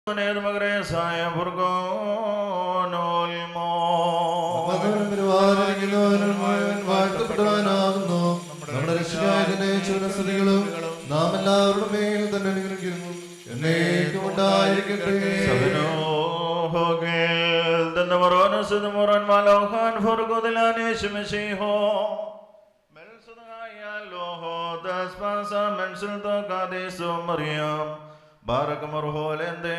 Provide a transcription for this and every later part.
മകരേസായ ഫുർഗോനോൽമോ വാഴ്ത്തപ്പെടുവാനാകുന്നു നമ്മുടെ രക്ഷിതായതിന്റെ ചുരസ്തുതികളും നാം എല്ലാവരുടെ മേൽ തന്നെ അനുഗ്രഹിക്കുന്നു എന്നേക്കും ഉണ്ടായിരിക്കട്ടെ Hogel, den moron sud moron malochan forgodilan yeshmeshiho. Melsudaya loho das pasa mensul to kadesu Maryam. Barak marholende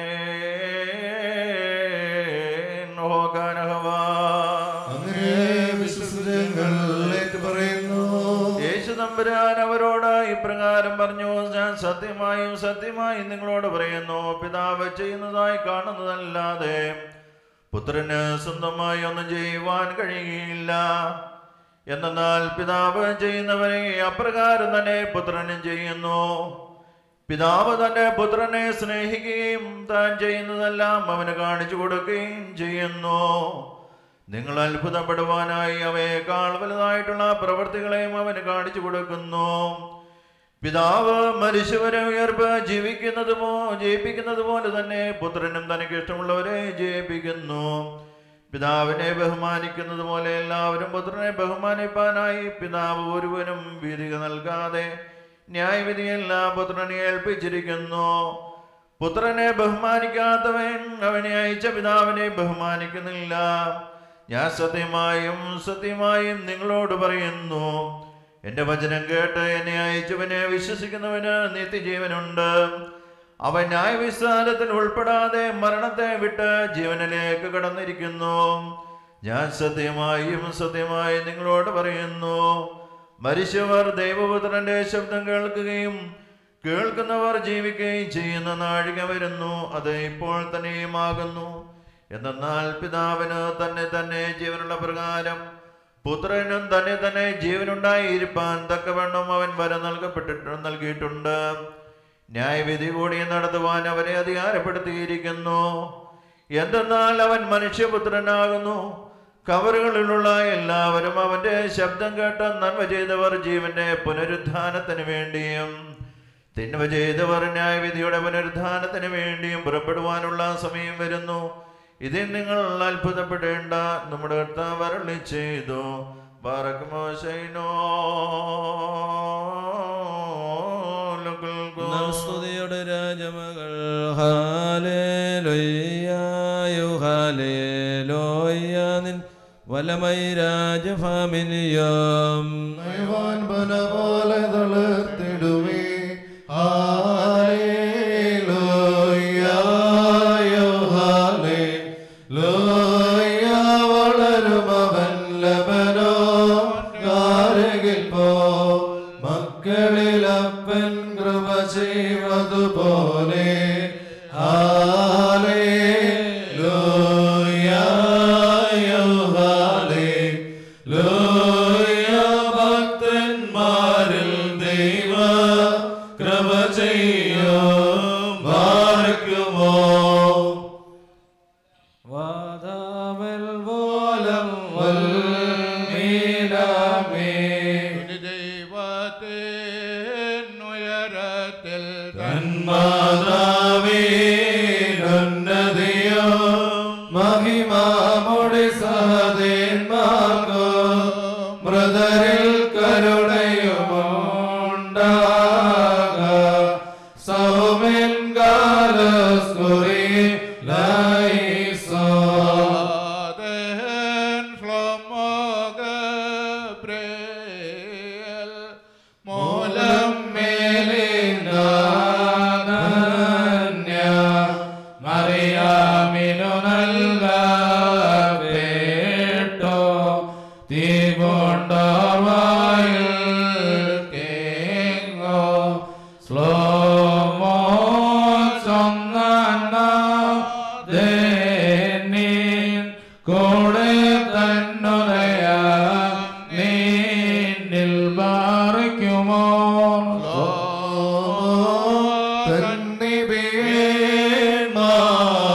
hogan hava. അങ്ങനെ വിശ്വസനങ്ങൾ ഏറ്റുപറയുന്നു യേശു തമ്പുരാൻ അവരോട് ഇപ്രകാരം പറഞ്ഞു ഞാൻ സത്യമായും സത്യമായും നിങ്ങളോട് പറയുന്നു പിതാവ് ചെയ്യുന്നതായി കാണുന്നതല്ലാതെ പുത്രന് സ്വന്തമായി ഒന്നും ചെയ്യുവാൻ കഴിയുകയില്ല എന്നാൽ പിതാവ് ചെയ്യുന്നവരെ അപ്രകാരം തന്നെ പുത്രനും ചെയ്യുന്നു പിതാവ് തന്റെ പുത്രനെ സ്നേഹിക്കുകയും താൻ ചെയ്യുന്നതെല്ലാം അവന് കാണിച്ചു കൊടുക്കുകയും ചെയ്യുന്നു നിങ്ങൾ അത്ഭുതപ്പെടുവാനായി അവയേക്കാൾ വലുതായിട്ടുള്ള പ്രവൃത്തികളെയും അവന് കാണിച്ചു കൊടുക്കുന്നു പിതാവ് മനുഷ്യവരെ ഉയർപ്പ് ജീവിക്കുന്നത് പോ ജയിപ്പിക്കുന്നത് പോലെ തന്നെ പുത്രനും തനിക്ക് ഇഷ്ടമുള്ളവരെ ജയിപ്പിക്കുന്നു പിതാവിനെ ബഹുമാനിക്കുന്നത് പോലെ എല്ലാവരും പുത്രനെ ബഹുമാനിപ്പാനായി പിതാവ് ഒരുവനും വീതിക നൽകാതെ ന്യായവിധിയെല്ലാം പുത്രനെ ഏൽപ്പിച്ചിരിക്കുന്നു പുത്രനെ ബഹുമാനിക്കാത്തവൻ അവനെ അയച്ച പിതാവിനെ ബഹുമാനിക്കുന്നില്ല ഞാൻ സത്യമായും സത്യമായും നിങ്ങളോട് പറയുന്നു എന്റെ വചനം കേട്ട് എന്നെ അയച്ചവനെ വിശ്വസിക്കുന്നവന് നിത്യജീവനുണ്ട് അവൻ ന്യായവിസ്താരത്തിൽ ഉൾപ്പെടാതെ മരണത്തെ വിട്ട് ജീവനിലേക്ക് കടന്നിരിക്കുന്നു ഞാൻ സത്യമായും സത്യമായും നിങ്ങളോട് പറയുന്നു മരിച്ചവർ ദൈവപുത്രന്റെ ശബ്ദം കേൾക്കുകയും കേൾക്കുന്നവർ ജീവിക്കുകയും ചെയ്യുന്ന നാഴിക വരുന്നു അത് ഇപ്പോൾ തന്നെയുമാകുന്നു എന്നാൽ പിതാവിന് തന്നെ തന്നെ ജീവനുള്ള പ്രകാരം പുത്രനും തന്നെ തന്നെ ജീവനുണ്ടായിരിക്കാൻ തക്കവണ്ണം അവൻ വര നൽകപ്പെട്ടിട്ട് നൽകിയിട്ടുണ്ട് ന്യായവിധി കൂടി നടത്തുവാൻ അവനെ അധികാരപ്പെടുത്തിയിരിക്കുന്നു എന്തെന്നാൽ അവൻ മനുഷ്യപുത്രനാകുന്നു കവറുകളിലുള്ള എല്ലാവരും അവന്റെ ശബ്ദം കേട്ട് നന്മ ചെയ്തവർ ജീവന്റെ പുനരുദ്ധാനത്തിന് വേണ്ടിയും തിന്മ ചെയ്തവർ ന്യായവിധിയുടെ പുനരുദ്ധാനത്തിന് വേണ്ടിയും പുറപ്പെടുവാനുള്ള സമയം വരുന്നു ഇതിൽ നിങ്ങൾ അത്ഭുതപ്പെടേണ്ട നമ്മുടെ കർത്താവ് അരുളി ചെയ്തു ബാറക്കുമോശൈനോ സ്തുതിയുടെ രാജമകൾ ഹാലേലൊയ്യായോ ഹാലേലോയ്യ നിൻ വലമൈ രാജഫാമിലിയം നയവാൻ ബന പോലെ തളർത്തിടുമേ ഹാലേലൂയായോ ഹാലേലൂയ വളരും അവൻ ലബനോ കാരകിൽ പോ മക്കളിൽ അപ്പൻ കൃപ ചെയ്വതുപോലെ ഹാലേലൂയായോ ഹാലേലൂയ ഭക്തന്മാരിൽ ദൈവ കൃപ ചെയ്യോ മാർക്കുമോ വാദാവൽ പോലം മീനാമേ ഉയരത്തിൽ തന്മാതാവേ ഉന്നതിയോ മഹിമാമുടി സഹദേന്മാർക്കോ മൃതരിൽ കരുണയുമുണ്ടാക സൗമിൻ കാലസ്കുറി ലൈസോ ആദൻ ശ്ലോമോ ഗബ്രിയേൽ മൂലം മേലിനാനന്യ മറിയാമിനു നൽകേട്ടോ തീകൊണ്ടവായിൽ കേങ്ങോ സ്ലോമോ ചൊന്ന ദേനീൻ കൂടെ തന്നുലയ നീന്നിൽ ബാറിക്കുമോ തന്നിബേമാ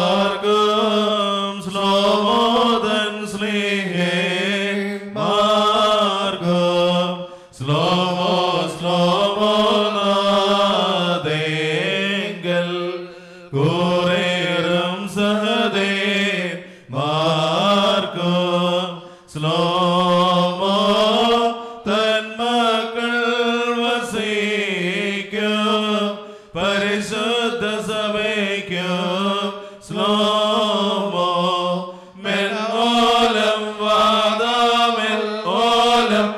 സ്ലോമോ മെൻ ഓലം വാദാമെൽ ഓലം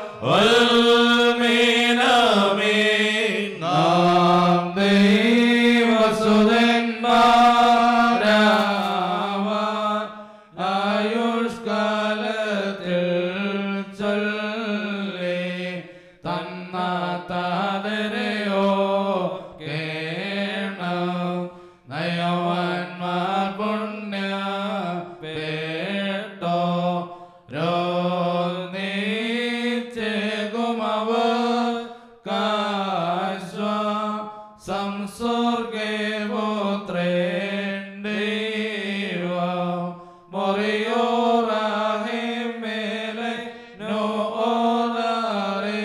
വൽമീനമീൻ നാം ദൈവസുതന്മാരാവാൻ ആയുഷ്കാലത്തിൽ ചൊല്ലി തന്ന താതരയോ കേണം നയവന്മാർ പുണ്യ പേട്ടോ രോനിച്ചേകുമവ കാശ്വ സംസർഗേ പുത്രേണ്ടീവ മൊറിയോറാഹേ മേലെ നോ ഓദാരേ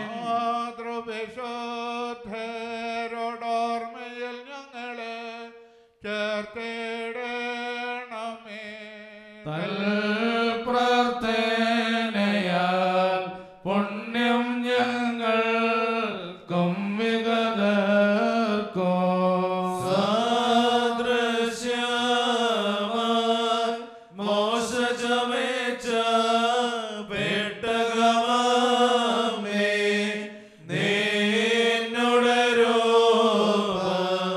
മാതൃവിശുദ്ധരോടോർമ്മയിൽ ഞങ്ങളെ ചേർത്തിടണമേ പ്രാർത്ഥനയാൽ പുണ്യം ഞങ്ങൾക്കും വിഗതർക്കോ സാദൃശ്യമായി മോശ ചമേച്ച പെട്ടകമേ നിന്നുടെ രൂപം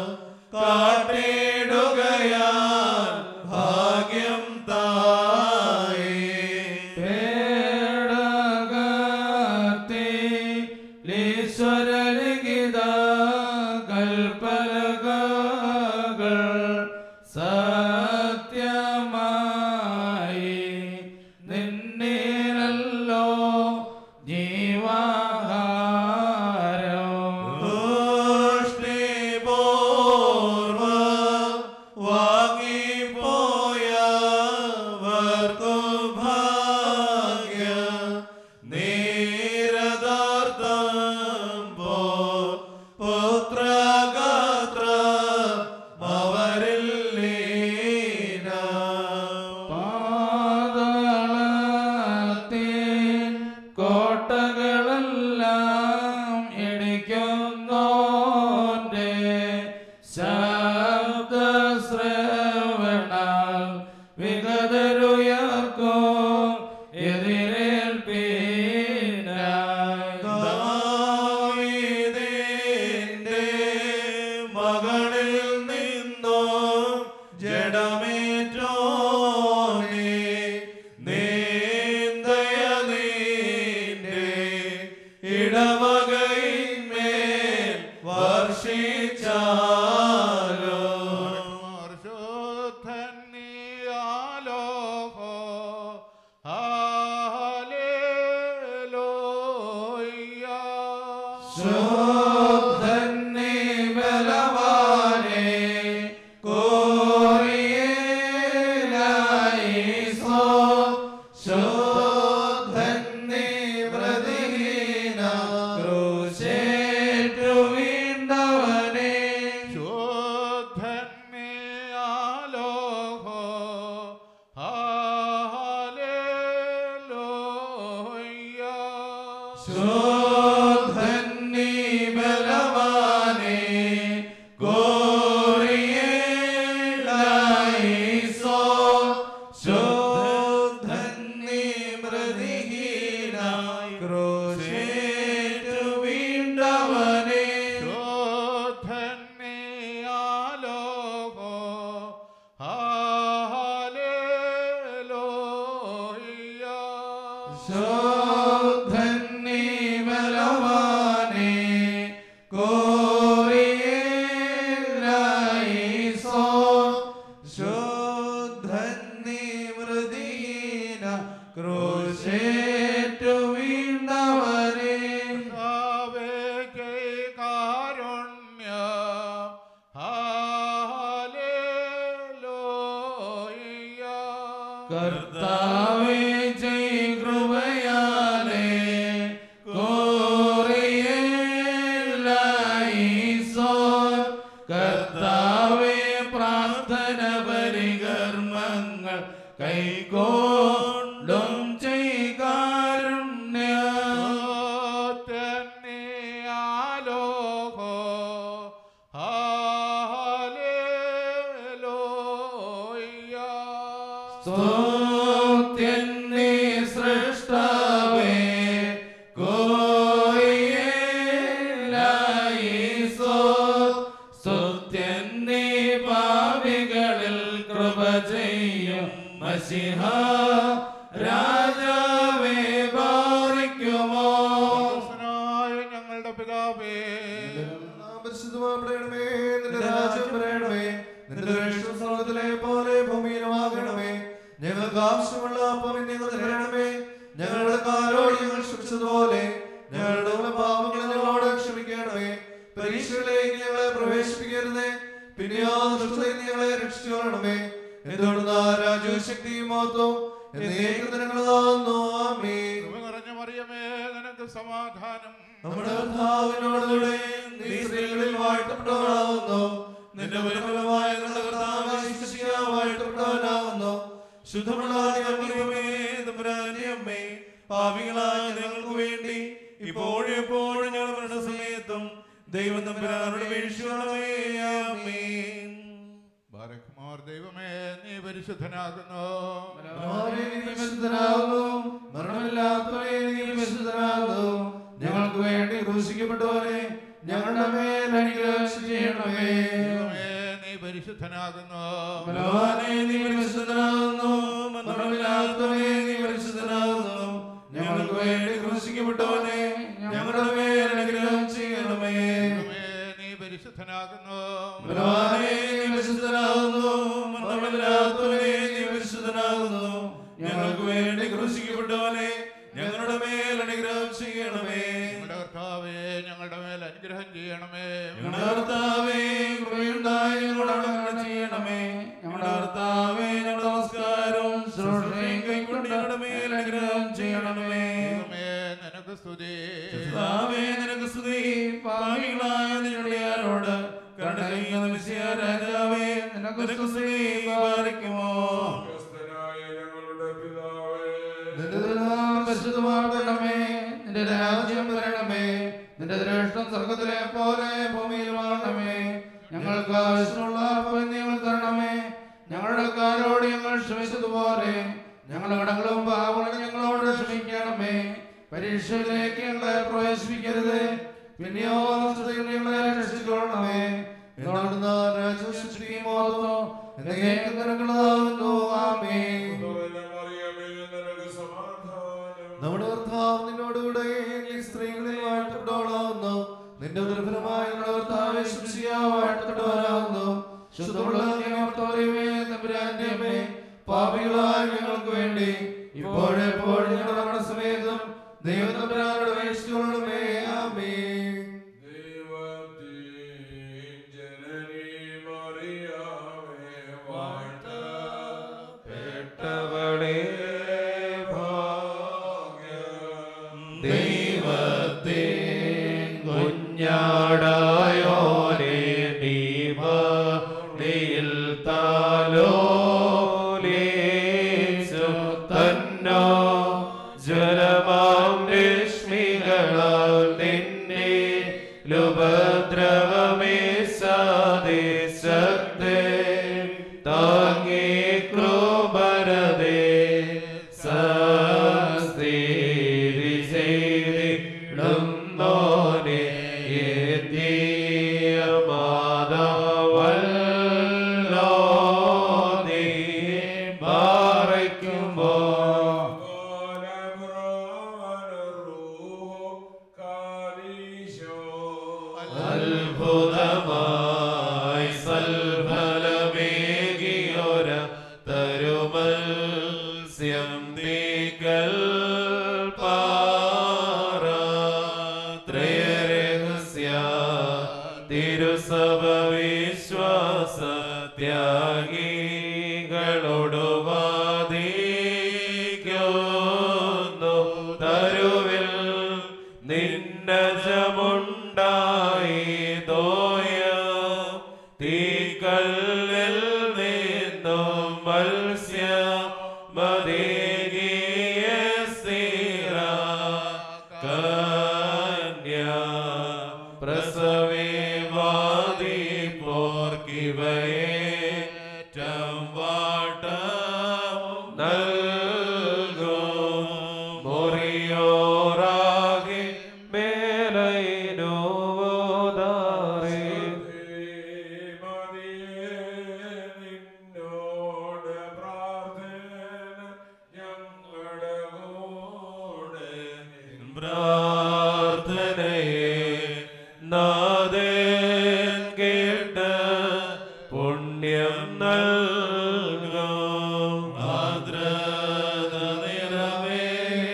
കാട്ടിടുകയാൽ ഭാഗ്യം തായേ പേടകത്തെ ഈശ്വരലിഖിത കൽപ്പലകൾ സത്യമായി നിന്നിലല്ലോ ജീവാഹാരം ദുഷ്ടിപൂർവം വാങ്ങിപ്പോയവർക്കു ഭാഗ്യം നീരദാർത്ഥം പോ പുത്രഗാത്രം അവരിൽ ലീനം. പാതാളത്തിൻ കോട്ടകളെല്ലാം ഇടിക്കുന്നോന്റെ ശബ്ദശ്രവണാൽ വിഗതരുയർക്കും എതിരേൽപ്പീനായി ദാവീദിന്റെ മകളിൽ നിന്നും ജഡമേറ്റോനെ നീന്തയ നിന്റെ ഇടവകയിന്മേൽ വർഷിച്ചാലോ പരിശുദ്ധനിയാലോഹോ ഹാലേലൂയ ശോധന്നി ബലവാനെ കോറിയേലായിസോ ശോധന്നി പ്രതിഹീന ക്രൂശേറ്റു വീണ്ടവനെ ശുദ്ധനിയാലോഹോ ഹാലേലൂയ ശോധന്നി ബലവാനെ കോറിയേലായിസോ ശോധന്നി പ്രതിഹീന ക്രൂശേറ്റു വീണ്ടവനെ ശോധനിയാലോഹോ ഹാലേലൂയ ശോധന്നി ബലവാനെ കോറിയേലായിസോ ശോധന്നി മൃദീന ക്രൂശേറ്റു വീണ്ടവനെ കർത്താവേക്ക് കാരുണ്യ ഹാലേലൂയ കർത്താവേ ജയ് കൃപയാലേ കോറിയേലായിസോ കർത്താവേ പ്രാർത്ഥന പരികർമ്മങ്ങൾ കൈകൊണ്ടും ചെയ്കാരുണ്യ ശോധനിയാലോഹോ ഹാലേലൂയ സ്തുത്യൻ നീ സൃഷ്ടാവേ കോയേലായിസോ സ്തുത്യൻ നീ പാപികളിൽ കൃപ ചെയ്യും മഷിഹ രാജാവേ ബാറിക്കുമോ ദാസനായ ഞങ്ങളുടെ പിതാവേ പരിശുദ്ധമാകണമേ നിന്റെ രാജ്യം വരണമേ നിന്റെ ദൃഷ്ടം സ്വർഗത്തിലെ പോലെ ഭൂമിയിലുമാകണമേ ഞങ്ങൾക്ക് ആവശ്യമുള്ള അപ്പം നിങ്ങൾ തരണമേ ഞങ്ങളുടെ കാരോട് ഞങ്ങൾ ക്ഷമിച്ചതുപോലെ ഞങ്ങളുടെ ഉള്ള പാപങ്ങൾ ഞങ്ങളോട് ക്ഷമിക്കണമേ പരീക്ഷകളിലേക്ക് ഞങ്ങളെ പ്രവേശിപ്പിക്കരുതേ പിന്നെയോ ദുഷ്ടതയിൽ നിന്ന് ഞങ്ങളെ രക്ഷിച്ചുകൊള്ളണമേ എന്തുകൊണ്ട് രാജ്യവും ശക്തിയും മഹത്വം എന്നേക്കും നിനക്കുള്ളതാകുന്നു ആമേൻ കൃപ നിറഞ്ഞ മറിയമേ നിനക്ക് സമാധാനം നമ്മുടെ കർത്താവിനോടുകൂടെ നീ സ്ത്രീകളിൽ വാഴ്ത്തപ്പെട്ടവനാകുന്നു നിന്റെ പരിമലമായ നമ്മുടെ കർത്താവ് വാഴ്ത്തപ്പെട്ടവനാകുന്നു ശുദ്ധമുള്ള ദൈവമേ, തമ്പുരാന്റെ അമ്മേ പാപികളായ ഞങ്ങൾക്ക് വേണ്ടി ഇപ്പോഴും എപ്പോഴും ഞങ്ങളുടെ സമയത്തും ദൈവം തമ്പുരാനോട് വീഴ്ചയുള്ളവേ ആമേൻ ബാരക്കുമാർ ദൈവമേ നീ പരിശുദ്ധനാകുന്നു ബലവാനേ, നീ പരിശുദ്ധനാകുന്നു. മരണമില്ലാത്തവനേ, നീ പരിശുദ്ധനാകുന്നു. ഞങ്ങൾക്ക് വേണ്ടി ക്രൂശിക്കപ്പെട്ടവനെ ഞങ്ങളുടെ മേൽ അനുഗ്രഹം ചെയ്യണമേ ദൈവമേ നീ പരിശുദ്ധനാകുന്നു ബലവാനേ, നീ പരിശുദ്ധനാകുന്നു. മരണമില്ലാത്തവനേ, നീ പരിശുദ്ധനാകുന്നു. ഞങ്ങൾക്ക് വേണ്ടി ക്രൂശിക്കപ്പെട്ടവനെ ഞങ്ങളുടെ മേൽ അനുഗ്രഹം ചെയ്യണമേ ദൈവമേ നീ പരിശുദ്ധനാകുന്നു ബലവാനേ, നീ പരിശുദ്ധനാകുന്നു. മരണമില്ലാത്തവനേ, നീ പരിശുദ്ധനാകുന്നു. ഞങ്ങൾക്ക് വേണ്ടി ക്രൂശിക്കപ്പെട്ടവനെ ഞങ്ങളുടെ മേൽ അനുഗ്രഹം ചെയ്യണമേ ഞങ്ങളുടെ കർത്താവേ ഞങ്ങളുടെ മേൽ അനുഗ്രഹം ചെയ്യണമേ ഞങ്ങളുടെ കർത്താവേ കൃപയുണ്ടായി ഞങ്ങളോട് കരുണ ചെയ്യണമേ ഞങ്ങളുടെ കർത്താവേ ഞങ്ങളുടെ നമസ്കാരവും ശുശ്രൂഷയും കൈക്കൊണ്ട് ഞങ്ങളുടെ മേൽ അനുഗ്രഹം ചെയ്യണമേ ദൈവമേ നിനക്ക് സ്തുതി കർത്താവേ നിനക്ക് സ്തുതി പാപികളായ നിങ്ങളുടെ ആരോട് കരുണ ചെയ്യുന്ന മിശിഹ രാജാവേ നിനക്ക് സ്തുതി പാലിക്കുമോ നിന്റെ തിരുനാമം പരിശുദ്ധമാകണമേ നിന്റെ രാജ്യം വരണമേ നിന്റെ ദൃഷ്ടം സ്വർഗത്തിലെ പോലെ ഭൂമിയിലുമാകണമേ ഞങ്ങൾക്ക് ആവശ്യമുള്ള അപ്പം ഞങ്ങൾ തരണമേ ഞങ്ങളുടെ കാരോട് ഞങ്ങൾ ക്ഷമിച്ചതുപോലെ ഞങ്ങളുടെ കടങ്ങളും പാവങ്ങളും ഞങ്ങളോട് ക്ഷമിക്കണമേ പരീക്ഷയിലേക്ക് ഞങ്ങളെ പ്രവേശിപ്പിക്കരുത് പിന്നെയോ ദുഷ്ടതയിൽ ഞങ്ങളെ രക്ഷിച്ചുകൊള്ളണമേ എന്തുകൊണ്ടെന്ന് രാജ്യവും ശക്തിയും മഹത്വം എന്നേക്കും നിനക്കുള്ളതാകുന്നു ആമേൻ നമ്മുടെ കർത്താവ് നിന്നോടുകൂടെ നീ സ്ത്രീകളിൽ വാഴ്ത്തപ്പെട്ടവളാകുന്നു നിന്റെ ദുർബലമായ നമ്മുടെ കർത്താവ് ശുശ്രിയ വാഴ്ത്തപ്പെട്ടവനാകുന്നു ശുദ്ധമുള്ള നിയമത്തോറിയമേ തമ്പുരാന്റെ അമ്മേ പാപികളായ ഞങ്ങൾക്ക് വേണ്ടി ഇപ്പോഴെപ്പോഴും ഞങ്ങളുടെ മരണസമയത്തും ദൈവം തമ്പുരാനോട് വേഷിച്ചുകൊള്ളണമേ ആമേൻ പെട്ടവളെ ദൈവത്തെ കുഞ്ഞാടായോനെ ദീപ നീൽ താലോലേച്ചു തന്നോ ജ്വലമാം രശ്മികളാൽ നിന്നെ ലുപദ്രവമേ സാദേശത്തെ താങ്ങി കൃപരതേ സസ്ഥിതി ചെയ്തിടുന്നോനെ മാതാവല്ലോ നീ പാറയ്ക്കുമ്പോ അത്ഭുതമായി സൽഫലമേകിയൊര തരുമത്സ്യം തീക്കൽ പാറ ത്രയരഹസ്യ തിരുസഭ വിശ്വാസ ത്യാഗികളോട് വാദിക്കുന്നു തരുവിൽ നിന്നജമുണ്ടായി തോയ തീക്കല്ലിൽ നിന്നും മത്സ്യ മതേകിയ സ്ഥിര കന്യ പ്രസവേ വാദി പോർക്കിവയെ വാട്ട പ്രാർത്ഥനയെ നാഥൻ കേട്ട് പുണ്യം നൽകും ആദ്രത നിറവേ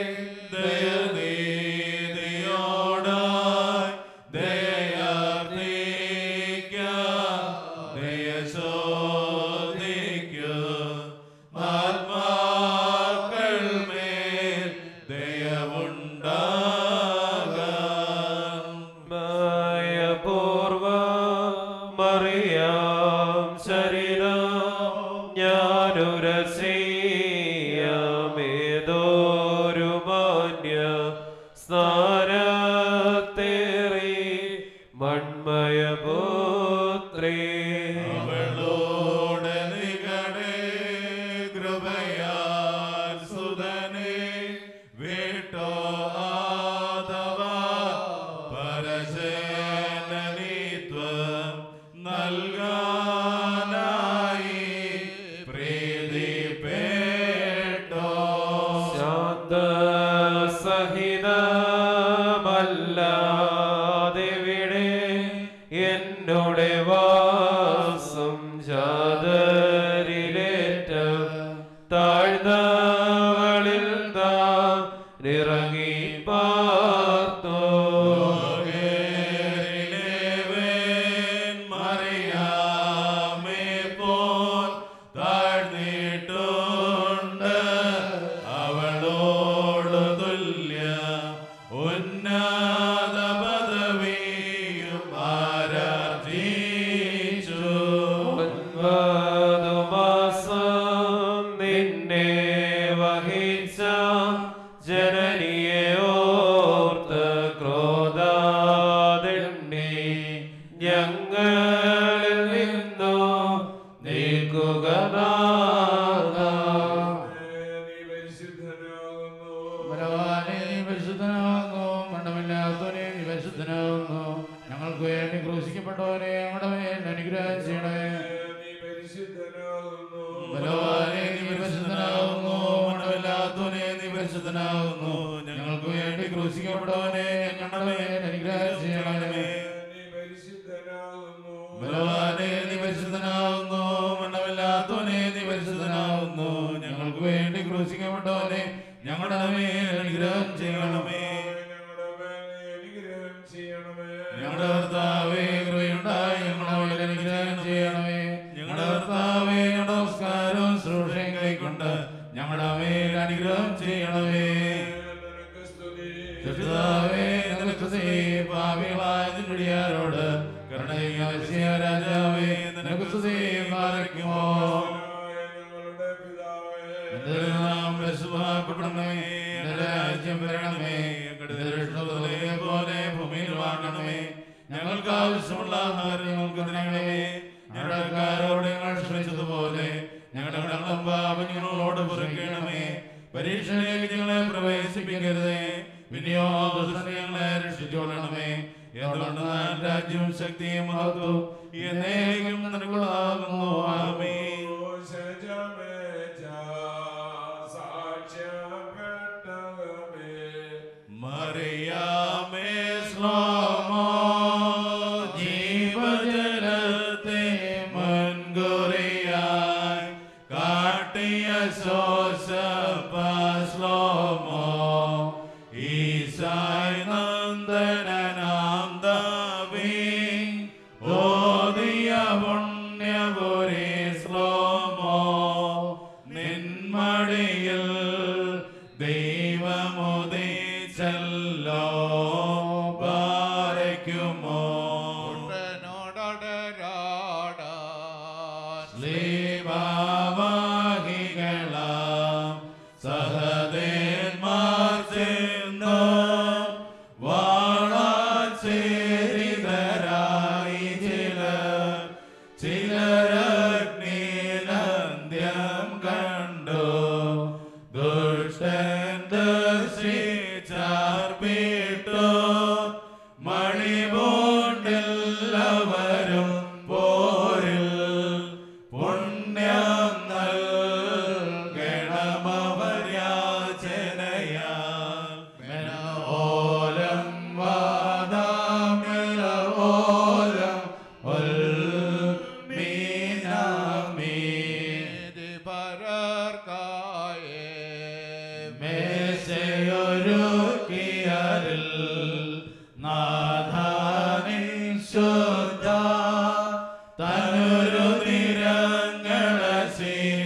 ദയനീതിയോടായി ദയാർത്തിക്ക ദയശോധിക്ക ആത്മാക്കൾ മേൽ ദയവുണ്ടാകാം പൂർവ മറിയാം ശരീരം ഞാനുരസീയമേതോരു മാന്യ സ്നാരത്തേറി മൺമയപുത്രേ അവളോട് നികടേ കൃപയാൽ സുതനെ വീട്ടോ ആദവ പരശനനിത്വം നൽകാനായി പ്രീതിപ്പെട്ടോ ശാന്തസഹിതമല്ലാതെവിടെ എന്നോട് വാസം ജാതരിലേറ്റ താഴ്ന്നവളിൽ താനിറങ്ങി പാർത്തോ ലോകേരിലേവൻ മറിയാമേ പോൽ താഴ്ന്നിട്ടുണ്ട് അവളോട് തുല്യ ഉന്നത പദവിയും ആരാധിച്ചു ഒൻപതു മാസം നിന്നെ വഹിച്ച ജനനിയെ ഓർത്ത് ക്രോധാതെണ്ണി ഞങ്ങളിൽ നിന്നു നീക്കുക ബലവാനെ നീ പരിശുദ്ധനാകുന്നു മണ്ണമില്ലാത്തവനെ നീ പരിശുദ്ധനാകുന്നു ഞങ്ങൾക്ക് വേണ്ടി ക്രൂശിക്കപ്പെട്ടവനെ ഞങ്ങളുടെ മേൽ അനുഗ്രഹം ചെയ്യണമേ ബലവാനെ നീ പരിശുദ്ധനാകുന്നു മണ്ണമില്ലാത്തവനെ നീ പരിശുദ്ധനാകുന്നു ഞങ്ങൾക്ക് വേണ്ടി ക്രൂശിക്കപ്പെട്ടവനെ ഞങ്ങളുടെ മേൽ അനുഗ്രഹം ചെയ്യണമേ ബലവാനെ നീ പരിശുദ്ധനാകുന്നു മണ്ണമില്ലാത്തവനെ നീ പരിശുദ്ധനാകുന്നു ഞങ്ങൾക്ക് വേണ്ടി ക്രൂശിക്കപ്പെട്ടവനെ ഞങ്ങളുടെ മേൽ അനുഗ്രഹം ചെയ്യണമേ ഞങ്ങളുടെ കർത്താവേ കൃപയുണ്ടായി ഞങ്ങളുടെ മേൽ അനുഗ്രഹം ചെയ്യണമേ ഞങ്ങളുടെ കർത്താവേ ഞങ്ങളുടെ നമസ്കാരവും ശുശ്രൂഷയും കൈക്കൊണ്ട് ഞങ്ങളുടെ മേൽ അനുഗ്രഹം ചെയ്യണമേ കർത്താവേ നിനക്ക് സ്തുതി. പാപികളായ നിന്നുടിയാരോട് കരുണയും ആവശ്യ രാജാവേ നിനക്ക് സ്തുതി പാലിക്കുമോ നാം രക്ഷപ്പെടണമേ നിന്റെ രാജ്യം വരണമേ കടുതലെ പോലെ ഭൂമിയിൽ വാങ്ങണമേ ഞങ്ങൾക്ക് ആവശ്യമുള്ള ആഹാരം ഞങ്ങൾക്ക് നൽകണമേ ഞങ്ങളുടെ കാരോട് ഞങ്ങൾ ക്ഷണിച്ചതുപോലെ ഞങ്ങളുടെ കടങ്ങളും പാപം ഞങ്ങളോട് പുറക്കണമേ പരീക്ഷയിലേക്ക് ഞങ്ങളെ പ്രവേശിപ്പിക്കരുതേ പിന്നെയോ ദുഷ്ടനെ ഞങ്ങളെ രക്ഷിച്ചോളണമേ എന്തുകൊണ്ട് ഞാൻ രാജ്യവും ശക്തിയും മഹത്വവും എന്നേക്കും നിനക്കുള്ളതാകുന്നു ആമേ മറിയാമേ ശ്ലോമോ ജീവജലത്തെ മുൻകുറിയായി കാട്ടിയ ശോശപ്പ ശ്ലോമോ ഈശായി നന്ദനാം ദാവി ഓദിയ പുണ്യപുരി ശ്ലോമോ നിന്മടിയിൽ ദൈവമുദിച്ചല്ലോ പാരയ്ക്കുമോ ശ്ലീവാഹികളാം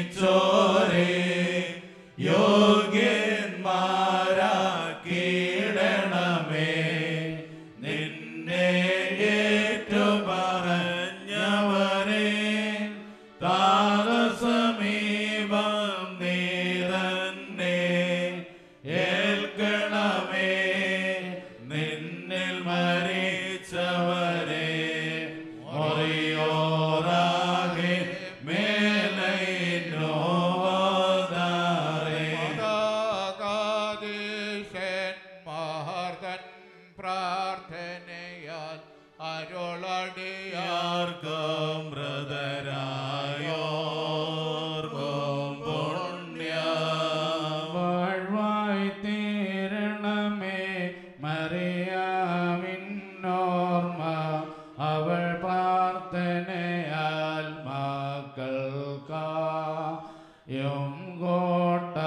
വിളിച്ചോരേ യോഗ്യന്മാരാക്കിയിടണമേ നിന്നെ ഏറ്റു പറഞ്ഞവരെ താതസമീപം നീ തന്നെ ഏൽക്കണമേ നിന്നിൽ മരിച്ചവരെ ഒറിയോറാകെ മേലൈനോദാരേ മാർഗൻ പ്രാർത്ഥനയാൽ അരുളടിയാർ ആർക്കും ബ്രദരായോർക്കും പുണ്യം വാഴ്വായി തീരണമേ മറിയാമിന്നോർമ്മ അവൾ പ്രാർത്ഥനയാൽ മക്കൾക്കായും കോട്ട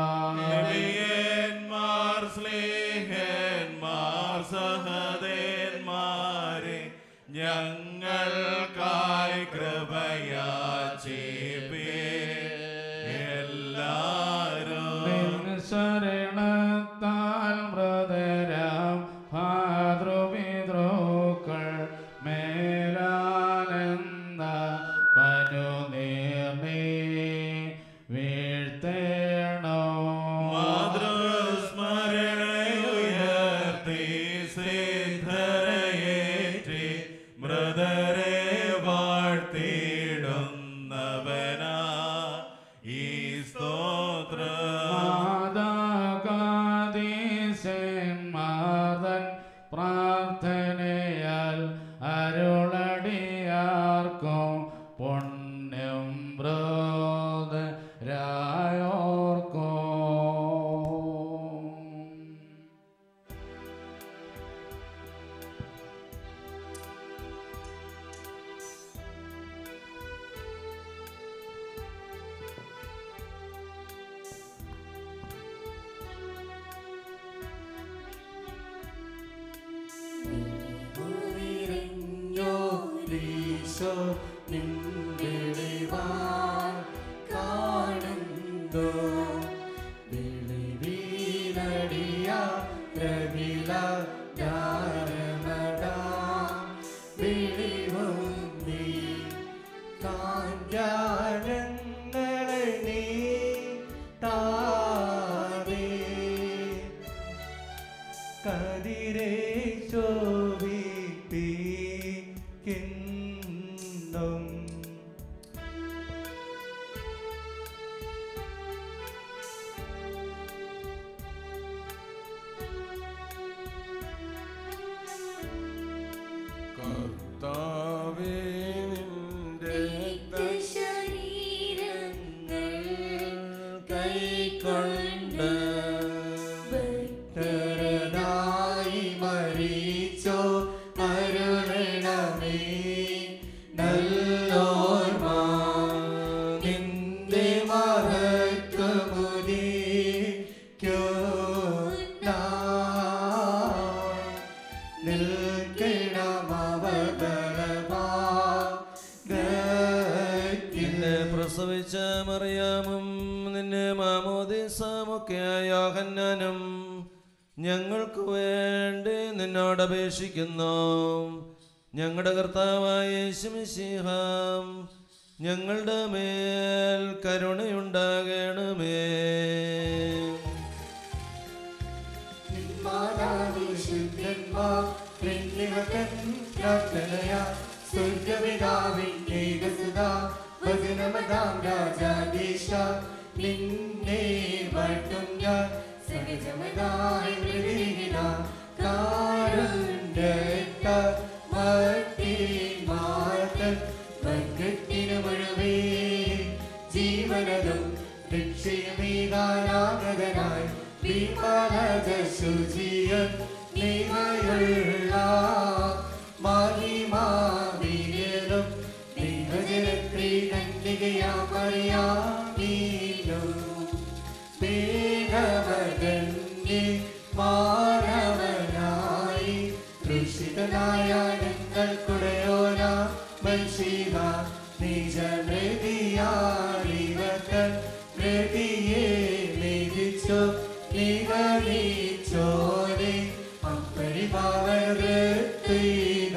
നബിയന്മാർ സ്ലേഹന്മാർ സഹദേന്മാരെ ഞങ്ങൾക്കായി കൃപയാചേപ്പേ എല്ലാരും നിൻ ശരണത്താൽ ബ്രദരാം ഭാതൃപിതൃക്കൾ മേലാനന്ദ പനുനീർണി വീഴ്ത്തേണോ മാതൃസ്മരണയുയർത്തി സിദ്ധരയേറ്റി മൃതരെ വാഴ്ത്തിയിടുന്നവനാ ഈ സ്തോത്രം മാതാകാദീശന്മാർതൻ പ്രാർത്ഥനയാൽ അരുളടിയാർക്കും പുണ്യം ബ്രോതരായോർക്കും ഈശോ നിൻവിളിവാൻ കാണുന്നു വിളിവീരടിയ പ്രവില ദാരമടാ വിളിവും നീ കാഞ്ചാനങ്ങളെ നീ താവേ കതിരെ ശോഭിപ്പിക്കും കർത്താവേ നിന്റെ ശരീരങ്ങൾ കൈക്കൊണ്ട് ഭക്തരനായി മരിച്ചോ അരുളണമേ നല്ലോർമ്മ നിന്റെ മഹത്വമുദിക്കൂ നിന്നെ പ്രസവിച്ച മറിയാമും നിന്നെ മാമോദിസമൊക്കെയായ യോഹന്നാനും ഞങ്ങൾക്ക് വേണ്ടി നിന്നോട് അപേക്ഷിക്കുന്നു ഞങ്ങളുടെ കർത്താവായ യേശുമിശിഹാം ഞങ്ങളുടെ മേൽ കരുണയുണ്ടാകണമേ നിന്നെ വട്ടും ഞാൻ സഹജമതായി പ്രതിരിഹിത കാരുണ്യത്ത മത്തി മാതൻ വർഗത്തിന് മുഴുവേ ജീവനതും രക്ഷയമേകാനാഗതനായി വിമലത ശുചിയൻ നിമയുള്ള മഹിമാവിനും ദൈവജനത്തെ കന്യകയാമറിയാമീനും പേടവതന്നെ മാനവനായി കൃഷിതനായ ഞങ്ങൾക്കുടയോന മനുഷ്യക നിജമൃതിയാളിവത്ത് പ്രതിയെ നിധിച്ചു നിഗണിച്ചോരെ അപ്പരിപാവനൃത്വീക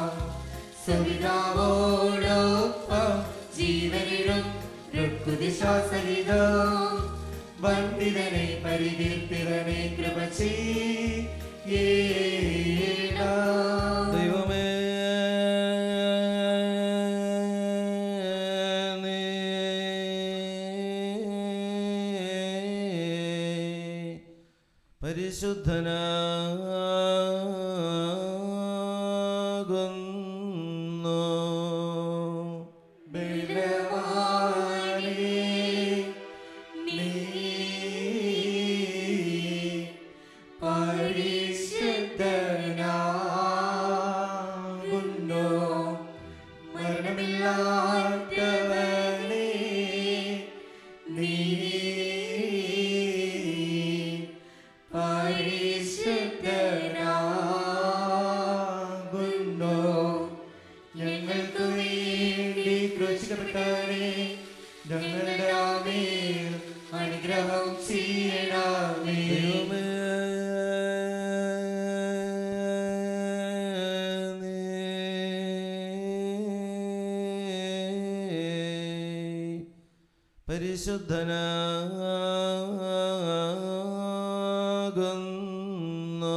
സുവിതാവോടൊപ്പം ജീവനിടും ഋക്കുദിശാസഹിതം വന്ദിതനെ പരികീർത്തിതനെ കൃപ ചെയ്യണം ദൈവമേ നീ പരിശുദ്ധനാകുന്നു ബലവാനേ, നീ പരിശുദ്ധനാകുന്നു. മരണമില്ലാത്തവനേ, നീ പരിശുദ്ധനാകുന്നു. ഞങ്ങൾക്ക് വേണ്ടി ക്രൂശിക്കപ്പെട്ടവനെ ഞങ്ങളുടെ മേൽ അനുഗ്രഹം ചെയ്യണമേ ദൈവമേ നീ പരിശുദ്ധനാകുന്നു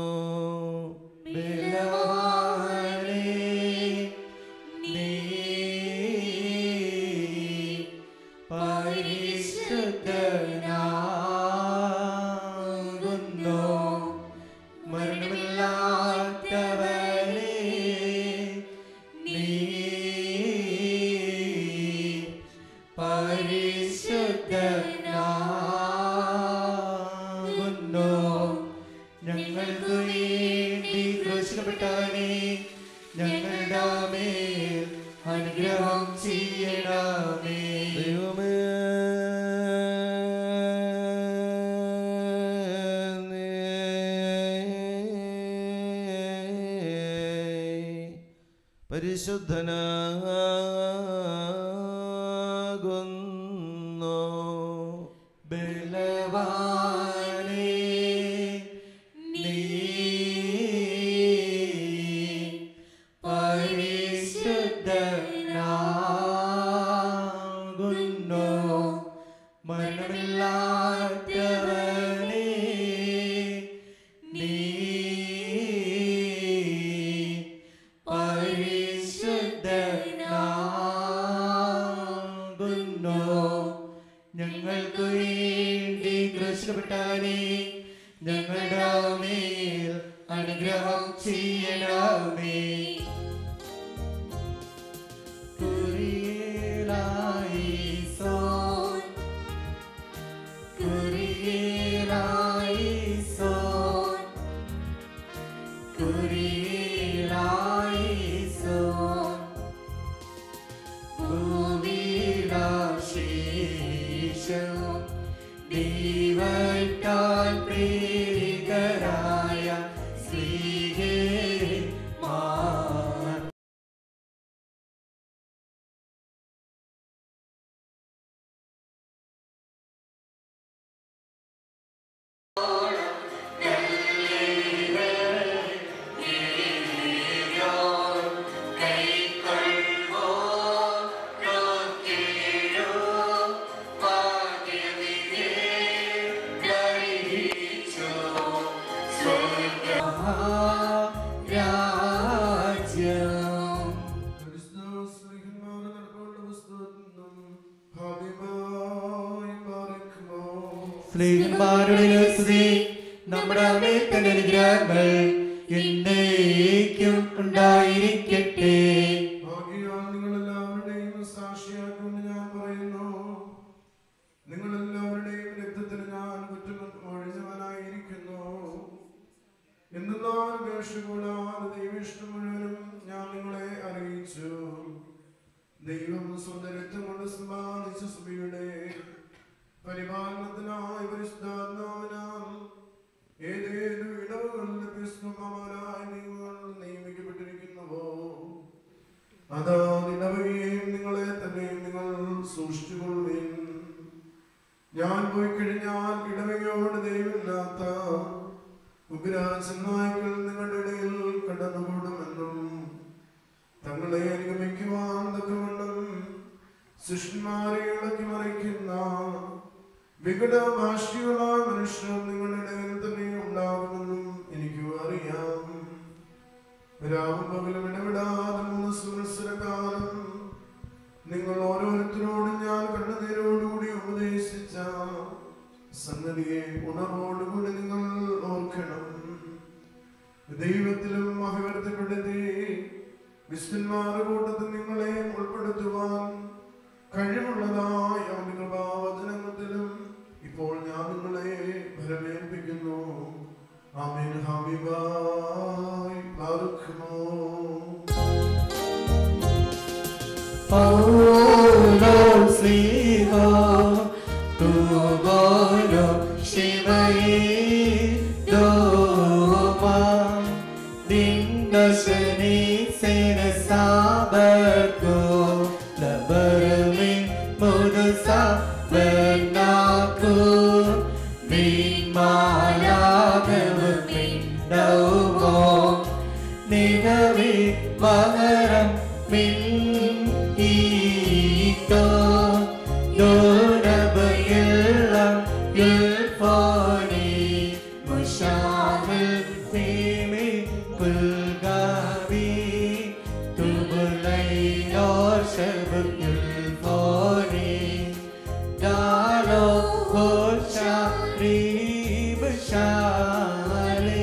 ബലവാനേ, നീ പരിശുദ്ധനാകുന്നു. മരണമില്ലാത്തവനേ, നീ പരിശുദ്ധനാകുന്നു. ഞങ്ങൾക്ക് വേണ്ടി ക്രൂശിക്കപ്പെട്ടവനെ ഞങ്ങളുടെ മേൽ അനുഗ്രഹം ചെയ്യണമേ ദൈവമേ നീ പരിശുദ്ധനാകുന്നു ബലവാനേ നീ പരിശുദ്ധനാകുന്നു മരണമില്ലാത്തവനേ നീ പരിശുദ്ധനാകുന്നു ഞങ്ങൾക്ക് വേണ്ടി ക്രൂശിക്കപ്പെട്ടവനെ ഞങ്ങളുടെ മേൽ അനുഗ്രഹം ചെയ്യണമേ കുരിയേലായിസോൻ, കുരിയേലായിസോൻ, കുരിയേലായിസോൻ. ഭൂമിയിലാശീഷവും ദൈവത്താൽ പ്രേരിതരായ സ്ത്രീകന്മാർ രാജ്യം സ്നേഹന്മാരുടെ സ്തുതി നമ്മുടെ മേൽ തന്നെ അനുഗ്രഹങ്ങൾ എന്നേക്കും ഉണ്ടായിരിക്കട്ടെ നിങ്ങളെല്ലാവരുടെയും സാക്ഷിയാക്കൊണ്ട് ഞാൻ പറയുന്നു നിങ്ങളെല്ലാവരുടെയും രക്തത്തിന് ഞാൻ കുറ്റം ഒഴിഞ്ഞവനായിരിക്കുന്നു എന്നാൽ ഉപേക്ഷ കൂടാതെ ദൈവിഷ്ടം മുഴുവനും ഞാൻ നിങ്ങളെ അറിയിച്ചു ദൈവം സ്വന്തം രക്തം കൊണ്ട് സമ്പാദിച്ച സഭയുടെ പരിപാലനത്തിനായി പരിശുദ്ധാത്മാവിനാൽ ഏതേതു ഇടവുകളിൽ പിസ്തുമാരായി നിങ്ങൾ നിയമിക്കപ്പെട്ടിരിക്കുന്നുവോ അതാ നിലവയെയും നിങ്ങളെ തന്നെ നിങ്ങൾ സൂക്ഷിച്ചുകൊള്ളുവിൻ ഞാൻ പോയി കഴിഞ്ഞാൽ ഇടവകയോട് ദൈവമില്ലാത്ത ഉഗ്രാസനായ്ക്കൾ നിങ്ങളുടെ ഇടയിൽ കടന്നുകൂടുമെന്നും തങ്ങളെ അനുഗമിക്കുവാൻ തക്കവണ്ണം ശിഷ്യന്മാരെ ഇളക്കി മറിക്കുന്ന വികട ഭാഷികളായ മനുഷ്യർ നിങ്ങളുടെ ഇടയിൽ തന്നെ ഉണ്ടാകുമെന്നും എനിക്ക് അറിയാം രാവും പകലും ഇടപെടാതെ മൂന്ന് സംവത്സരകാലം നിങ്ങൾ ഓരോരുത്തരോടും ഞാൻ കണ്ണുനീരോടുകൂടി ഉപദേശിച്ച സംഗതിയെ ഉണർവോടുകൂടി നിങ്ങൾ ഓർക്കണം ദൈവത്തിലും അഭിവർത്തിപ്പെടുത്തി വിശുദ്ധന്മാരുടെ കൂട്ടത്തിൽ നിങ്ങളെ ഉൾപ്പെടുത്തുവാൻ കഴിവുള്ളതായ വചനത്തിലും ഇപ്പോൾ ഞാൻ നിങ്ങളെ ഭരമേൽപ്പിക്കുന്നു ആമേൻ ഹബീബായ് പാർക്കുമോ Paulo Sliha, Tubolo Shivai Doma, Dindashani Sena Sabarko, Labarami Mudusa Vernaku, Vinmalagavami Daumo, നിലവേ പകരം മിൻ ഈത്തോ യോരബയെല്ലാം യുൽഫോനി മുഷാമിൽ ഫീമി പുൽഗാവി തുബുലൈനോർ ശബുൽ യുൽഫോനി ദാലോ ഹോഷാരി ബഷാലേ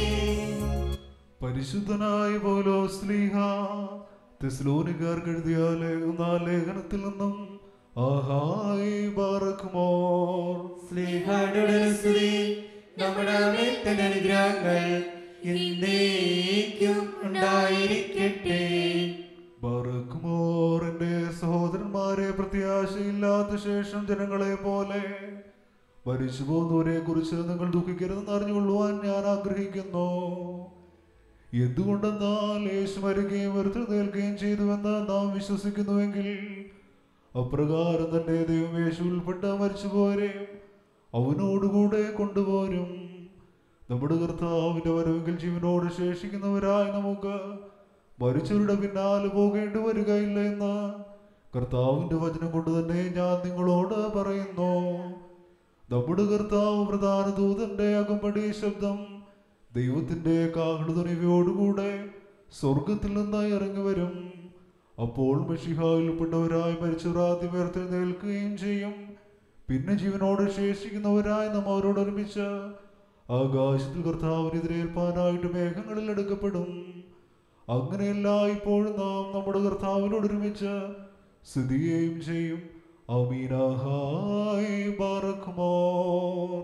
പരിശുദ്ധനായ പോലോ സ്ലീഹ തെസ്ലോനിക്കാർക്ക് എഴുതിയ ഒന്നാം ലേഖനത്തിൽ നിന്നും ആഹായി ബാറക്കുമോർ സ്നേഹാടുടെ സ്തുതി നമ്മുടെ മേൽ തന്നെ അനുഗ്രഹങ്ങൾ എന്നേക്കും ഉണ്ടായിരിക്കട്ടെ ബാറക്കുമോർ എന്റെ സഹോദരന്മാരെ പ്രത്യാശയില്ലാത്ത ശേഷം ജനങ്ങളെ പോലെ മരിച്ചു പോകുന്നവരെ കുറിച്ച് നിങ്ങൾ ദുഃഖിക്കരുതെന്ന് അറിഞ്ഞുകൊള്ളുവാൻ ഞാൻ ആഗ്രഹിക്കുന്നു എന്തുകൊണ്ടെന്നാൽ യേശു മരുകയും വെറുതെൽക്കുകയും ചെയ്തുവെന്ന് നാം വിശ്വസിക്കുന്നുവെങ്കിൽ അപ്രകാരം തന്നെ ദൈവം യേശു ഉൾപ്പെട്ട മരിച്ചുപോരെയും അവനോടുകൂടെ കൊണ്ടുപോരും നമ്മുടെ കർത്താവിന്റെ വരവെങ്കിൽ ജീവനോട് ശേഷിക്കുന്നവരായി നമുക്ക് മരിച്ചവരുടെ പിന്നാലെ പോകേണ്ടി വരികയില്ല എന്ന് കർത്താവിന്റെ വചനം കൊണ്ട് തന്നെ ഞാൻ നിങ്ങളോട് പറയുന്നു നമ്മുടെ കർത്താവ് പ്രധാന ദൂതന്റെ അകമ്പടി ശബ്ദം ദൈവത്തിന്റെ കാഹളധ്വനിവയോടുകൂടെ സ്വർഗത്തിൽ നിന്ന് ഇറങ്ങി വരും അപ്പോൾ മെഷിഹായിൽപ്പെട്ടവരായി മരിച്ചവർ ആദ്യം ഉയർത്തെഴുന്നേൽക്കുകയും ചെയ്യും പിന്നെ ജീവനോട് ശേഷിക്കുന്നവരായി നാം അവരോട് ഒരുമിച്ച് ആകാശത്തിൽ കർത്താവിനെതിരേൽപ്പാനായിട്ട് മേഘങ്ങളിൽ എടുക്കപ്പെടും അങ്ങനെയല്ല ഇപ്പോഴും നാം നമ്മുടെ കർത്താവിനോട് ഒരുമിച്ച് സ്ഥിതിയെയും ചെയ്യും അമീനാഹായ് ബാറക്കുമോർ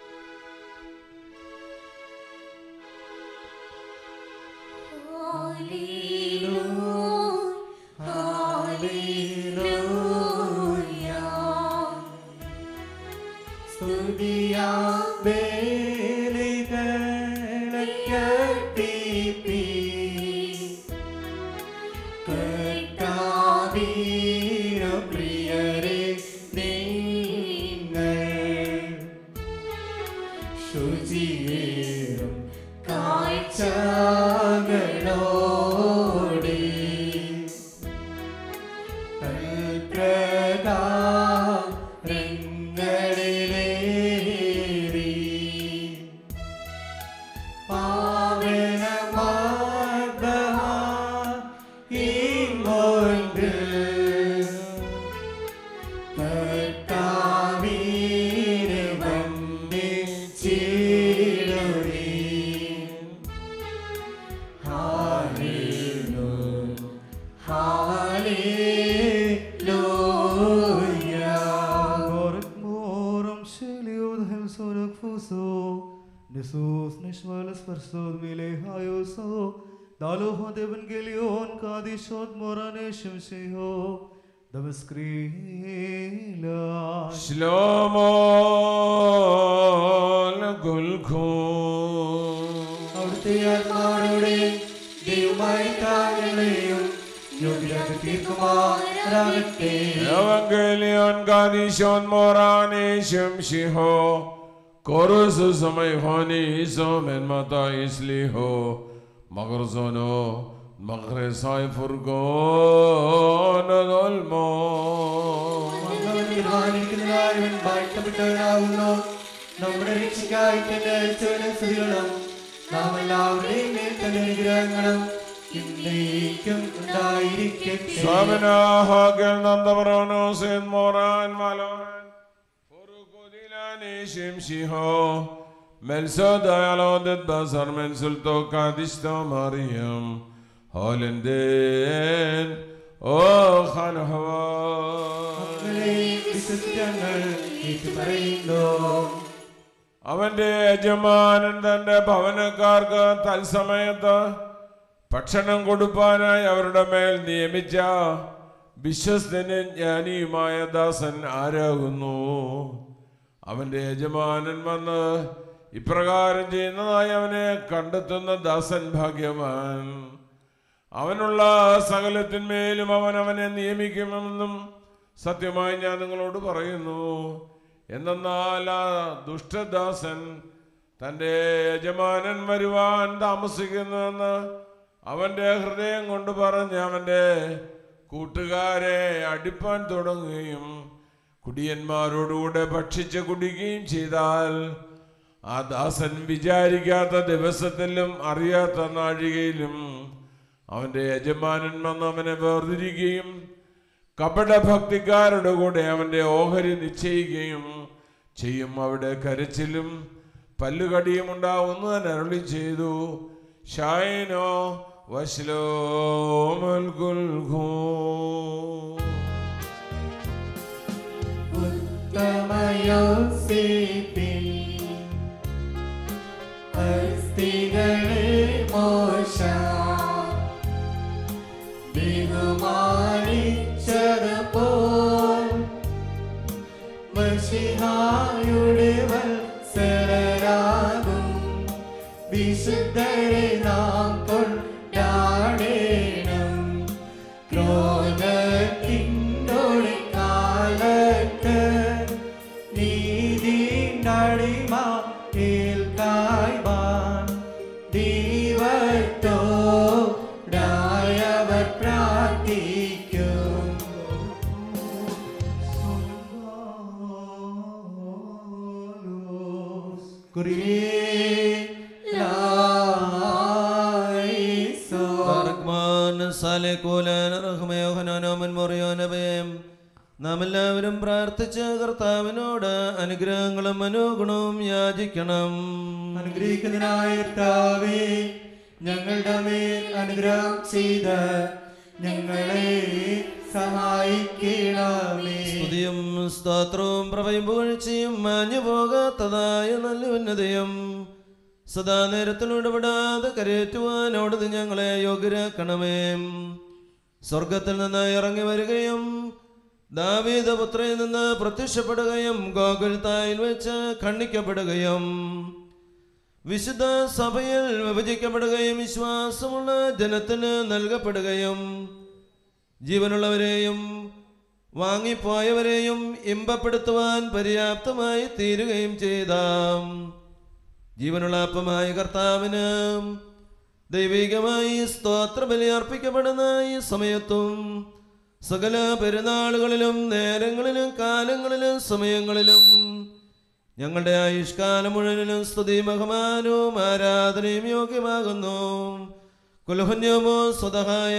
പ്രിയരെ നിങ്ങൾ ശുചിയേറും കാഴ്ചകളോടെ കൽപ്രകാരങ്ങളിലേറി പാവനമാർദ്ദഹ ഇങ്ങോട്ട് കർത്താവിനെ വന്ദിച്ചിടുവീൻ. Hallelujah. Hallelujah. Moram sheliod hel sorak fuso Nesus nishmalas farsod mile hayoso Dalo hod evangelion kadishod morane shemsheho Damaskrila שלמה לגולגול അവിടുത്തെ ആത്മാവോടെ ദൈവമായി താങ്കളെയും യോഗ്യരാക്കി തീർക്കുമാറാകണമേ ഉണ്ടാകട്ടെ Evangelion Gadishon Moraneshim Shiho Korusus Amaihoni Isom en Mata Isliho Magarzono Magresai Furgon Adolmo അവൻ തീരുമാനിക്കുന്നതായവൻ വാഴ്ത്തപ്പെട്ടവനാകുന്നു നമ്മുടെ രക്ഷയ്ക്കായി തന്നെ അയച്ചവനെ സ്തുതികളും നാം എല്ലാവരുടെയും മേൽ തന്നെ അനുഗ്രഹങ്ങളും ഇന്നേക്കും ഉണ്ടായിരിക്കട്ടെ Sabina Hagel Nandavaronos en Moran Maloran Furukudilanishim Shiho Melso Dialodet Basar Mensulto Kadishto Mariam Holenden O Khanhawa ഞങ്ങളെ വിശ്വസിച്ചങ്ങൾ ഏറ്റുപറയുന്നു അവന്റെ യജമാനൻ തന്റെ ഭവനക്കാർക്ക് തത്സമയത്ത് ഭക്ഷണം കൊടുപ്പാനായി അവരുടെ മേൽ നിയമിച്ച വിശ്വസ്തനും ജ്ഞാനിയുമായ ദാസൻ ആരാകുന്നു അവന്റെ യജമാനൻ വന്ന് ഇപ്രകാരം ചെയ്യുന്നതായി അവനെ കണ്ടെത്തുന്ന ദാസൻ ഭാഗ്യവാൻ അവനുള്ള സകലത്തിന്മേലും അവൻ അവനെ നിയമിക്കുമെന്നും സത്യമായി ഞാൻ നിങ്ങളോട് പറയുന്നു എന്നാൽ ആ ദുഷ്ടദാസൻ തൻ്റെ യജമാനൻ വരുവാൻ താമസിക്കുന്നുവെന്ന് അവൻ്റെ ഹൃദയം കൊണ്ട് പറഞ്ഞ് അവൻ്റെ കൂട്ടുകാരെ അടിപ്പാൻ തുടങ്ങുകയും കുടിയന്മാരോടുകൂടെ ഭക്ഷിച്ച് കുടിക്കുകയും ചെയ്താൽ ആ ദാസൻ വിചാരിക്കാത്ത ദിവസത്തിലും അറിയാത്ത നാഴികയിലും അവൻ്റെ യജമാനൻ വന്ന് അവനെ വേർതിരിക്കുകയും കപടഭക്തിക്കാരുടെ കൂടെ അവൻ്റെ ഓഹരി നിശ്ചയിക്കുകയും ചെയ്യും അവിടെ കരച്ചിലും പല്ലുകടിയും ഉണ്ടാവുന്നതിന് അരുളി ചെയ്തു ഷായനോ വശലോ ഉത്തമയോസേപ്പിൻ അസ്ഥികളെ മോശ ബഹുമാനിച്ചതുപോൽ മഷിഹായുടെ വത്സരരാകും വിശുദ്ധരെ നാം കൊണ്ടാടേണം ക്രോധത്തിൻ്റെ കാലത്ത് നീതി നടിമ കേൾക്കായ്വാൻ ദൈവത്തോടായവർ പ്രാർത്ഥിക്കും റഹ്മാൻ സാലേക്കോലാൻ റഹ്മയോഹനാനോമൻ മൊറിയോനബയം നാം എല്ലാവരും പ്രാർത്ഥിച്ച് കർത്താവിനോട് അനുഗ്രഹങ്ങളും മനോഗുണവും യാചിക്കണം അനുഗ്രഹിക്കുന്നതിനായ കർത്താവേ ഞങ്ങളുടെ മേൽ അനുഗ്രഹം ചെയ്ത് ഞങ്ങളെ സഹായിക്കണമേ സ്തുതിയും സ്തോത്രവും പ്രഭയും പുകഴ്ചയും മാഞ്ഞു പോകാത്തതായ നല്ല ഉന്നതയും സദാ നേരത്തിൽ ഇടപെടാതെ കരയേറ്റുവാനോടത് ഞങ്ങളെ യോഗ്യരാക്കണമേ സ്വർഗത്തിൽ നിന്ന് ഇറങ്ങി വരികയും ദാവീദപുത്രയിൽ നിന്ന് പ്രത്യക്ഷപ്പെടുകയും ഗോകുൽത്തായിൽ വെച്ച് ഖണ്ഡിക്കപ്പെടുകയും വിശുദ്ധ സഭയിൽ വിഭജിക്കപ്പെടുകയും വിശ്വാസമുള്ള ജനത്തിന് നൽകപ്പെടുകയും ജീവനുള്ളവരെയും വാങ്ങിപ്പോയവരെയും ഇമ്പപ്പെടുത്തുവാൻ പര്യാപ്തമായി തീരുകയും ചെയ്ത ജീവനുള്ള അപ്പമായ കർത്താവിന് ദൈവികമായി സ്തോത്രബലി അർപ്പിക്കപ്പെടുന്ന ഈ സമയത്തും സകല പെരുന്നാളുകളിലും നേരങ്ങളിലും കാലങ്ങളിലും സമയങ്ങളിലും ഞങ്ങളുടെ ആയുഷ്കാലം മുഴുവനും സ്തുതി ബഹുമാനവും ആരാധനയും യോഗ്യമാകുന്നു കുലഹന്യമോ സ്വതഹായ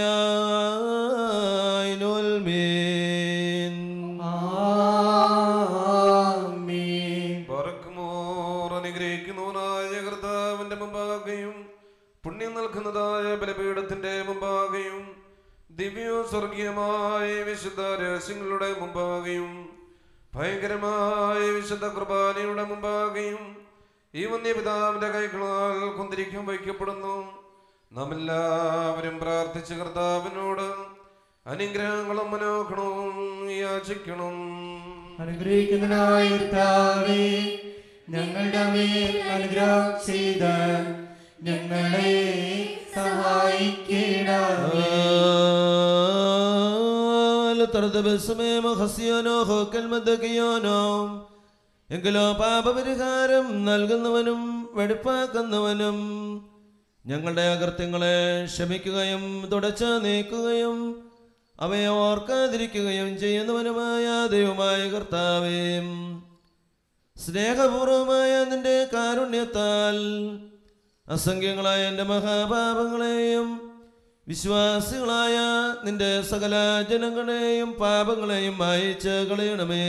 പറക്കുമോർ അനുഗ്രഹിക്കുന്നവനായ കർത്താവിന്റെ മുമ്പാകെയും പുണ്യം നൽകുന്നതായ ബലപീഠത്തിന്റെ മുമ്പാകെയും ദിവ്യവും സ്വർഗീയമായ വിശുദ്ധ രഹസ്യങ്ങളുടെ മുമ്പാകെയും ഭയങ്കരമായ വിശുദ്ധ കുർബാനയുടെ മുമ്പാകെയും ഈ വന്യപിതാവിന്റെ കൈകളാൽ കുന്തിരിക്കും വയ്ക്കപ്പെടുന്നു നാം എല്ലാവരും പ്രാർത്ഥിച്ച കർത്താവിനോട് അനുഗ്രഹങ്ങളും മനോഗണവും യാചിക്കണം അനുഗ്രഹിക്കുന്നതിനായ കർത്താവേ ഞങ്ങളുടെ മേൽ അനുഗ്രഹം ചെയ്ത് ഞങ്ങളെ സഹായിക്കണമേ തറുതബസ്മേമ ഹസ്യോനോ ഹോക്കൽ മദ്ദകിയോനോ എങ്കിലോ പാപപരിഹാരം നൽകുന്നവനും വെടിപ്പാക്കുന്നവനും ഞങ്ങളുടെ അകൃത്യങ്ങളെ ക്ഷമിക്കുകയും തുടച്ചു നീക്കുകയും അവയെ ഓർക്കാതിരിക്കുകയും ചെയ്യുന്നവനുമായ ദൈവമായ കർത്താവേ സ്നേഹപൂർവമായ നിന്റെ കാരുണ്യത്താൽ അസംഖ്യങ്ങളായ എൻ്റെ മഹാപാപങ്ങളെയും വിശ്വാസികളായ നിന്റെ സകല ജനങ്ങളെയും പാപങ്ങളെയും മായിച്ച് കളയണമേ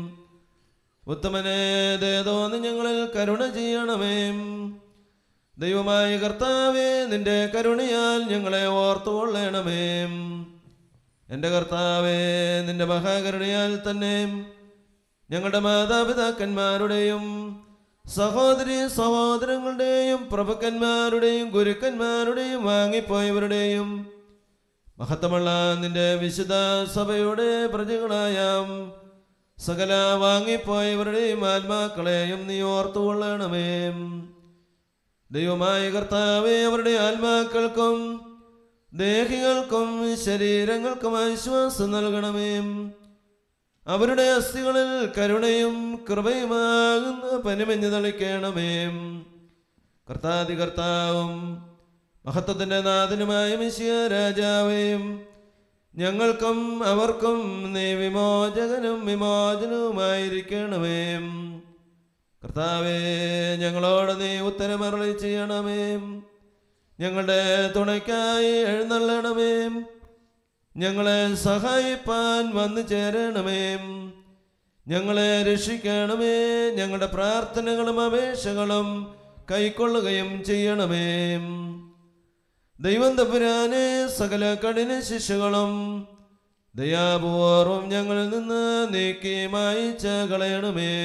ഉത്തമനെ ദേതോന്ന് ഞങ്ങളിൽ കരുണ ചെയ്യണമേ ദൈവമായ കർത്താവേ നിന്റെ കരുണയാൽ ഞങ്ങളെ ഓർത്തുകൊള്ളണമേ എൻ്റെ കർത്താവേ നിന്റെ മഹാകരുണയാൽ തന്നെ ഞങ്ങളുടെ മാതാപിതാക്കന്മാരുടെയും സഹോദരി സഹോദരങ്ങളുടെയും പ്രഭുക്കന്മാരുടെയും ഗുരുക്കന്മാരുടെയും വാങ്ങിപ്പോയവരുടെയും മഹത്വമുള്ള നിന്റെ വിശുദ്ധ സഭയുടെ പ്രജകളായ സകല വാങ്ങിപ്പോയവരുടെയും ആത്മാക്കളെയും നീ ഓർത്തുകൊള്ളണമേ ദൈവമായ കർത്താവെ അവരുടെ ആത്മാക്കൾക്കും ദേഹികൾക്കും ശരീരങ്ങൾക്കും ആശ്വാസം നൽകണമേ അവരുടെ അസ്ഥികളിൽ കരുണയും കൃപയുമാകുന്ന പനിമഞ്ഞ് തളിക്കണമേ കർത്താതി കർത്താവും മഹത്വത്തിന്റെ നാഥനുമായ മിശിയ രാജാവേയും ഞങ്ങൾക്കും അവർക്കും നീ വിമോചകനും വിമോചനവുമായിരിക്കണമേ കർത്താവേ ഞങ്ങളോട് നീ ഉത്തരമരളി ചെയ്യണമേ ഞങ്ങളുടെ തുണയ്ക്കായി എഴുന്നള്ളണമേ ഞങ്ങളെ സഹായിപ്പാൻ വന്നു ചേരണമേ ഞങ്ങളെ രക്ഷിക്കണമേ ഞങ്ങളുടെ പ്രാർത്ഥനകളും അപേക്ഷകളും കൈക്കൊള്ളുകയും ചെയ്യണമേ ദൈവം തമ്പുരാനെ സകല കഠിന ശിക്ഷകളും ദയാപൂർവം ഞങ്ങളിൽ നിന്ന് നീക്കി മായിച്ച് കളയണമേ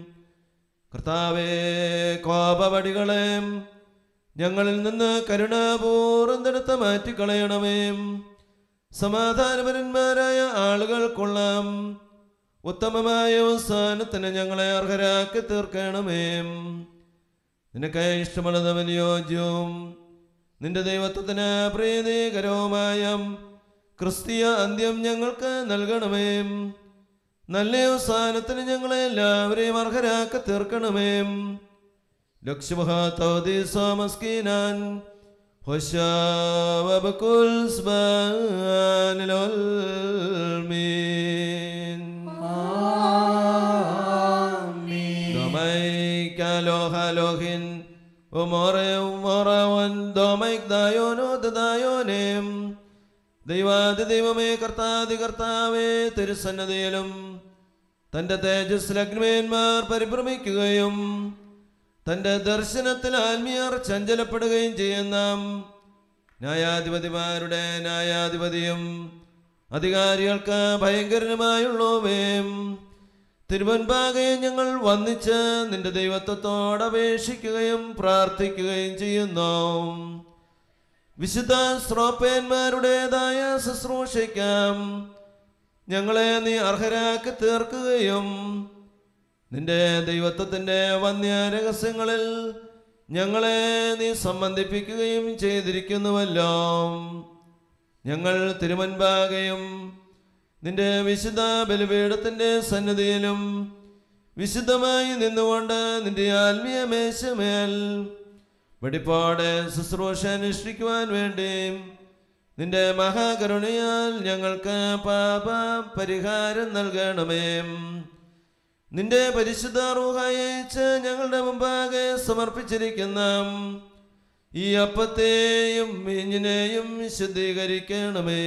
കർത്താവേ കോപവടികളെ ഞങ്ങളിൽ നിന്ന് കരുണാപൂർവം തടുത്ത് മാറ്റിക്കളയണമേ സമാധാനപരന്മാരായ ആളുകൾ കൊള്ളാം ഉത്തമമായ അവസാനത്തിന് ഞങ്ങളെ അർഹരാക്കി തീർക്കണമേ നിനക്ക് ഇഷ്ടമുള്ളതവൻ യോജ്യവും നിന്റെ ദൈവത്വത്തിന് പ്രീതികരവുമായ ക്രിസ്തീയ അന്ത്യം ഞങ്ങൾക്ക് നൽകണമേ നല്ല അവസാനത്തിന് ഞങ്ങളെ എല്ലാവരെയും അർഹരാക്കി തീർക്കണമേ ലക്ഷ്യമഹാത്തീസോമസ്കീനാൻ هشام بكل زمان العلمين دميك لوح لوحين ومرة ومرة دميك دايونو ദായോനേം ദൈവാദി ദൈവമേ കർത്താതി കർത്താവേ തിരുസന്നതയിലും തന്റെ തേജസ് ലഗ്നമേന്മാർ പരിഭ്രമിക്കുകയും തന്റെ ദർശനത്തിൽ ആത്മീയർ ചഞ്ചലപ്പെടുകയും ചെയ്യുന്ന ന്യായാധിപതിമാരുടെ ന്യായാധിപതിയും അധികാരികൾക്ക് ഭയങ്കരനുമായുള്ളവേ തിരുവൻപാകെ ഞങ്ങൾ വന്നിച്ച് നിന്റെ ദൈവത്വത്തോട് അപേക്ഷിക്കുകയും പ്രാർത്ഥിക്കുകയും ചെയ്യുന്നു വിശുദ്ധ ശ്രോപ്പന്മാരുടേതായ ശുശ്രൂഷയ്ക്കാം ഞങ്ങളെ നീ അർഹരാക്കി തീർക്കുകയും നിന്റെ ദൈവത്വത്തിൻ്റെ വന്യ രഹസ്യങ്ങളിൽ ഞങ്ങളെ നീ സംബന്ധിപ്പിക്കുകയും ചെയ്തിരിക്കുന്നുവല്ലോ ഞങ്ങൾ തിരുവൻപാകയും നിന്റെ വിശുദ്ധ ബലിപീഠത്തിൻ്റെ സന്നിധിയിലും വിശുദ്ധമായി നിന്നുകൊണ്ട് നിന്റെ ആത്മീയ മേശമേൽ വെടിപ്പോടെ ശുശ്രൂഷ അനുഷ്ഠിക്കുവാൻ വേണ്ടി നിന്റെ മഹാകരുണയാൽ ഞങ്ങൾക്ക് പാപ പരിഹാരം നൽകണമേ നിന്റെ പരിശുദ്ധ റൂഹായച്ച് ഞങ്ങളുടെ മുമ്പാകെ സമർപ്പിച്ചിരിക്കുന്ന ഈ അപ്പത്തെയും മീഞ്ഞിനെയും ശുദ്ധീകരിക്കണമേ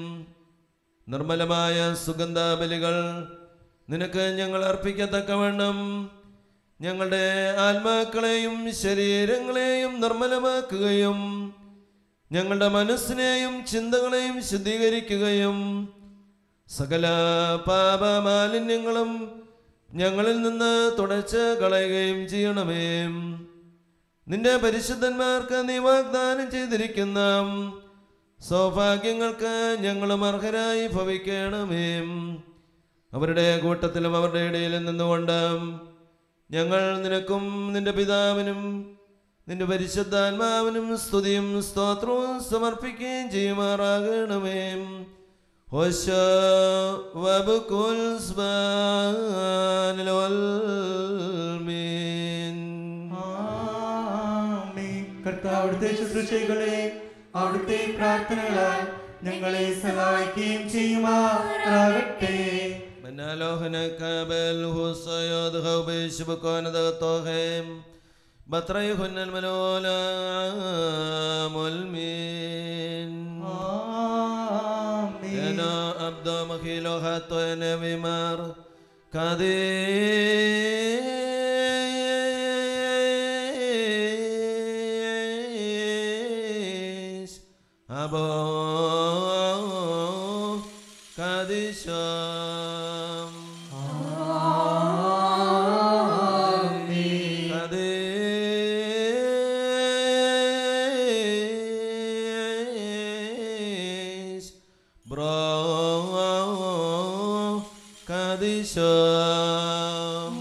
നിർമ്മലമായ സുഗന്ധബലികൾ നിനക്ക് ഞങ്ങൾ അർപ്പിക്കത്തക്കവണ്ണം ഞങ്ങളുടെ ആത്മാക്കളെയും ശരീരങ്ങളെയും നിർമ്മലമാക്കുകയും ഞങ്ങളുടെ മനസ്സിനെയും ചിന്തകളെയും ശുദ്ധീകരിക്കുകയും സകല പാപമാലിന്യങ്ങളും ഞങ്ങളിൽ നിന്ന് തുടച്ച് കളയുകയും ചെയ്യണമേ നിന്റെ പരിശുദ്ധന്മാർക്ക് നീ വാഗ്ദാനം ചെയ്തിരിക്കുന്ന സൗഭാഗ്യങ്ങൾക്ക് ഞങ്ങളും അർഹരായി ഭവിക്കണമേ അവരുടെ കൂട്ടത്തിലും അവരുടെ ഇടയിൽ നിന്നുകൊണ്ട് ഞങ്ങൾ നിനക്കും നിന്റെ പിതാവിനും നിന്റെ പരിശുദ്ധാത്മാവിനും സ്തുതിയും സ്തോത്രവും സമർപ്പിക്കുകയും ചെയ്യുമാറാകണമേ هوشا وبكل زمان والمين ആമേൻ. കർത്താവിടുത്തെ ശുശ്രൂഷകളെ അവിടുത്തെ പ്രാർത്ഥനകളാൽ ഞങ്ങളെ സഹായിക്കുകയും ചെയ്യുമാറാകട്ടെ منالوهن كابل هو الصياد غوبيش بكون ضغطوهم بطريهن الملولا ملمين ആമേൻ. انا ابدا مخيلو خطو انا بمار كاديش ابو كاديشام كاديش برو كاديشام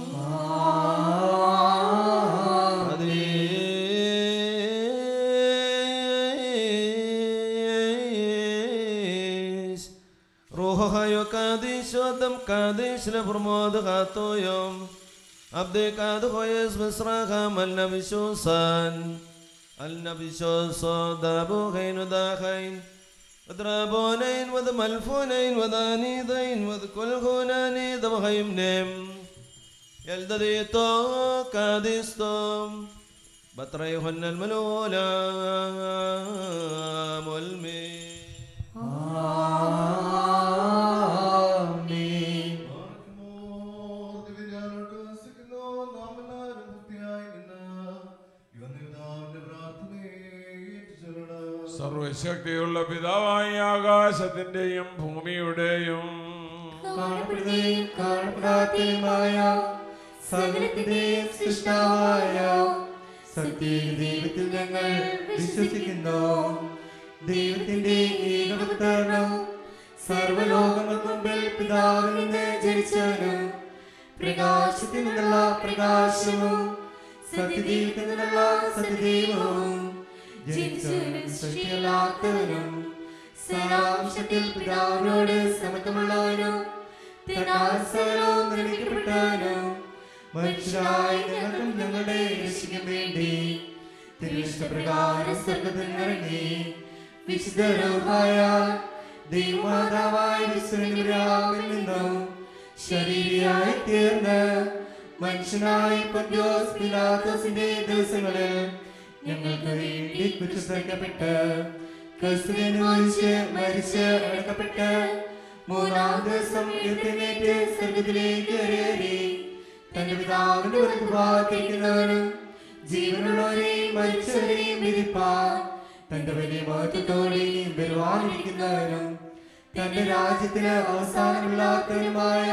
كاديش روحها يقاديش ودم قاديش لبرمود غاتو يوم عبدي قاد خويس بسراغا من نبي شوسان النبي شوسو دابو غين داخين ودرابونين وذ ملفونين وذانيدين وذ كل هوناني ذا بغيمنم يلددي تو كاديستم بطريهن الملولا ملمي ആമേൻ. സർവശക്തിയുള്ള പിതാവായ ആകാശത്തിന്റെയും ഭൂമിയുടെയും കാണപ്പെടുകയും കാണപ്പെടാത്തതുമായ സകലത്തിന്റെയും സൃഷ്ടാവായ സത്യ ദൈവത്തിൽ ഞങ്ങൾ വിശ്വസിക്കുന്നു ദൈവത്തിന്റെ ഏകപുത്രനും സർവലോകങ്ങൾക്ക് മുമ്പിൽ പിതാവിൽ നിന്ന് ജനിച്ചവനും പ്രകാശത്തിൽ നിന്നുള്ള പ്രകാശവും സത്യദൈവത്തിൽ നിന്നുള്ള സത്യദൈവവും ജനിച്ചവനും സൃഷ്ടിയല്ലാത്തവനും സാരാംശത്തിൽ പിതാവിനോട് സമത്വമുള്ളവനും തന്നാസകലവും നിർമ്മിക്കപ്പെട്ടവനും മനുഷ്യരായി ഞങ്ങൾക്കും ഞങ്ങളുടെ രക്ഷിക്കും വേണ്ടി തിരുവിഷ്ടപ്രകാരം സ്വർഗത്തിൽ ഇറങ്ങി വിശുദ്ധരൂപായ ദൈവമാതാവായ വിശ്വരാവിൽ നിന്നും ശരീരിയായി തീർന്ന് മനുഷ്യനായി പന്ത്യോസ് പിലാത്തോസിന്റെ ദിവസങ്ങളിൽ ഞങ്ങൾക്ക് വേണ്ടി കുറ്റപ്പെട്ട് ക്രിസ്തുവിനോദിച്ച് മരിച്ച് അടക്കപ്പെട്ട് മൂന്നാം ദിവസം എഴുന്നേറ്റ് സ്വർഗത്തിലേക്ക് കയറി തന്റെ പിതാവിന്റെ വലതുഭാഗത്തിരിക്കുന്നവനും ജീവനുള്ളവരെയും മരിച്ചവരെയും വിധിപ്പാൻ തന്റെ വലിയ മഹത്വത്തോടെയും വരുവാനിരിക്കുന്നവനും തന്റെ രാജ്യത്തിന് അവസാനമില്ലാത്തവനുമായ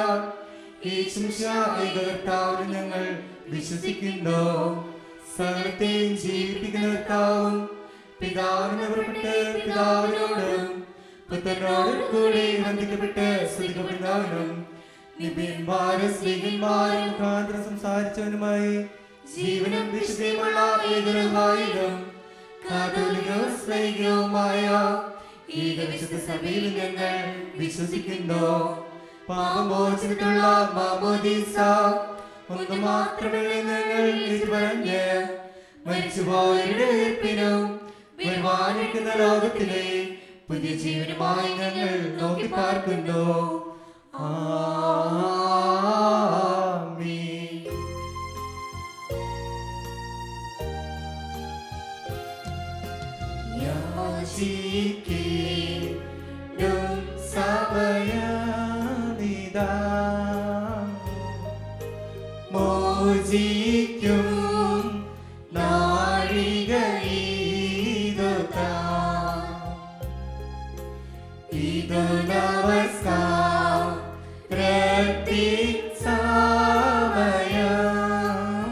ഏകകർത്താവിന് ഞങ്ങൾ വിശ്വസിക്കുന്നു സകലത്തെയും ജീവിപ്പിക്കുന്ന കർത്താവും പിതാവിന് പുറപ്പെട്ട് പിതാവിനോടും പുത്രനോടും കൂടെ ബന്ധിക്കപ്പെട്ട് സ്തുതിക്കപ്പെടുന്നവനും നിബിയന്മാരും സ്ത്രീകന്മാരും മുഖാന്തരം സംസാരിച്ചവനുമായി ജീവനും വിശുദ്ധിയുമുള്ള ഏകരഹായിലും കാതോലികവും സ്നേഹികവുമായ ഏകവിശുദ്ധ സഭയിൽ ഞങ്ങൾ വിശ്വസിക്കുന്നു പാപമോചനത്തിലുള്ള മാമോദീസ ഒന്ന് മാത്രമേ ഞങ്ങൾ ഇത് പറഞ്ഞ് മരിച്ചുപോയവരുടെ ഉയർപ്പിനും വരുവാനിരിക്കുന്ന ലോകത്തിലെ പുതിയ ജീവനുമായി ഞങ്ങൾ നോക്കി പാർക്കുന്നു ആമീൻ യാചിക്കേണ്ടും സമയമിതാ മോചിക്കും നാഴിക ഇതു നമസ്കാരത്തിൻ സമയം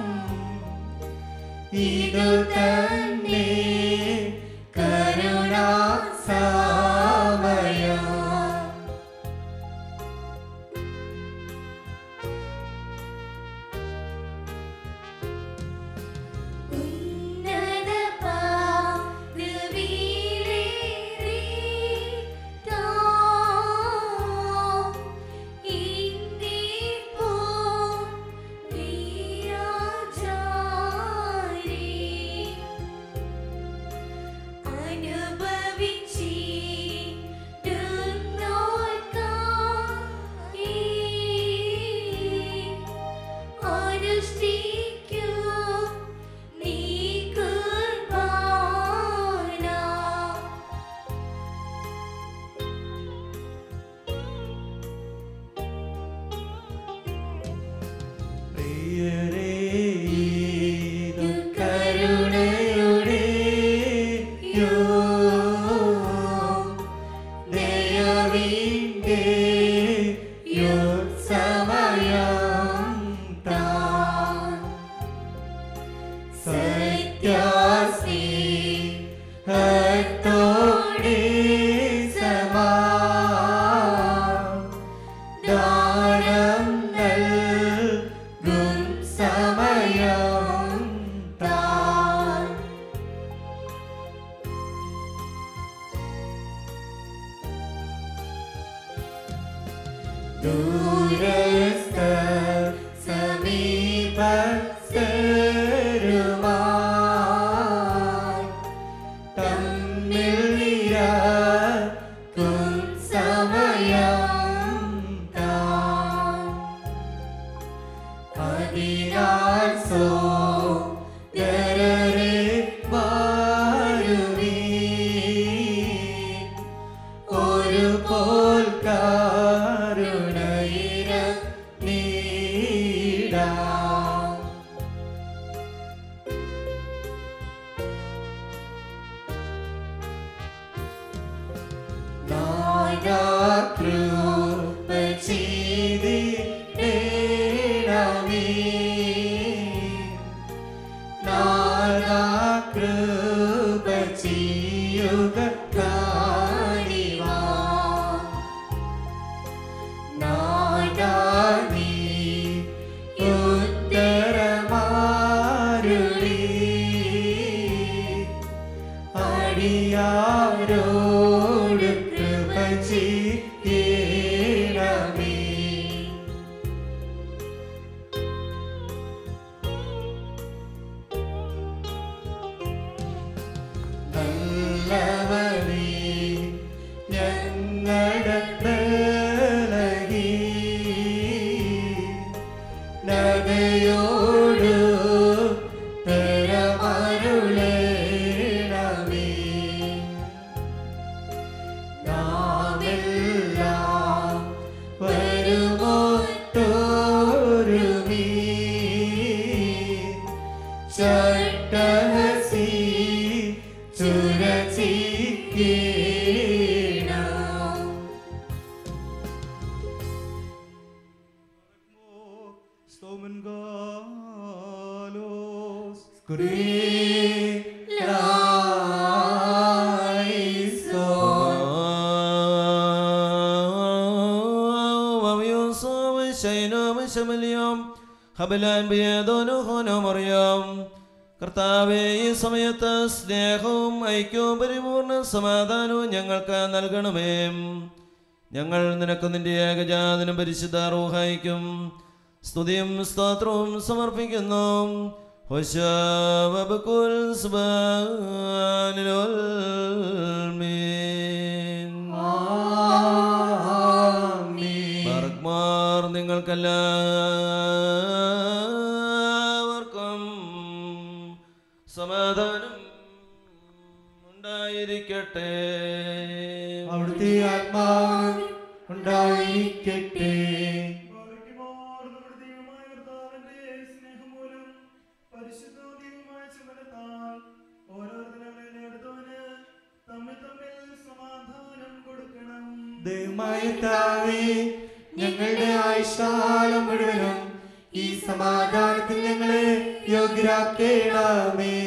ഇതു തന്നെ കരുണാ സമയം സമയം താൻ ദൂരസ്ഥ സമീപസ്ഥരുമായി തമ്മിൽ നിരക്കും സമയം താൻ അതിനാൽ സോദരരെ വാഴുവീൻ. ഒരു പോൽ കരുണയിര നീടാം നാഗകൃപ ചെയ്തിടേണമേ. നാഗകൃപ ചെയ്യുക കാണിവാൻ. നാദാ നീ ഉത്തരമാരുളി. അടിയാരോട് കൃപ ചെയ്യണമേ നല്ലവനേ ഞങ്ങളുടെ ബലഹീ നഗയോടു തരമരുളേണമേ നാമെല്ലാം വരുമോ തോരുമീ ചട്ടഹസി ചുരചിക്കണം കർത്താവെ ഈ സമയത്ത് സ്നേഹവും ഐക്യവും പരിപൂർണ സമാധാനവും ഞങ്ങൾക്ക് നൽകണമേ ഞങ്ങൾ നിനക്ക് നിന്റെ ഏകജാതനും പരിശുദ്ധ റൂഹായിക്കും സ്തുതിയും സ്തോത്രവും സമർപ്പിക്കുന്നു ഹോശാവബകുൽ സുബ്ഹാനൽ മീൻ. ബർഗ്മാർ നിങ്ങൾക്കെല്ലാവർക്കും സമാധാനം ഉണ്ടായിരിക്കട്ടെ അവിടുത്തെ ആത്മാവ് ഉണ്ടായിരിക്കട്ടെ ദൈവമായ താവേ ഞങ്ങളുടെ ആയുഷ്കാലം മുഴുവനും ഈ സമാധാനത്തിൽ ഞങ്ങളെ യോഗ്യരാക്കേണമേ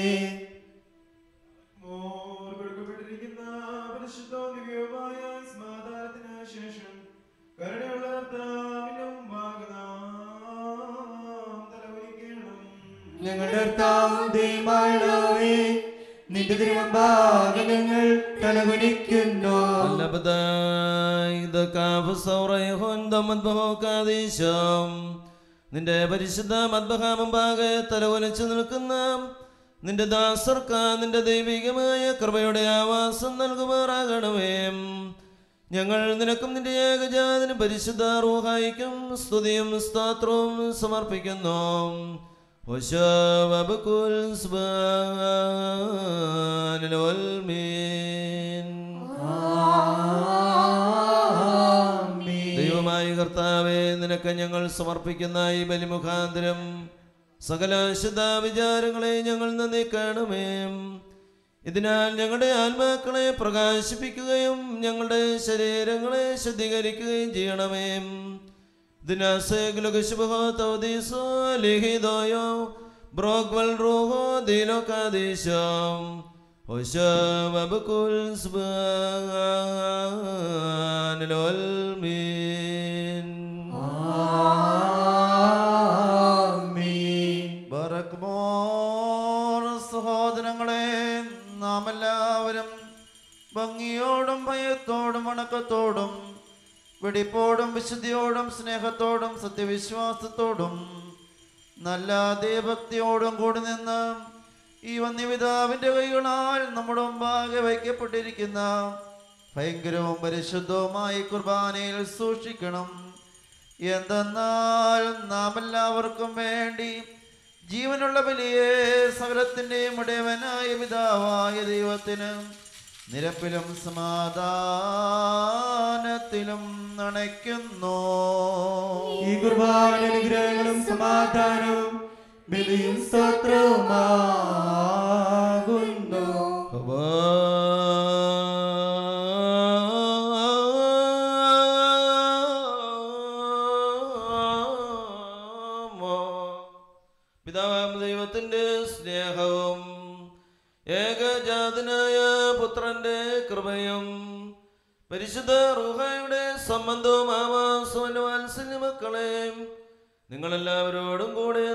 മോർ കൊടുക്കപ്പെട്ടിരിക്കുന്ന പരിശുദ്ധവും ദിവ്യവുമായ സമാധാനത്തിന് ശേഷം കരുണയുള്ള കർത്താവിന്റെ മുമ്പാകെ നാം തലകുനിക്കണം. ഞങ്ങളുടെ കർത്താവും ദൈവമായുള്ളവേ നിന്റെ തിരുവമ്പാകെ ഞങ്ങൾ തലകുനിക്കുന്നു നിന്റെ പരിശുദ്ധ മദ്ബഹാമുമ്പാകെ തലവലിച്ചു നിൽക്കുന്ന നിന്റെ ദാസർക്ക് നിന്റെ ദൈവികമായ കൃപയുടെ ആവാസം നൽകുമാറാകണമേ ഞങ്ങൾ നിനക്കും നിന്റെ ഏകജാതിനും പരിശുദ്ധ റൂഹായിക്കും സ്തുതിയും സ്തോത്രവും സമർപ്പിക്കുന്നു വബകുൽ സുബ്ഹാനൽ വൽമീൻ ദൈവമായ കർത്താവെ നിനക്ക് ഞങ്ങൾ സമർപ്പിക്കുന്ന ഈ ബലിമുഖാന്തരം സകല ശുദ്ധ വിചാരങ്ങളെ ഞങ്ങൾ നന്ദി കാണുമേ ഇതിനാൽ ഞങ്ങളുടെ ആത്മാക്കളെ പ്രകാശിപ്പിക്കുകയും ഞങ്ങളുടെ ശരീരങ്ങളെ ശുദ്ധീകരിക്കുകയും ചെയ്യണമേ ദിനാസേഖലോ ബ്രോഗ്വൽ റൂഹോ ദീനോ കാദേശം വബകുൽ സുബ്ഹാനൽ വൽമീൻ ആമീൻ വണക്കത്തോടും വെടിപ്പോടും വിശുദ്ധിയോടും സ്നേഹത്തോടും സത്യവിശ്വാസത്തോടും നല്ല ദൈവഭക്തിയോടും കൂടി നിന്ന് ഈ വന്യപിതാവിന്റെ കൈകളാൽ നമ്മുടെ മുമ്പാകെ വയ്ക്കപ്പെട്ടിരിക്കുന്ന ഭയങ്കരവും പരിശുദ്ധവുമായ ഈ കുർബാനയിൽ സൂക്ഷിക്കണം എന്തെന്നാൽ നാം എല്ലാവർക്കും വേണ്ടി ജീവനുള്ള ബലിയെ സകലത്തിൻ്റെയും ഉടയവനായ പിതാവായ ദൈവത്തിന് നിരപ്പിലും സമാധാനത്തിലും നണയ്ക്കുന്നു ഈ കുർബാന അനുഗ്രഹങ്ങളും സമാധാനവും ബലിയും സ്തോത്രവുമാകുന്നു പിതാവാം ദൈവത്തിന്റെ സ്നേഹവും ഏകജാതനായ പുത്രന്റെ കൃപയും പരിശുദ്ധ റൂഹായുടെ സംബന്ധവും ആവാസവന്റെ വാത്സല്യ മക്കളെ നിങ്ങളെല്ലാവരോടും കൂടെ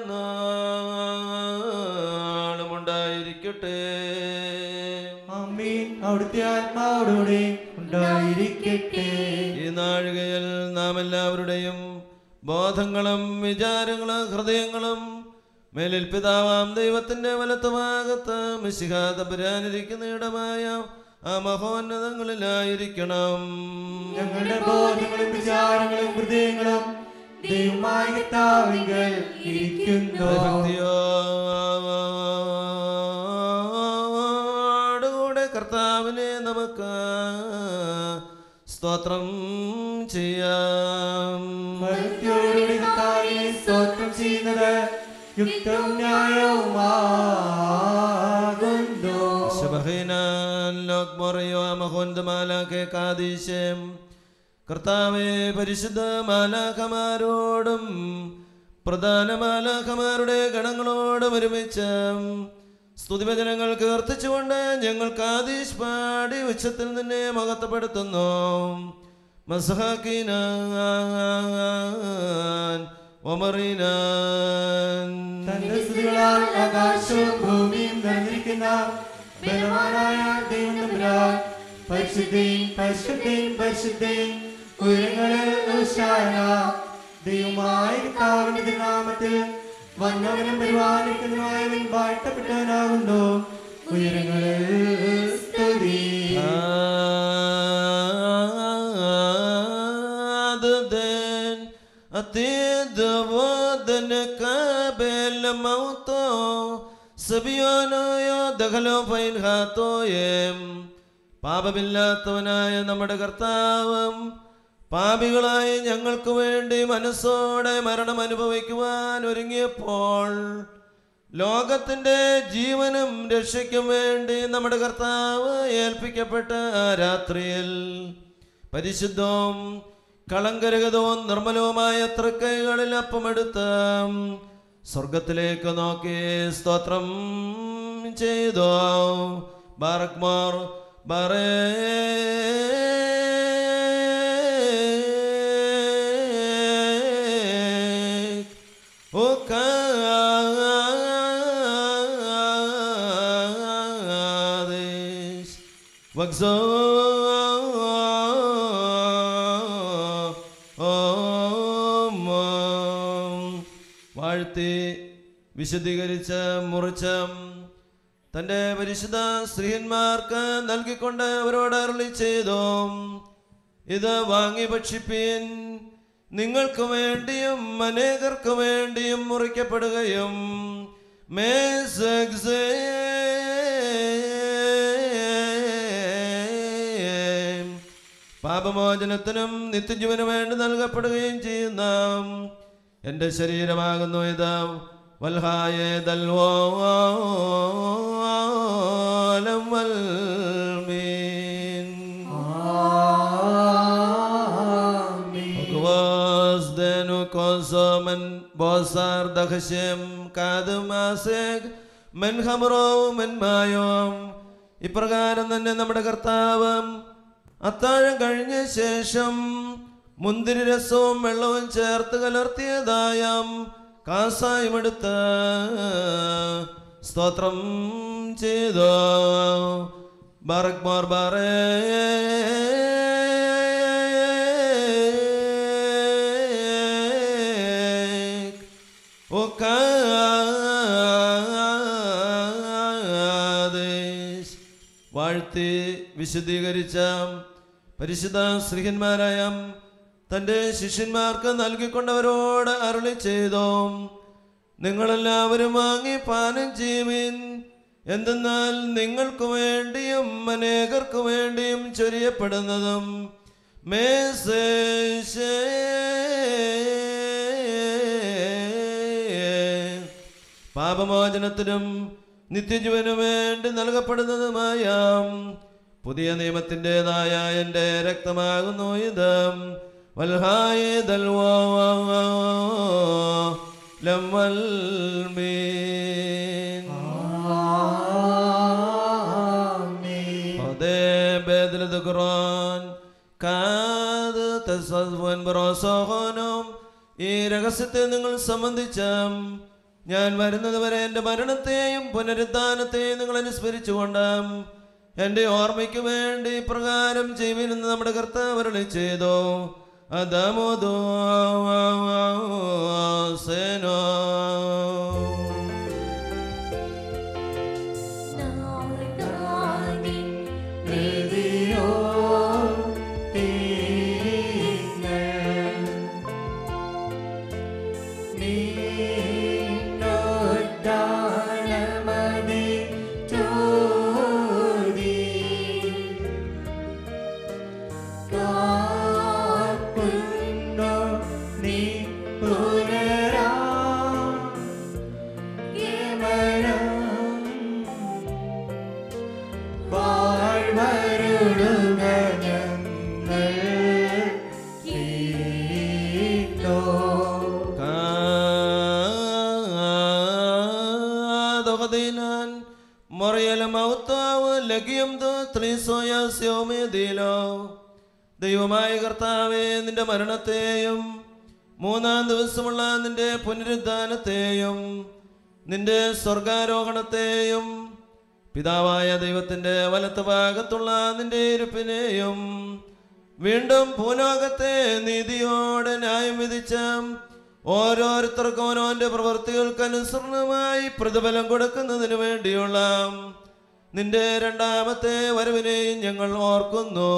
നാളും ഉണ്ടായിരിക്കട്ടെ അമ്മീൻ അവിടുത്തെ ആത്മാവോടുകൂടെ ഉണ്ടായിരിക്കട്ടെ ഈ നാഴികയിൽ നാം എല്ലാവരുടെയും ബോധങ്ങളും വിചാരങ്ങളും ഹൃദയങ്ങളും മേലിൽ പിതാവാം ദൈവത്തിന്റെ വലത്തുഭാഗത്ത് മിശിഹാതപുരാനിരിക്കുന്ന ഇടമായ ആ മഹോന്നതങ്ങളിലായിരിക്കണം ഞങ്ങളുടെ ബോധങ്ങളും വിചാരങ്ങളും ഹൃദയങ്ങളും ദൈവമായ കർത്താവിങ്കൽ ഇരിക്കുന്നു ഭക്തിയോടുകൂടെ കർത്താവിനെ നമുക്ക് സ്തോത്രം ചെയ്യാം ഭക്തിയോടുകൂടി കർത്താവിനെ സ്തോത്രം ചെയ്യുന്നത് യുക്തവും ന്യായവുമാകുന്നു ശബഹീനാൻ ലോക്മോറയോ മഹോന്തമാലാക്കെ കാദീശം കർത്താവെ പരിശുദ്ധ മാലാഖമാരോടും പ്രധാന മാലാഖമാരുടെ ഗണങ്ങളോടും ഒരുമിച്ച് സ്തുതിവചനങ്ങൾ കീർത്തിച്ചുകൊണ്ട് ഞങ്ങൾ കാദീശ് പാടി ഉച്ചത്തിൽ നിന്നെ മഹത്വപ്പെടുത്തുന്നു മസഹാക്കീനാൻ ഒമറീനാൻ തന്റെ സ്തുതികളാൽ ആകാശവും ഭൂമിയും നിറഞ്ഞിരിക്കുന്ന ബലവാനായ ദൈവം തമ്പുരാൻ പരിശുദ്ധയും പരിശുദ്ധയും പരിശുദ്ധയും ഉയരങ്ങളിൽ ഉഷാന ദൈവമായ കർത്താവിന്റെ തിരുനാമത്തിൽ വന്നവനും പരിപാലിക്കുന്നതുമായവൻ വാഴ്ത്തപ്പെട്ടവനാകുന്നു ഉയരങ്ങളിൽ സ്തുതി عددين أتيد ودن قابل موتو സബിയോനോ ദഹലോ ഫൈൻ ഹാത്തോയം പാപമില്ലാത്തവനായ നമ്മുടെ കർത്താവും പാപികളായ ഞങ്ങൾക്ക് വേണ്ടി മനസ്സോടെ മരണം അനുഭവിക്കുവാൻ ഒരുങ്ങിയപ്പോൾ ലോകത്തിന്റെ ജീവനും രക്ഷയ്ക്കും വേണ്ടി നമ്മുടെ കർത്താവ് ഏൽപ്പിക്കപ്പെട്ട ആ രാത്രിയിൽ പരിശുദ്ധവും കളങ്കരഹിതവും നിർമ്മലവുമായ തൃക്കൈകളിൽ അപ്പമെടുത്ത് സ്വർഗത്തിലേക്ക് നോക്കി സ്തോത്രം ചെയ്തു ബാറക്മാർ ബറേ ഓ കാദേശ് വക്സോ വാഴ്ത്തി വിശദീകരിച്ച മുറിച്ച തന്റെ പരിശുദ്ധ സ്ത്രീയന്മാർക്ക് നൽകിക്കൊണ്ട് അവരോട് അരുളി ചെയ്തു ഇത് വാങ്ങി ഭക്ഷിപ്പീൻ നിങ്ങൾക്ക് വേണ്ടിയും അനേകർക്ക് വേണ്ടിയും മുറിക്കപ്പെടുകയും മേസഗ്സേ പാപമോചനത്തിനും നിത്യജീവനും വേണ്ടി നൽകപ്പെടുകയും ചെയ്യുന്ന എൻ്റെ ശരീരമാകുന്നു ഇത് വൽഹായ ദൽവോലം വൽമീൻ Ogwas denu kosomen bosar dakhshem കാതുമാസേക് മെൻ ഹമറോവും മെൻ മായോം ഇപ്രകാരം തന്നെ നമ്മുടെ കർത്താവ് അത്താഴം കഴിഞ്ഞ ശേഷം മുന്തിരി രസവും വെള്ളവും ചേർത്ത് കലർത്തിയതായ കാസായും എടുത്ത് സ്തോത്രം ചെയ്തു ബറക് മോർ ബറേ ഒക്കാദേശ് വാഴ്ത്തി വിശദീകരിച്ച പരിശുദ്ധ ശ്രീഹന്മാരായ തൻ്റെ ശിഷ്യന്മാർക്ക് നൽകിക്കൊണ്ടവരോട് അരുളി ചെയ്തു നിങ്ങളെല്ലാവരും വാങ്ങി പാനം ചെയ്യുവിൻ എന്തെന്നാൽ നിങ്ങൾക്ക് വേണ്ടിയും അനേകർക്ക് വേണ്ടിയും ചൊരിയപ്പെടുന്നതും മേശേ പാപമോചനത്തിനും നിത്യജീവനും വേണ്ടി നൽകപ്പെടുന്നതുമായ പുതിയ നിയമത്തിൻ്റെതായ എൻ്റെ രക്തമാകുന്നു ഇത് വൽഹായ ദൽവാ ലമ്മൽ മീൻ Ode bedel de Quran കാത് തസ്വൻ ബറോസോഹോനും ഈ രഹസ്യത്തെ നിങ്ങൾ സംബന്ധിച്ച ഞാൻ വരുന്നത് വരെ എൻ്റെ മരണത്തെയും പുനരുദ്ധാനത്തെയും നിങ്ങൾ അനുസ്മരിച്ചുകൊണ്ട് എൻ്റെ ഓർമ്മയ്ക്ക് വേണ്ടി പ്രകാരം ചെയ്യുമെന്ന് നമ്മുടെ കർത്താവ് അരുളി ചെയ്തു അതമോദോ സേനോ കാതകദിനാൻ മറിയല മൗത്താവ് ലഗിയം ത്രിസോയസ്യോമേദിലോ ദൈവമായ കർത്താവെ നിന്റെ മരണത്തെയും മൂന്നാം ദിവസമുള്ള നിന്റെ പുനരുദ്ധാനത്തെയും നിന്റെ സ്വർഗാരോഹണത്തെയും പിതാവായ ദൈവത്തിന്റെ വലത്ത് ഭാഗത്തുള്ള നിന്റെ ഇരുപ്പിനെയും വീണ്ടും ഭൂലോകത്തെ നീതിയോടെ ന്യായം വിധിച്ച ഓരോരുത്തർക്കും ഓരോന്റെ പ്രവൃത്തികൾക്ക് അനുസരണമായി പ്രതിഫലം കൊടുക്കുന്നതിന് വേണ്ടിയുള്ള നിന്റെ രണ്ടാമത്തെ വരവിനെയും ഞങ്ങൾ ഓർക്കുന്നു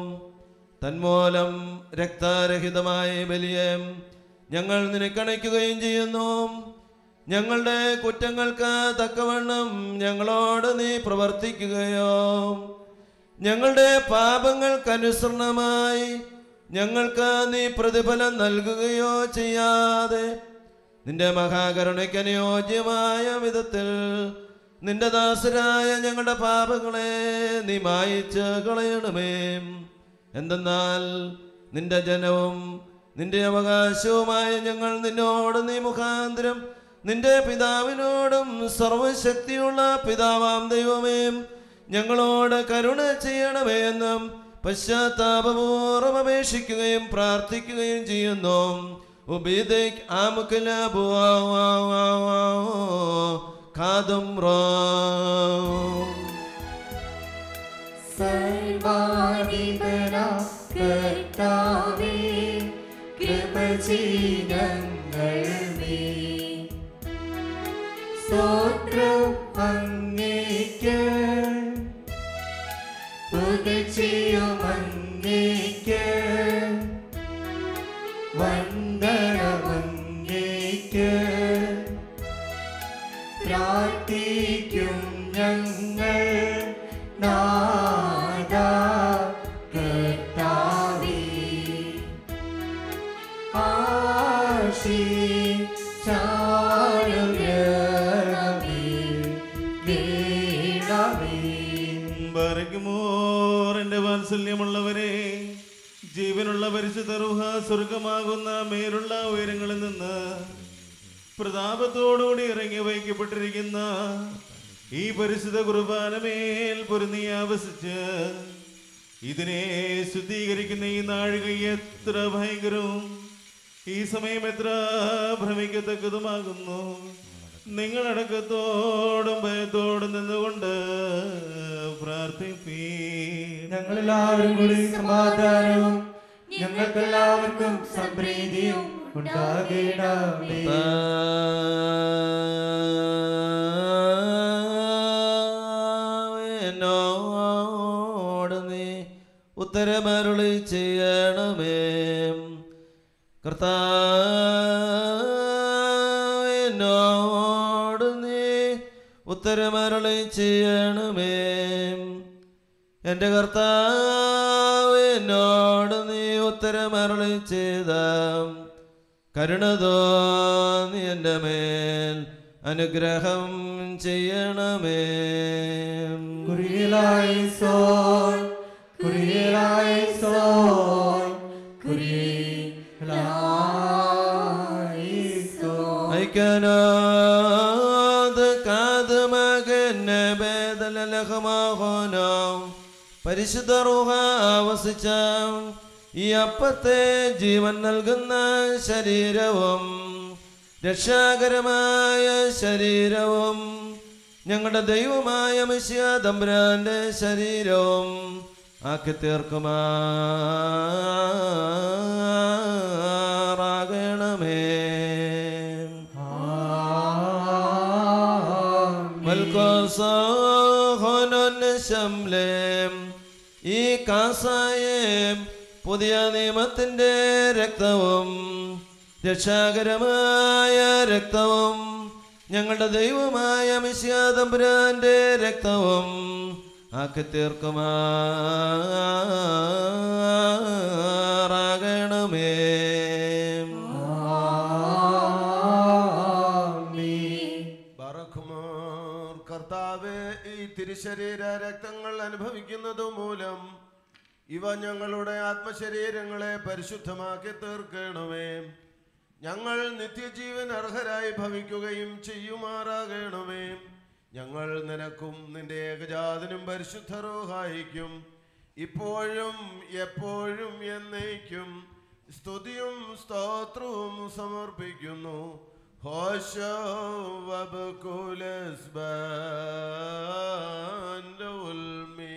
തന്മൂലം രക്തരഹിതമായ ബലിയെ ഞങ്ങൾ നിനക്കണയ്ക്കുകയും ചെയ്യുന്നു ഞങ്ങളുടെ കുറ്റങ്ങൾക്ക് തക്കവണ്ണം ഞങ്ങളോട് നീ പ്രവർത്തിക്കുകയോ ഞങ്ങളുടെ പാപങ്ങൾക്കനുസരണമായി ഞങ്ങൾക്ക് നീ പ്രതിഫലം നൽകുകയോ ചെയ്യാതെ നിന്റെ മഹാകരുണയ്ക്ക് അനുയോജ്യമായ വിധത്തിൽ നിന്റെ ദാസരായ ഞങ്ങളുടെ പാപങ്ങളെ നീ മായിച്ച് കളയണമേ എന്തെന്നാൽ നിന്റെ ജനവും നിന്റെ അവകാശവുമായ ഞങ്ങൾ നിന്നോട് നീ മുഖാന്തരം നിന്റെ പിതാവിനോടും സർവശക്തിയുള്ള പിതാവാം ദൈവമേ ഞങ്ങളോട് കരുണ ചെയ്യണമേ എന്നും പശ്ചാത്താപപൂർവം അപേക്ഷിക്കുകയും പ്രാർത്ഥിക്കുകയും ചെയ്യുന്നു ഉബിദയ്ക്ക് ആമുക്കലബു കാതും റോ സർവാധിപന കർത്താവേ കൃപ ചെയ്തങ്ങൾ നീ സ്തോത്രം അങ്ങേക്ക് പുകച്ചിയും അങ്ങേക്ക് വന്ദനമങ്ങേക്ക് പ്രാർത്ഥിക്കും ഞങ്ങൾ നാദ കർത്താവേ ആശി ചാരുരമേ വീണമേ ബരക്കുമോർ എന്റെ വാത്സല്യമുള്ളവരെ ജീവനുള്ള പരിശുദ്ധ റുഹ സ്വർഗമാകുന്ന മേലുള്ള ഉയരങ്ങളിൽ നിന്ന് പ്രതാപത്തോടുകൂടി ഇറങ്ങി വയ്ക്കപ്പെട്ടിരിക്കുന്ന ഈ പരിശുദ്ധ കുർബാനമേൽ പൊരുന്നി ആവസിച്ച് ഇതിനെ ശുദ്ധീകരിക്കുന്ന ഈ നാഴിക എത്ര ഭയങ്കരവും ഈ സമയം എത്ര ഭ്രമിക്കത്തക്കതുമാകുന്നു നിങ്ങളടക്കത്തോടും ഭയത്തോടും നിന്നുകൊണ്ട് പ്രാർത്ഥിപ്പീ ഞങ്ങളെല്ലാവരും കൂടി സമാധാനവും ഞങ്ങൾക്കെല്ലാവർക്കും സംപ്രീതിയും ഉണ്ടാകണമേ എന്നോട് നീ ഉത്തരമരുളി ചെയ്യണമേ കർത്താവിനോട് നീ ഉത്തരമരുളി ചെയ്യണമേ എൻ്റെ കർത്താവിനോട് നീ ഉത്തരമരുളി ചെയ്ത കരുണ തോന്നി എൻ്റെ മേൽ അനുഗ്രഹം ചെയ്യണമേ കുരിയലായി സോൻ കുരിയലായി സോൻ കുരിയലായി സോൻ ഐക്യനാഥ് കാത് മകന് ബേദലഹമാഹോനോ പരിശുദ്ധ റൂഹ ആവസിച്ച ഈ അപ്പത്തെ ജീവൻ നൽകുന്ന ശരീരവും രക്ഷാകരമായ ശരീരവും ഞങ്ങളുടെ ദൈവമായ മിശിയ തമ്പുരാന്റെ ശരീരവും ആക്കി തീർക്കുമാറാകണമേ ശംലേം ഈ കാസായേം പുതിയ നിയമത്തിന്റെ രക്തവും രക്ഷാകരമായ രക്തവും ഞങ്ങളുടെ ദൈവമായ മിശ്യാതമ്പുരാന്റെ രക്തവും ആക്കി തീർക്കുമാറാകണമേ ബറഖുമാർ കർത്താവെ ഈ തിരുശരീര രക്തങ്ങൾ അനുഭവിക്കുന്നത് മൂലം ഇവ ഞങ്ങളുടെ ആത്മശരീരങ്ങളെ പരിശുദ്ധമാക്കി തീർക്കണമേ ഞങ്ങൾ നിത്യജീവൻ അർഹരായി ഭവിക്കുകയും ചെയ്യുമാറാകണമേ ഞങ്ങൾ നിനക്കും നിന്റെ ഏകജാതനും പരിശുദ്ധ റോഹായിക്കും ഇപ്പോഴും എപ്പോഴും എന്നേക്കും സ്തുതിയും സ്തോത്രവും സമർപ്പിക്കുന്നു ഹോശോ വബകുലസ് ഉൽമീ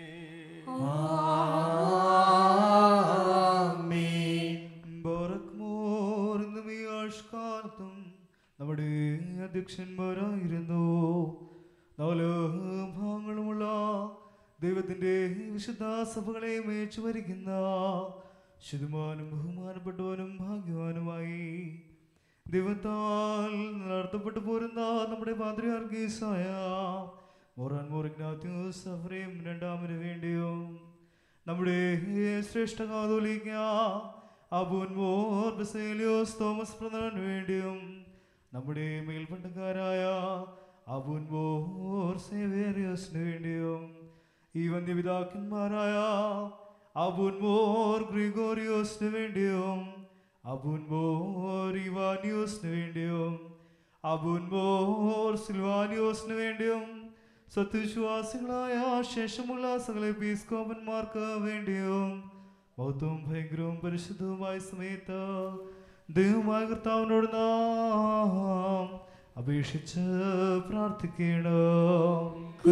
ബറക്മോർ എന്നും ഈ ആഴ്ചക്കാലത്തും നമ്മുടെ അധ്യക്ഷന്മാരായിരുന്നു നാല് ഭാഗങ്ങളുമുള്ള ദൈവത്തിന്റെ വിശുദ്ധ സഭകളെ മേച്ചു വരിക്കുന്ന ശുദ്ധമാനും ബഹുമാനപ്പെട്ടവനും ഭാഗ്യവാനുമായി ദൈവത്താൽ നടത്തപ്പെട്ടു പോരുന്ന നമ്മുടെ പാത്രിയാർഗീസായ മോറാൻ മോറിഗ്നാത്യൂസ് അഫ്രേം രണ്ടാമന് വേണ്ടിയും നമ്മുടെ ശ്രേഷ്ഠ കാതോലിക്ക അബൂൻ മോർ ബസേലിയോസ് തോമസ് പ്രധാനു വേണ്ടിയും നമ്മുടെ മേൽപ്പണ്ടക്കാരായ അബൂൻ മോർ സേവേറിയോസിന് വേണ്ടിയും ഈ വന്യപിതാക്കന്മാരായ അബൂൻ മോർ ഗ്രിഗോറിയോസിന് വേണ്ടിയും അബൂൻ മോർ ഇവാനിയോസിന് വേണ്ടിയും അബൂൻ മോർ സിൽവാനിയോസിന് വേണ്ടിയും സത്യവിശ്വാസികളായ ശേഷമുള്ള സകല പീസ്കോപ്പന്മാർക്ക് വേണ്ടിയും മൗത്തവും ഭയങ്കരവും പരിശുദ്ധവുമായ സമയത്ത് ദൈവമായ കർത്താവിനോട് നാം അപേക്ഷിച്ച് പ്രാർത്ഥിക്കണം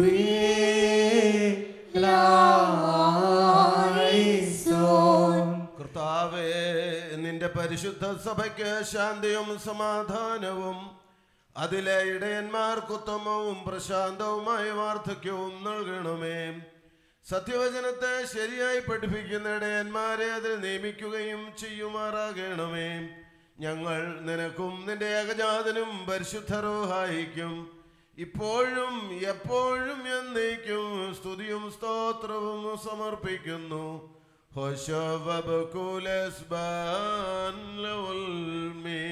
കർത്താവേ നിന്റെ പരിശുദ്ധ സഭയ്ക്ക് ശാന്തിയും സമാധാനവും അതിലെ ഇടയന്മാർക്ക് ഉത്തമവും പ്രശാന്തവുമായ വാർദ്ധക്യവും നൽകണമേ സത്യവചനത്തെ ശരിയായി പഠിപ്പിക്കുന്ന ഇടയന്മാരെ അതിൽ നിയമിക്കുകയും ചെയ്യുമാറാകണമേ ഞങ്ങൾ നിനക്കും നിന്റെ ഏകജാതനും പരിശുദ്ധരോഹായിക്കും ഇപ്പോഴും എപ്പോഴും എന്നേക്കും സ്തുതിയും സ്തോത്രവും സമർപ്പിക്കുന്നു ഹോശവബകുലസ്ബാൻ ലൗൽമീ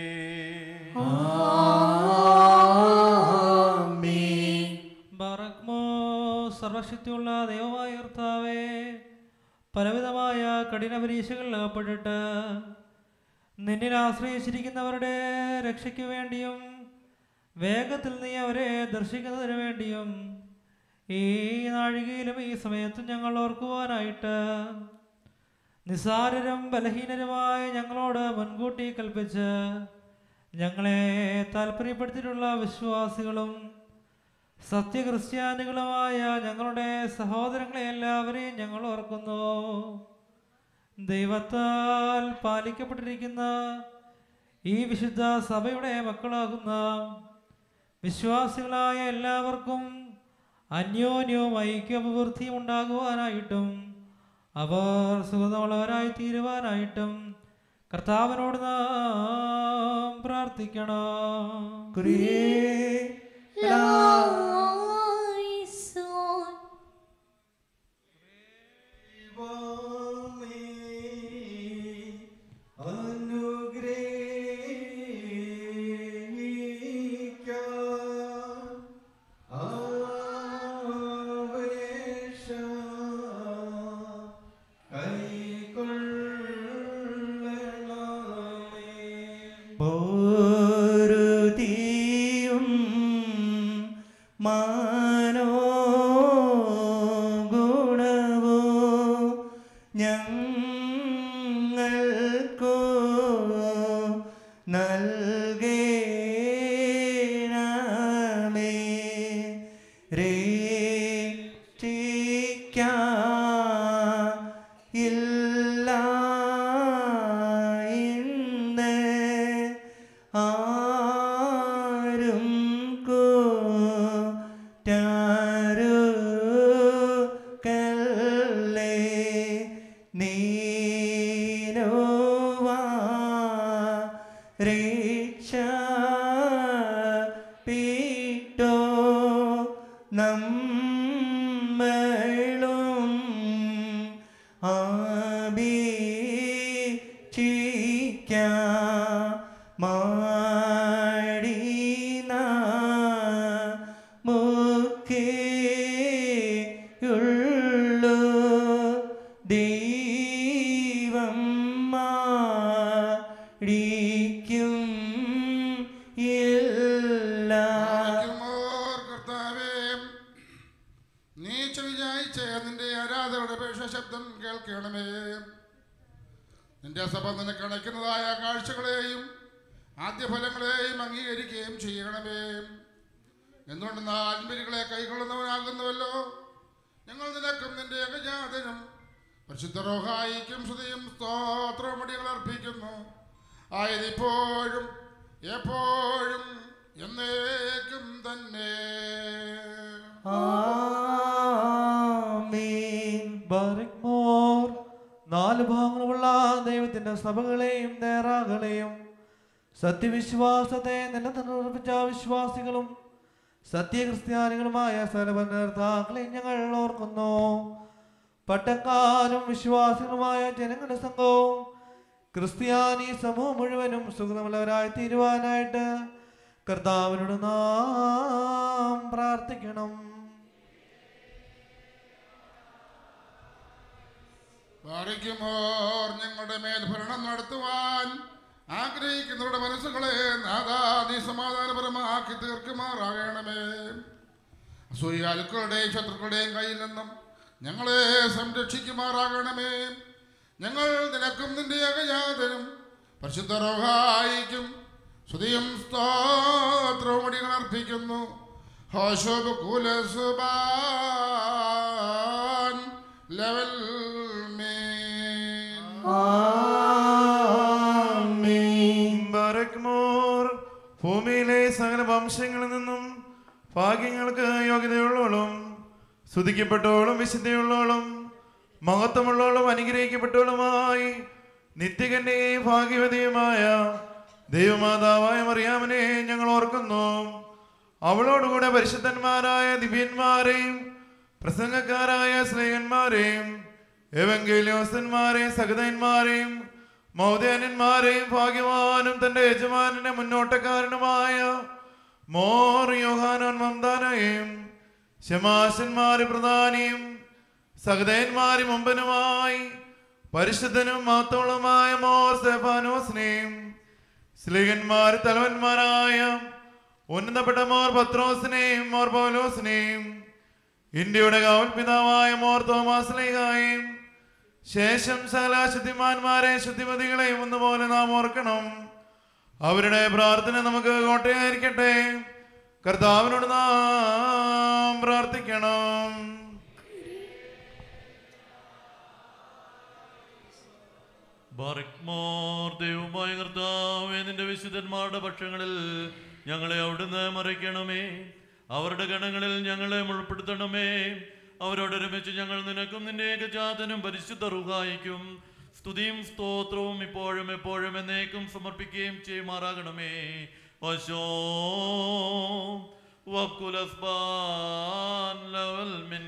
ബറക്മോ സർവശക്തിയുള്ള ദൈവമായ കർത്താവേ പലവിധമായ കഠിന പരീക്ഷകളിൽ അകപ്പെട്ടിട്ട് നിന്നിൽ ആശ്രയിച്ചിരിക്കുന്നവരുടെ രക്ഷയ്ക്ക് വേണ്ടിയും വേഗത്തിൽ നീ അവരെ ദർശിക്കുന്നതിന് വേണ്ടിയും ഈ നാഴികയിലും ഈ സമയത്തും ഞങ്ങൾ ഓർക്കുവാനായിട്ട് നിസാരരും ബലഹീനരുമായ ഞങ്ങളോട് മുൻകൂട്ടി കൽപ്പിച്ച് ഞങ്ങളെ താല്പര്യപ്പെടുത്തിയിട്ടുള്ള വിശ്വാസികളും സത്യക്രിസ്ത്യാനികളുമായ ഞങ്ങളുടെ സഹോദരങ്ങളെ എല്ലാവരെയും ഞങ്ങൾ ഓർക്കുന്നു ദൈവത്താൽ പാലിക്കപ്പെട്ടിരിക്കുന്ന ഈ വിശുദ്ധ സഭയുടെ മക്കളാകുന്ന വിശ്വാസികളായ എല്ലാവർക്കും അന്യോന്യവും ഐക്യപ്രവൃത്തിയും ഉണ്ടാകുവാനായിട്ടും അവർ സുഖമുള്ളവരായി തീരുവാനായിട്ടും കർത്താവിനോട് നാം പ്രാർത്ഥിക്കണം പൊറുതിയും മനോഗുണവോ ഞങ്ങൾക്കു നൽകേണമേ രക്ഷിക്കാ ഇല്ല ഇന്ന് ആരും കൂറ്റാരു കല്ലേ നീനുവാ രക്ഷ പീട്ടോ നമ്മളും ആബിച്ചിക്ക മാടിന മുഖേയുള്ളു ദൈവം മാടിക്കും ഇല്ല കർത്താവേ നീ ചെവിചായിച്ച നിന്റെ ആരാധനയുടെ അപേക്ഷ ശബ്ദം കേൾക്കണമേ നിന്റെ സഭ നിനക്ക് അണയ്ക്കുന്നതായ കാഴ്ചകളെയും ആദ്യഫലങ്ങളെയും അംഗീകരിക്കുകയും ചെയ്യണമേ എന്തുകൊണ്ടെന്നാൽ ആത്മീരികളെ കൈക്കൊള്ളുന്നവനാകുന്നുവല്ലോ ഞങ്ങൾ നിനക്കും നിന്റെ ഏകജാതനും പരിശുദ്ധ റോഹായിക്കും സ്തുതിയും സ്തോത്രമടികൾ അർപ്പിക്കുന്നു ആയതിപ്പോഴും എപ്പോഴും എന്നേക്കും തന്നെ ആമീൻ ബാരക്മോർ നാല് ഭാഗങ്ങളുള്ള ദൈവത്തിന്റെ സഭകളെയും നേറാകളെയും സത്യവിശ്വാസത്തെ നിലനിർമ്മിച്ച വിശ്വാസികളും സത്യക്രിസ്ത്യാനികളുമായ സർവനർത്താക്കളെ ഞങ്ങൾ ഓർക്കുന്നു പട്ടക്കാരും വിശ്വാസികളുമായ ജനങ്ങളുടെ സംഘവും ക്രിസ്ത്യാനി സമൂഹം മുഴുവനും സുഖമുള്ളവരായി തീരുവാനായിട്ട് കർത്താവിനോട് നാം പ്രാർത്ഥിക്കണം പാറിക്കുമോർ ഞങ്ങളുടെ മേൽ ഭരണം നടത്തുവാൻ ആഗ്രഹിക്കുന്നവരുടെ മനസ്സുകളെ നാദാ നീ സമാധാനപരമാക്കി തീർക്കുമാറാകണമേ അസൂയാലുക്കളുടെയും ശത്രുക്കളുടെയും കയ്യിൽ നിന്നും ഞങ്ങളെ സംരക്ഷിക്കുമാറാകണമേ ഞങ്ങൾ നിനക്കും നിന്റെ ഏകജാതനും പരിശുദ്ധ റോഹായിക്കും സ്തുതിയും സ്തോത്രവും അടികൾ അർപ്പിക്കുന്നു ഹോശോബ് കുലസുബാൻ ലെവൽ ബറക്മോർ ഭൂമിയിലെ സകല വംശങ്ങളിൽ നിന്നും ഭാഗ്യങ്ങൾക്ക് യോഗ്യതയുള്ളോളും സ്തുതിക്കപ്പെട്ടോളും വിശുദ്ധിയുള്ളോളും മഹത്വമുള്ളോളും അനുഗ്രഹിക്കപ്പെട്ടോളുമായി നിത്യകന്യകയും ഭാഗ്യവതിയുമായ ദൈവമാതാവായ മറിയാമനെ ഞങ്ങൾ ഓർക്കുന്നു അവളോടുകൂടെ പരിശുദ്ധന്മാരായ ദിവ്യന്മാരെയും പ്രസംഗക്കാരായ സ്നേഹന്മാരെയും എവങ്കേലിയോസന്മാരെയും സഹതന്മാരെയും മൗദ്യാനന്മാരെയും ഭാഗ്യവാനും തന്റെ യജമാനന്റെ മുന്നോട്ടക്കാരനുമായ മോർ യോഹാനോൻ മന്ദാനയും ശമാശന്മാര് പ്രധാനിയും സഹതന്മാര് മുമ്പനുമായി പരിശുദ്ധനും മാത്രമുള്ളതുമായ മോർ സെഫാനോസിനെയും സ്ലീഹന്മാർ തലവന്മാരായ ഉന്നതപ്പെട്ട മോർ പത്രോസിനെയും മോർ പൗലോസിനെയും ഇന്ത്യയുടെ കാവൽ പിതാവായ മോർ തോമാസ് ലേഖായും ശേഷം സകല ശുദ്ധിമാന്മാരെ ശുദ്ധിമതികളെയും ഒന്നുപോലെ നാം ഓർക്കണം അവരുടെ പ്രാർത്ഥന നമുക്ക് കോട്ടയായിരിക്കട്ടെ കർത്താവിനോട് നാം പ്രാർത്ഥിക്കണം ബാറിക്മോർ ദൈവമായ കർത്താവേ നിന്റെ വിശുദ്ധന്മാരുടെ പക്ഷങ്ങളിൽ ഞങ്ങളെ അവിടുന്ന് മറിക്കണമേ അവരുടെ ഗണങ്ങളിൽ ഞങ്ങളെ ഉൾപ്പെടുത്തണമേ അവരോടൊരുമിച്ച് ഞങ്ങൾ നിനക്കും നിന്റെ ഏകജാതനും പരിശുദ്ധ റുഹായിക്കും സ്തുതിയും സ്തോത്രവും ഇപ്പോഴും എപ്പോഴും എന്നേക്കും സമർപ്പിക്കുകയും ചെയ്യുമാറാകണമേ വശോ വക്കുലസ്ബാൻ ലവൽ മിൻ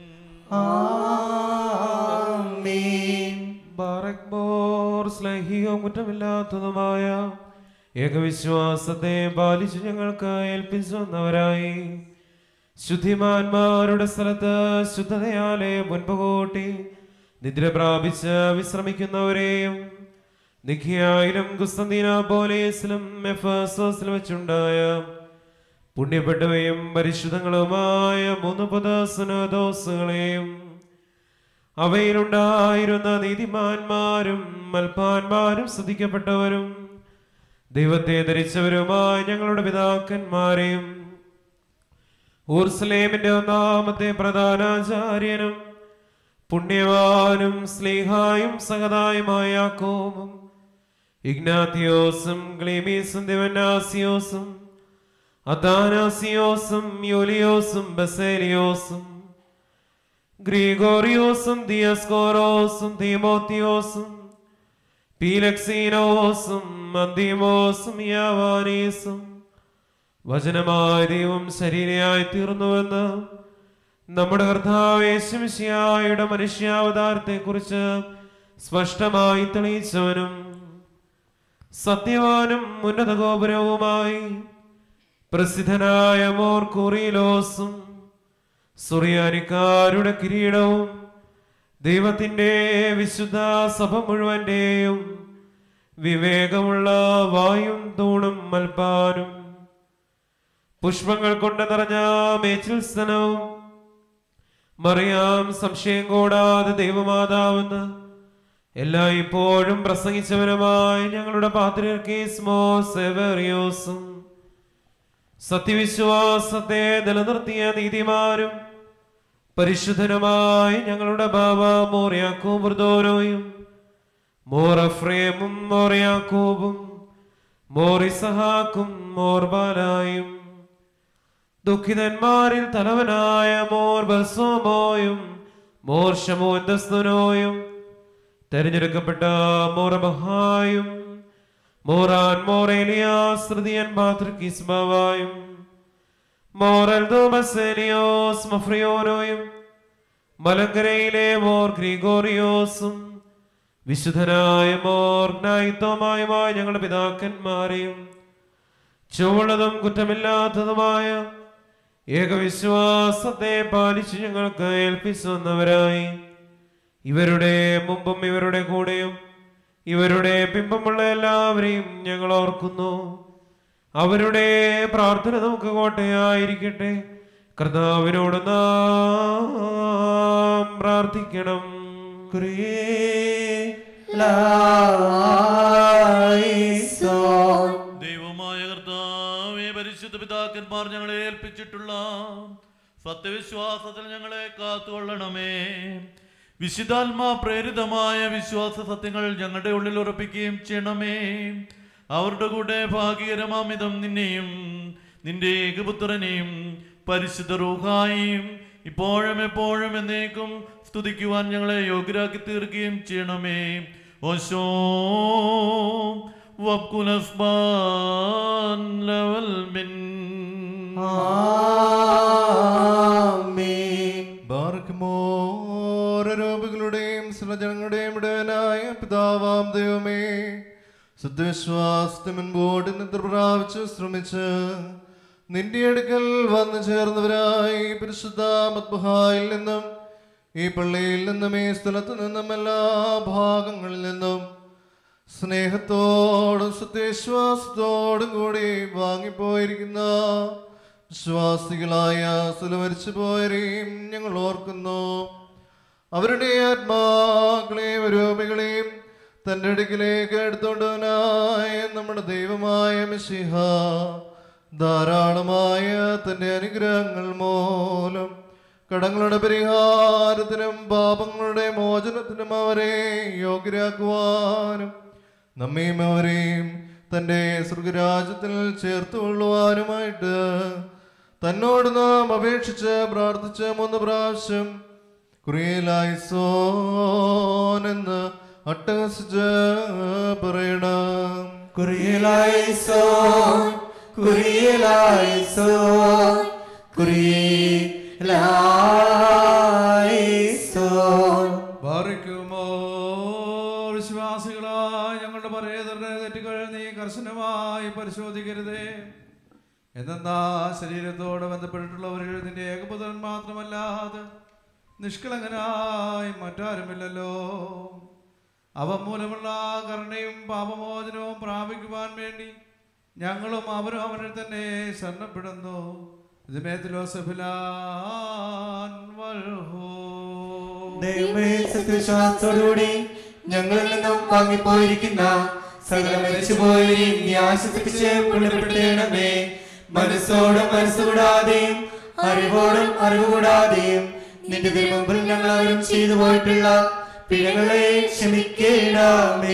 ബാറക്ബോർ സ്നേഹികവും കുറ്റമില്ലാത്തതുമായ ഏകവിശ്വാസത്തെ പാലിച്ചു ഞങ്ങൾക്ക് ഏൽപ്പിച്ചു വന്നവരായി ശുദ്ധിമാന്മാരുടെ സ്ഥലത്ത് ശുദ്ധതയാലെ മുൻപ് കൂട്ടി നിദ്ര പ്രാപിച്ച് വിശ്രമിക്കുന്നവരെയും നിഖിയായാലും കുസ്തന്തീനാപോലീസിലും എഫേസോസിലും വെച്ചുണ്ടായ പുണ്യപ്പെട്ടവയും പരിശുദ്ധങ്ങളുമായ മൂന്ന് പദസുനദോസുകളെയും അവയിലുണ്ടായിരുന്ന നീതിമാന്മാരും മൽപ്പാന്മാരും സ്തുതിക്കപ്പെട്ടവരും ദൈവത്തെ ധരിച്ചവരുമായ ഞങ്ങളുടെ പിതാക്കന്മാരെയും ഊർസലേമിന്റെ ഒന്നാമത്തെ പ്രധാനാചാര്യനും പുണ്യവാനും സ്ലീഹായും സഹതായുമായ യാക്കോബും ഇഗ്നാത്തിയോസും ക്ലീമീസും ദിവനാസിയോസും അദാനാസിയോസും യൂലിയോസും ബസേലിയോസും ഗ്രിഗോറിയോസും ദിയസ്കോറോസും തീമോത്തിയോസും പീലക്സീനോസും അന്തിമോസും യാവാനീസും വചനമായ ദൈവം ശരീരയായി തീർന്നുവെന്ന് നമ്മുടെ കർത്താവേശമിശിയായുടെ മനുഷ്യാവതാരത്തെക്കുറിച്ച് സ്പഷ്ടമായി തെളിയിച്ചവനും സത്യവാനും ഉന്നത ഗോപുരവുമായി പ്രസിദ്ധനായ മോർ കുറിയിലോസും സുറിയാനിക്കാരുടെ കിരീടവും ദൈവത്തിൻ്റെ വിശുദ്ധ സഭ മുഴുവൻ്റെയും വിവേകമുള്ള വായും തൂണും മൽപ്പാനും പുഷ്പങ്ങൾ കൊണ്ട് നിറഞ്ഞ മേച്ചിൽ സ്ഥലവും മറിയാം സംശയം കൂടാതെ ദൈവമാതാവെന്ന് എല്ലാ ഇപ്പോഴും പ്രസംഗിച്ചവനുമായി ഞങ്ങളുടെ പാത്രിയർക്കീസ്മോ സെവറിയോസും സത്യവിശ്വാസത്തെ നിലനിർത്തിയ നീതിമാരും പരിശുദ്ധനുമായി ഞങ്ങളുടെ ബാബ മോറിയാക്കൂബർദോരോയും മോറഫ്രേമും മോറിയാക്കൂബും മോറിസഹാക്കും മോർബാലായും ദുഃഖിതന്മാരിൽ തലവനായ മോർ ബർസോമോയും മോർ ഷമോന്തസ്തുനോയും തെരഞ്ഞെടുക്കപ്പെട്ട മോറബഹായും മോറാൻ മോറേലിയാസ് തൃതീയൻ പാത്രിക്കിസ്ബാവായും മോറൽ ദോമസേലിയോസ് മഫ്രിയോനോയും മലങ്കരയിലെ മോർ ഗ്രിഗോറിയോസും വിശുദ്ധനായ മോർ ജ്ഞായിത്വമായുമായ ഞങ്ങളുടെ പിതാക്കന്മാരെയും ചുവളതും കുറ്റമില്ലാത്തതുമായ ഏകവിശ്വാസത്തെ പാലിച്ച് ഞങ്ങൾക്ക് ഏൽപ്പിച്ചു വന്നവരായി ഇവരുടെ മുമ്പും ഇവരുടെ കൂടെയും ഇവരുടെ ബിംബമുള്ള എല്ലാവരെയും ഞങ്ങൾ ഓർക്കുന്നു അവരുടെ പ്രാർത്ഥന നമുക്ക് കോട്ടയായിരിക്കട്ടെ കർത്താവിനോട് നാം പ്രാർത്ഥിക്കണം ദൈവമായ കർത്താവേ പരിശുദ്ധ പിതാക്കന്മാർ ഞങ്ങളെ ഏൽപ്പിച്ചിട്ടുള്ള സത്യവിശ്വാസത്തിൽ ഞങ്ങളെ കാത്തുകൊള്ളണമേ വിശുദ്ധാത്മാ പ്രേരിതമായ വിശ്വാസ സത്യങ്ങൾ ഞങ്ങളുടെ ഉള്ളിൽ ഉറപ്പിക്കുകയും ചെയ്യണമേ അവരുടെ കൂടെ ഭാഗ്യകരമാമിതം നിന്നെയും നിന്റെ ഏകപുത്രനെയും പരിശുദ്ധ റൂഹായും ഇപ്പോഴും എപ്പോഴും എന്നേക്കും സ്തുതിക്കുവാൻ ഞങ്ങളെ യോഗ്യരാക്കി തീർക്കുകയും ചെയ്യണമേ ഓശോ വബ്കുലസ്ബാൻ ലവൽ മിൻ ോരൂപികളുടെയും സൃജനങ്ങളുടെയും ഇടവനായ പിതാവാം ദൈവമേ സത്യവിശ്വാസത്തെ മുൻപോട്ട് നിദ്ര പ്രാപിച്ച് ശ്രമിച്ച് നിന്റെ അടുക്കൽ വന്നു ചേർന്നവരായി പരിശുദ്ധ മത്ബഹായിൽ നിന്നും ഈ പള്ളിയിൽ നിന്നും ഈ സ്ഥലത്തു നിന്നും എല്ലാ ഭാഗങ്ങളിൽ നിന്നും സ്നേഹത്തോടും സത്യവിശ്വാസത്തോടും കൂടി വാങ്ങിപ്പോയിരിക്കുന്ന വിശ്വാസികളായ സുലമരിച്ചു പോയരെയും ഞങ്ങൾ ഓർക്കുന്നു അവരുടെ ആത്മാക്കളെയും രോഗികളെയും തൻ്റെ അടുക്കിലേക്ക് എടുത്തോണ്ടവനായ നമ്മുടെ ദൈവമായ മിശിഹ ധാരാളമായ തൻ്റെ അനുഗ്രഹങ്ങൾ മൂലം കടങ്ങളുടെ പരിഹാരത്തിനും പാപങ്ങളുടെ മോചനത്തിനും അവരെ യോഗ്യരാക്കുവാനും നമ്മയും അവരെയും തൻ്റെ സ്വർഗരാജ്യത്തിൽ ചേർത്ത് കൊള്ളുവാനുമായിട്ട് തന്നോട് നാം അപേക്ഷിച്ച് പ്രാർത്ഥിച്ച് മൂന്ന് പ്രാവശ്യം കുറിയലായിസോൻ എന്ന് അട്ടഹസിച്ച് പറയണം കുറിയലായിസോൻ കുറിയലായിസോൻ കുറിയലായിസോൻ ബാറിക്കുമോ വിശ്വാസികളായ ഞങ്ങളുടെ പരേതരുടെ തെറ്റുകൾ നീ കർശനമായി പരിശോധിക്കരുതേ എന്തെന്നാ ശരീരത്തോട് ബന്ധപ്പെട്ടിട്ടുള്ളവരിൽ നിന്റെ ഏകപുത്രൻ മാത്രമല്ലാതെ നിഷ്കളങ്കനായി മറ്റാരുമില്ലല്ലോ അവ മൂലമുള്ള കരുണയും പാപമോചനവും പ്രാപിക്കുവാൻ വേണ്ടി ഞങ്ങളും അവരും അവരിൽ തന്നെ ശരണപ്പെടുന്നു ജുമേത്തിലോസഫിലാൻ വൽഹോ ദൈവമേ സത്യവിശ്വാസത്തോടുകൂടി ഞങ്ങളിൽ നിന്നും വാങ്ങിപ്പോയിരിക്കുന്ന സകല മരിച്ചുപോയവരെയും നീ ആശ്വസിപ്പിച്ച് പുണ്യപ്പെടുത്തേണമേ മനസ്സോടും മനസ്സുകൂടാതെയും അറിവോടും അറിവ് കൂടാതെയും നിന്റെ തിരുമുമ്പിൽ ഞങ്ങൾ അവരും ചെയ്തു പോയിട്ടുള്ള പിഴകളെ ക്ഷമിക്കേണമേ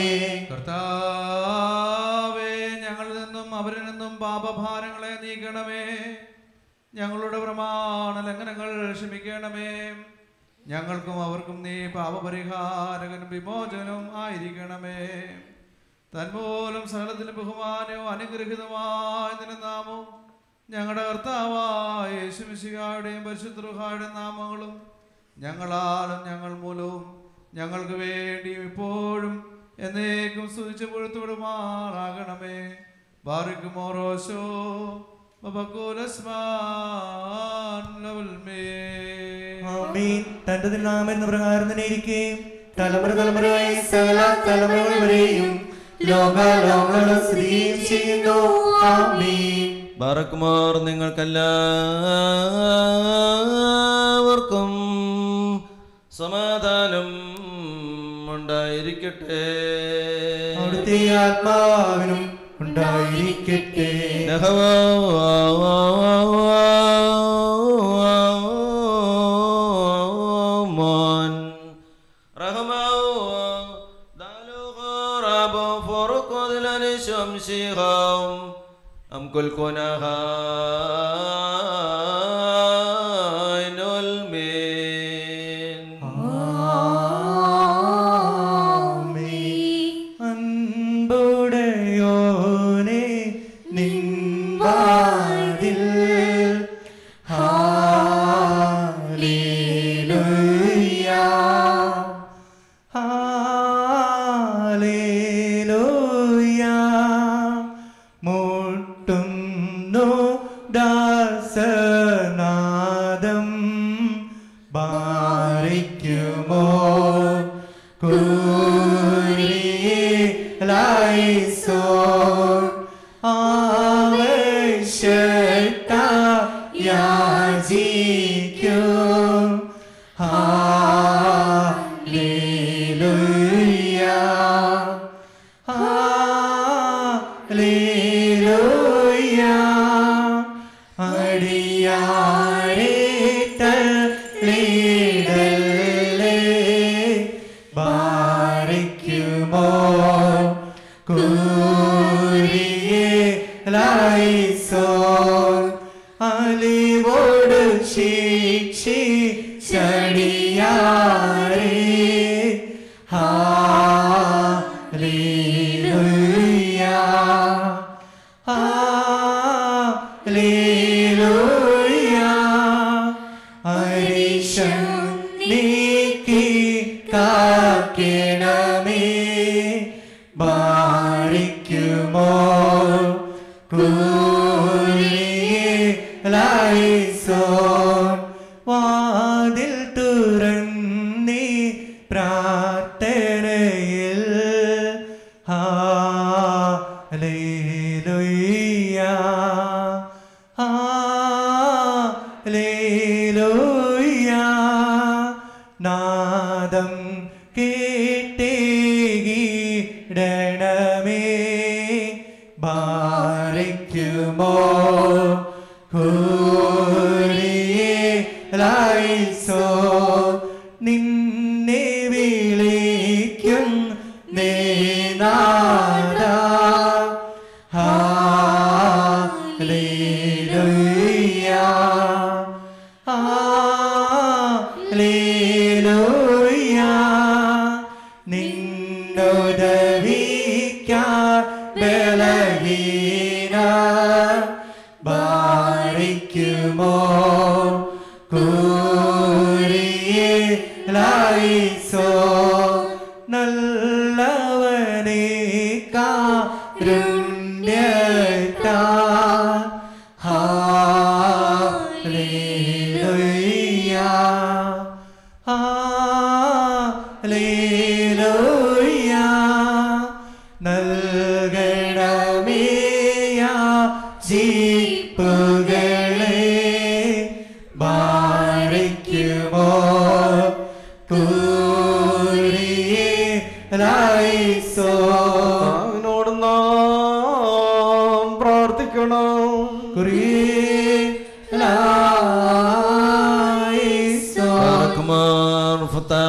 കർത്താവേ ഞങ്ങളിൽ നിന്നും അവരിൽ നിന്നും പാപഭാരങ്ങളെ നീക്കണമേ ഞങ്ങളുടെ പ്രമാണ ലംഘനങ്ങൾ ക്ഷമിക്കണമേ ഞങ്ങൾക്കും അവർക്കും നീ പാപപരിഹാരകനും വിമോചനവും ആയിരിക്കണമേ തന്മൂലം സകലത്തിലും ബഹുമാനവും അനുഗ്രഹിതമായ നിന്റെ നാമവും ഞങ്ങളുടെ കർത്താവായ യേശുമിശിഹായുടെയും പരിശുദ്ധ നാമങ്ങളും ഞങ്ങളാലും ഞങ്ങൾ മൂലവും ഞങ്ങൾക്ക് വേണ്ടിയും ഇപ്പോഴും എന്നേക്കും സ്തുതിച്ച് പൊഴുത്തുവിടുമാറാകണമേ ബാറിക്കുമോറോശോ ആമീൻ തന്റെ തിരുനാമം എന്ന പ്രകാരം തന്നെ ഇരിക്കുകയും തലമുറ തലമുറയായി സകല തലമുറകൾ വരെയും ലോകാലോകങ്ങളും സ്ഥിതിയും ചെയ്യുന്നു ആമീൻ ബാറക്കുമാർ നിങ്ങൾക്കെല്ലാവർക്കും സമാധാനം ഉണ്ടായിരിക്കട്ടെ അവിടുത്തെ ആത്മാവിനും ഉണ്ടായിരിക്കട്ടെ മോൻ റഹ്മാവ് ദാലുഖറാബ് ഫറുഖുദ്ലനി ശംശിഖം أم كل كنها المين അൻപുടയോനെ നിൻവാതിൽ ഹാലേലൂയ ഹാലേലൂയ മുട്ടുന്നു ദാസനാദം ബാരിക്കുമോ കൂരിയലൈസോൻ ആവശ്യത്ത യാചിക്കും ഹാലേലൂയ ഹാലേലൂയ അടിയാരെ തള്ളിടല്ലേ ബാരിക്കുമോ കൂരിയലൈസോൻ അലിവോട് ശിക്ഷി ചടിയാരേ ഹാലേലൂയ ഹാലേലൂയ അരിശം നീക്കി കാക്കണമേ ബാരിക്കുമോ കൂരിയലൈസോൻ വാതിൽ തുറന്നീ പ്രാർത്ഥനയിൽ ഹാലേലൂയ ഹാലേലൂയ നാദം കേട്ടേകിടണമേ ബാരിക്കുമോ കൂരിയലൈസോൻ ബാരിക്കുമോ കൂറിയേലായിസോ നല്ലവനെ കാരുണ്യത്താ ഹാലേലുയ്യ ഹാലേലുയ്യ നൽകണമേയ ജീപ്പുകളെ ബാരിക്കുമോ കൂറിയേലായിസോ അവനോട് നാം പ്രാർത്ഥിക്കണം باركمار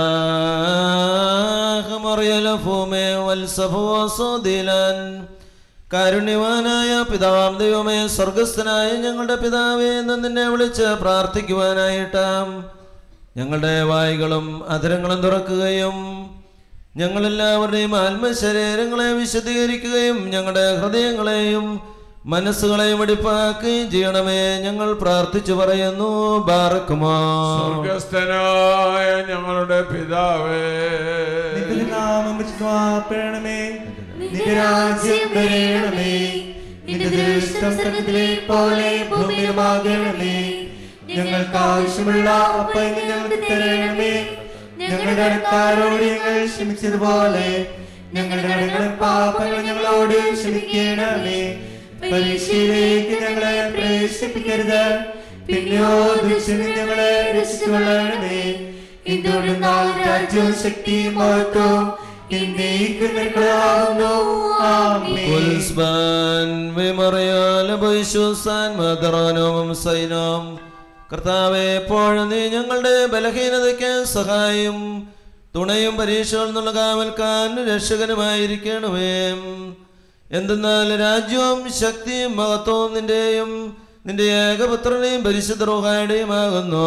فتاح مريل فومي والسفو صديلا കാരുണ്യവാനായ പിതാവാം ദൈവമേ സ്വർഗസ്ഥനായ ഞങ്ങളുടെ പിതാവേ എന്ന് നിന്നെ വിളിച്ച് പ്രാർത്ഥിക്കുവാനായിട്ടാം ഞങ്ങളുടെ വായികളും അധരങ്ങളും തുറക്കുകയും ഞങ്ങളെല്ലാവരുടെയും ആത്മശരീരങ്ങളെ വിശദീകരിക്കുകയും ഞങ്ങളുടെ ഹൃദയങ്ങളെയും മനസ്സുകളെയും വെടിപ്പാക്കുകയും ചെയ്യണമേ ഞങ്ങൾ പ്രാർത്ഥിച്ചു പറയുന്നു ബാറക്കുമോ സ്വർഗസ്ഥനായ ഞങ്ങളുടെ പിതാവേ നിന്റെ നാമം വിശ്വാസപ്പെടണമേ നിന്റെ രാജ്യം വരേണമേ നിന്റെ ദൃഷ്ടം സ്വർഗത്തിലെ പോലെ ഭൂമിയിലുമാകണമേ ഞങ്ങൾക്ക് ആവശ്യമുള്ള അപ്പം ഇന്ന് ഞങ്ങൾക്ക് തരണമേ ഞങ്ങളുടെ അടുക്കാരോട് ഞങ്ങൾ ക്ഷമിച്ചതുപോലെ ഞങ്ങളുടെ കടങ്ങളും പാപങ്ങളും ഞങ്ങളോട് ക്ഷമിക്കണമേ പരീക്ഷയിലേക്ക് ഞങ്ങളെ പ്രവേശിപ്പിക്കരുത് പിന്നെയോ ദുഷ്ടനിൽ ഞങ്ങളെ രക്ഷിച്ചുകൊള്ളണമേ എന്തുകൊണ്ട് നാൾ രാജ്യവും ശക്തിയും മഹത്വവും എന്നേക്കും നിനക്കുള്ളതാകുന്നു. ആമേൻ. ഉൽസ്ബാൻ വിമറിയാൽ ബൈശുസാൻ മദറാനോം സൈനോം കർത്താവെ എപ്പോഴും നീ ഞങ്ങളുടെ ബലഹീനതയ്ക്ക് സഹായം തുണയും പരീക്ഷകളിൽ നിന്നുള്ള കാവൽക്കാൻ രക്ഷകനുമായിരിക്കണമേ എന്തെന്നാൽ രാജ്യവും ശക്തിയും മഹത്വവും നിന്റെയും നിന്റെ ഏകപുത്രനെയും പരിശുദ്ധ റോഹായുടെയും ആകുന്നു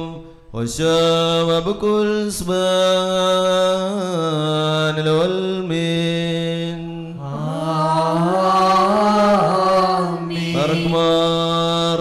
വബുക്കുൽ പറക്കുമാർ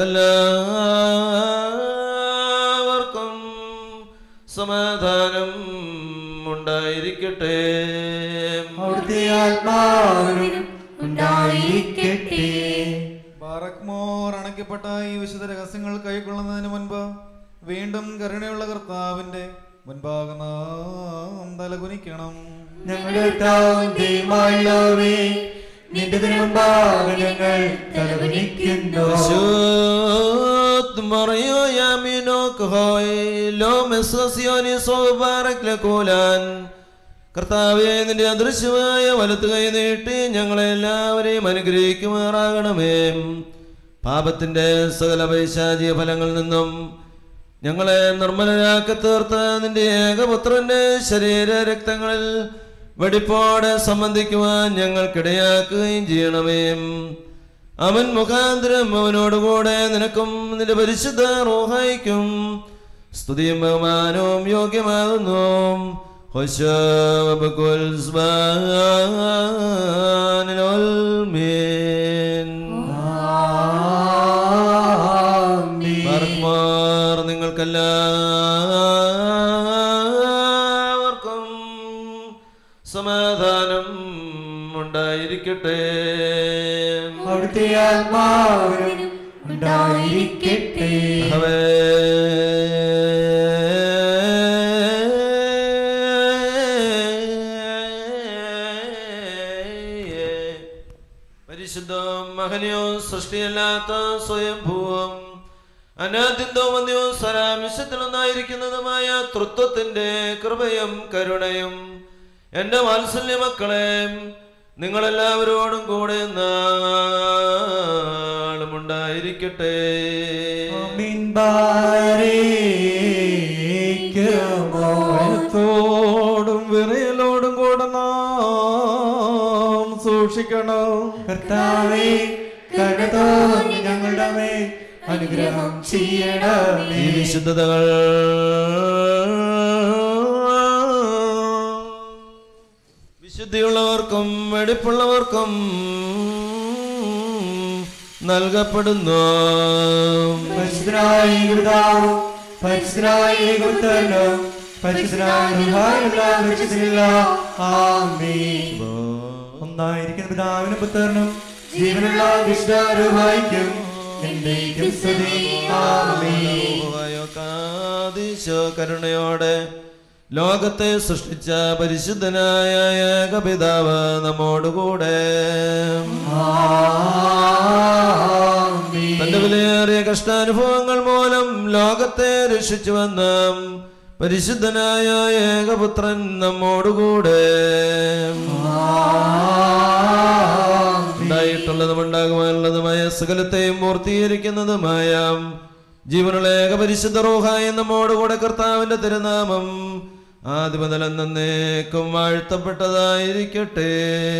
നിങ്ങൾക്കെല്ലാവർക്കും സമാധാനം ഉണ്ടായിരിക്കട്ടെ അവിടുത്തെ ആത്മാവിനും ഉണ്ടായിരിക്കട്ടെ ബാറക്മോർ അണയ്ക്കപ്പെട്ട ഈ വിശുദ്ധ രഹസ്യങ്ങൾ കൈക്കൊള്ളുന്നതിന് മുൻപ് വീണ്ടും കരുണയുള്ള കർത്താവിന്റെ മുൻപാകെ നാം തലകുനിക്കണം ഞങ്ങളുടെ കർത്താവും ദൈവമായുള്ളവേ നിന്റെ തിരുമുമ്പാകെ ഞങ്ങൾ തലവനിക്കുന്നു Shut Mario Yamino Khoi Lo Mesosioni Sobarak Lekulan കർത്താവെ നിന്റെ അദൃശ്യമായ വലത്ത് കൈ നീട്ടി ഞങ്ങളെല്ലാവരെയും അനുഗ്രഹിക്കുമാറാകണമേ പാപത്തിന്റെ സകല പൈശാചിക ഫലങ്ങളിൽ നിന്നും ഞങ്ങളെ നിർമ്മലരാക്കി തീർത്ത നിന്റെ ഏകപുത്രന്റെ ശരീര രക്തങ്ങളിൽ വെടിപ്പോടെ സംബന്ധിക്കുവാൻ ഞങ്ങൾക്കിടയാക്കുകയും ചെയ്യണമേ അവൻ മുഖാന്തരം അവനോടുകൂടെ നിനക്കും നിന്റെ പരിശുദ്ധ റോഹായിക്കും സ്തുതിയും ബഹുമാനവും യോഗ്യമാകുന്നു ഹൊശബുൽ മാർ നിങ്ങൾക്കെല്ലാവർക്കും സമാധാനം ഉണ്ടായിരിക്കട്ടെ അവിടുത്തെ ആത്മാവിനും ഉണ്ടായിരിക്കട്ടെ ഹവേ പരിശുദ്ധവും മഹനീയവും സൃഷ്ടിയല്ലാത്ത സ്വയംഭൂവം അനാദ്യന്തവും വന്യവും സരാംശത്തിലൊന്നായിരിക്കുന്നതുമായ തൃത്വത്തിന്റെ കൃപയും കരുണയും എന്റെ വാത്സല്യ മക്കളെ നിങ്ങളെല്ലാവരോടും കൂടെ നാളും ഉണ്ടായിരിക്കട്ടെ ഭയത്തോടും വിറയലോടും കൂടെ നാം സൂക്ഷിക്കണം കർത്താവേ കരുണ തോന്നി ഞങ്ങളുടെ മേൽ അനുഗ്രഹം ചെയ്യണമേ ഈ വിശുദ്ധതകൾ വിശുദ്ധിയുള്ളവർക്കും വെടിപ്പുള്ളവർക്കും നൽകപ്പെടുന്നു പരിശുദ്ധനായ പിതാവും പരിശുദ്ധനായ ഏകപുത്രനും പരിശുദ്ധനായ ദൈവമായ പരിശുദ്ധനില്ല. ആമേൻ. ഒന്നായിരിക്കുന്ന പിതാവിനും പുത്രനും ജീവനുള്ള വിഷ്ണുവായിക്കും എന്നേക്കും സ്തുതി. ആമേൻ. യോകാദീശോ കരുണയോടെ ലോകത്തെ സൃഷ്ടിച്ച പരിശുദ്ധനായ ഏകപിതാവ് നമ്മോടുകൂടെ തന്റെ വിലയേറിയ കഷ്ടാനുഭവങ്ങൾ മൂലം ലോകത്തെ രക്ഷിച്ചുവന്ന പരിശുദ്ധനായ ഏകപുത്രൻ നമ്മോടുകൂടെ ഉണ്ടായിട്ടുള്ളതും ഉണ്ടാകുവാനുള്ളതുമായ സകലത്തെയും പൂർത്തീകരിക്കുന്നതുമായ ജീവനുള്ള ഏകപരിശുദ്ധ റൂഹായ നമ്മോടുകൂടെ കർത്താവിന്റെ തിരുനാമം ആദ്യമുതൽ എന്നേക്കും വാഴ്ത്തപ്പെട്ടതായിരിക്കട്ടെ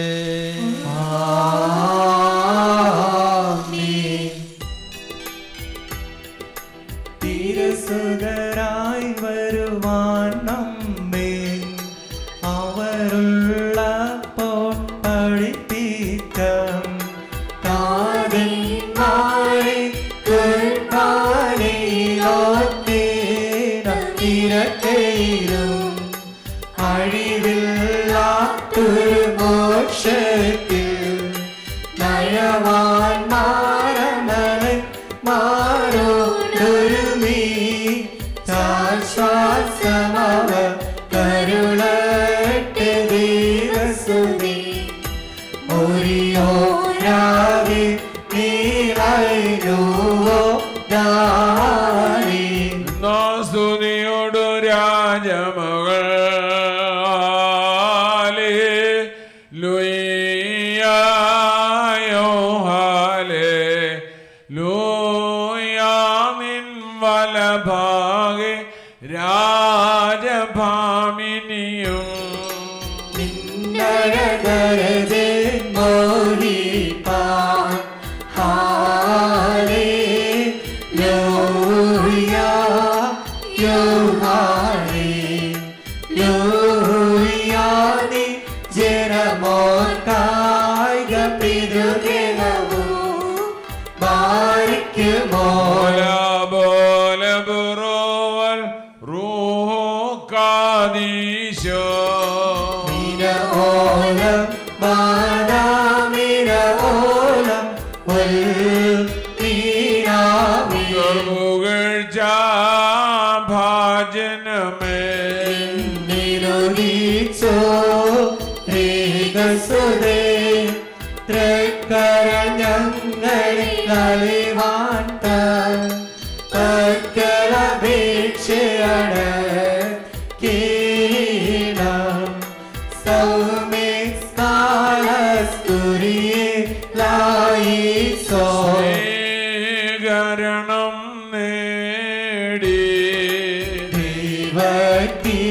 തിരസുതരായി വരുവാൻ നമ്മെ അവരുള്ളപ്പോൾ പഠിപ്പിക്കാം കാതന്മാരെ കുർബാനയിലോത്തേരും അഴിവില്ലാത്തൊരു മോക്ഷത്തിൽ നയവാൻ മാറമലൻ മാറോടൊരുമി ശ്വാസമവ കരുളട്ടെ ദൈവസുതി ഒരിയോരാവി നീളൈനുവോ ദാരി സ്തുതിയോടു രാജമകൾ ലുയ്യായോ ഹാലേ ലൂയാമിൻ വലഭാഗെ രാജഭാമിനിയും നരകരജെ മോഹിപ്പാൻ ഹാലേ ലൂയാ യോഹാലേ ലൂയാനി ജനമോർക്കായിക പിതൃഗണവും ബാരിക്കുമോ ബോല ബുറോവൽ റൂഹോ കാദീശോ ഓലം ബാദാമിന ഓലം ഉൽ തീരാമി പുകഴ്ച ഭാജനമേ നിരുദിച്ചോ രേഖസുതേ തൃക്കര ഞങ്ങളിൽ കളിവാൻ പക്കലപേക്ഷയാണ് കീണം സൗമേ കാലസ്തുരിയെ ലായിസോ സ്വീകരണം നേടി ദൈവത്തി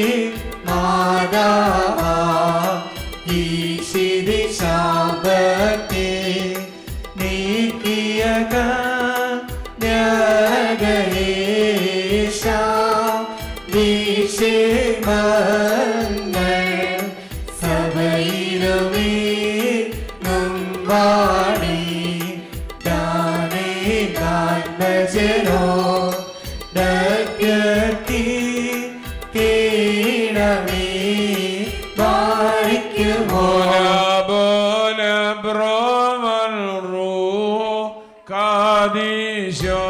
മാതാവാ ഈശിതി ശാപത്തെ നീക്കിയ ന്യാഗേശ ദിശമങ്ങൾ സഭയിലുമേ മുമ്പാടി ദാനേ ഗാനജനോ ഡഗ്യത്തി കീഴമേ ബാരിക്കുമോ ബോല ബ്രോവൽ റൂഹോ കാദീശോ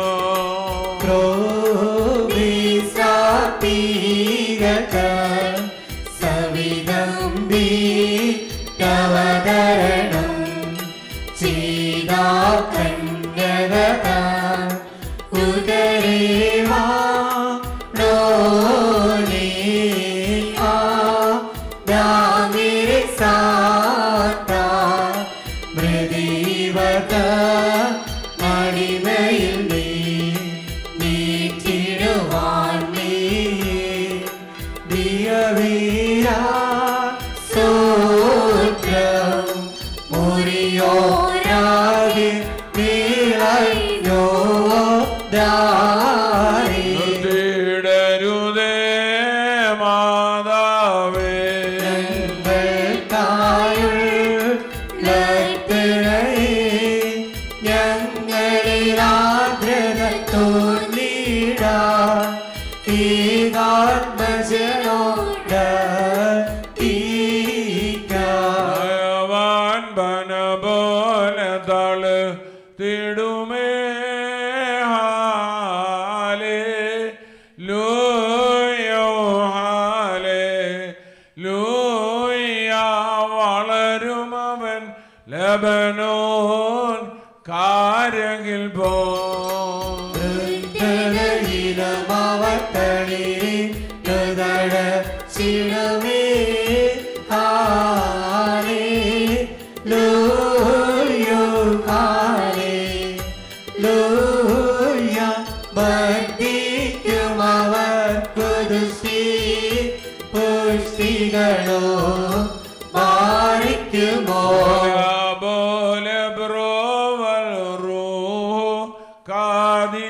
ക്രോവിസാപീരക സവിദംബി കവതരണം ചീതാ കന്യകത ഉദരേവാ ഡോനേ ആ ദാമിരെ സാത്താ മൃദീവത മണിമയിൽ നീ നീറ്റിടുവാൻ നീ ദിയവീരാ സൂത്രം മുറിയോരാകെ നീളയോ ദാരി നിർത്തിയിടരുതേ മാതാവേ ഞങ്ങൾക്കായുള്ള ലത്തണയെ ഞങ്ങൾ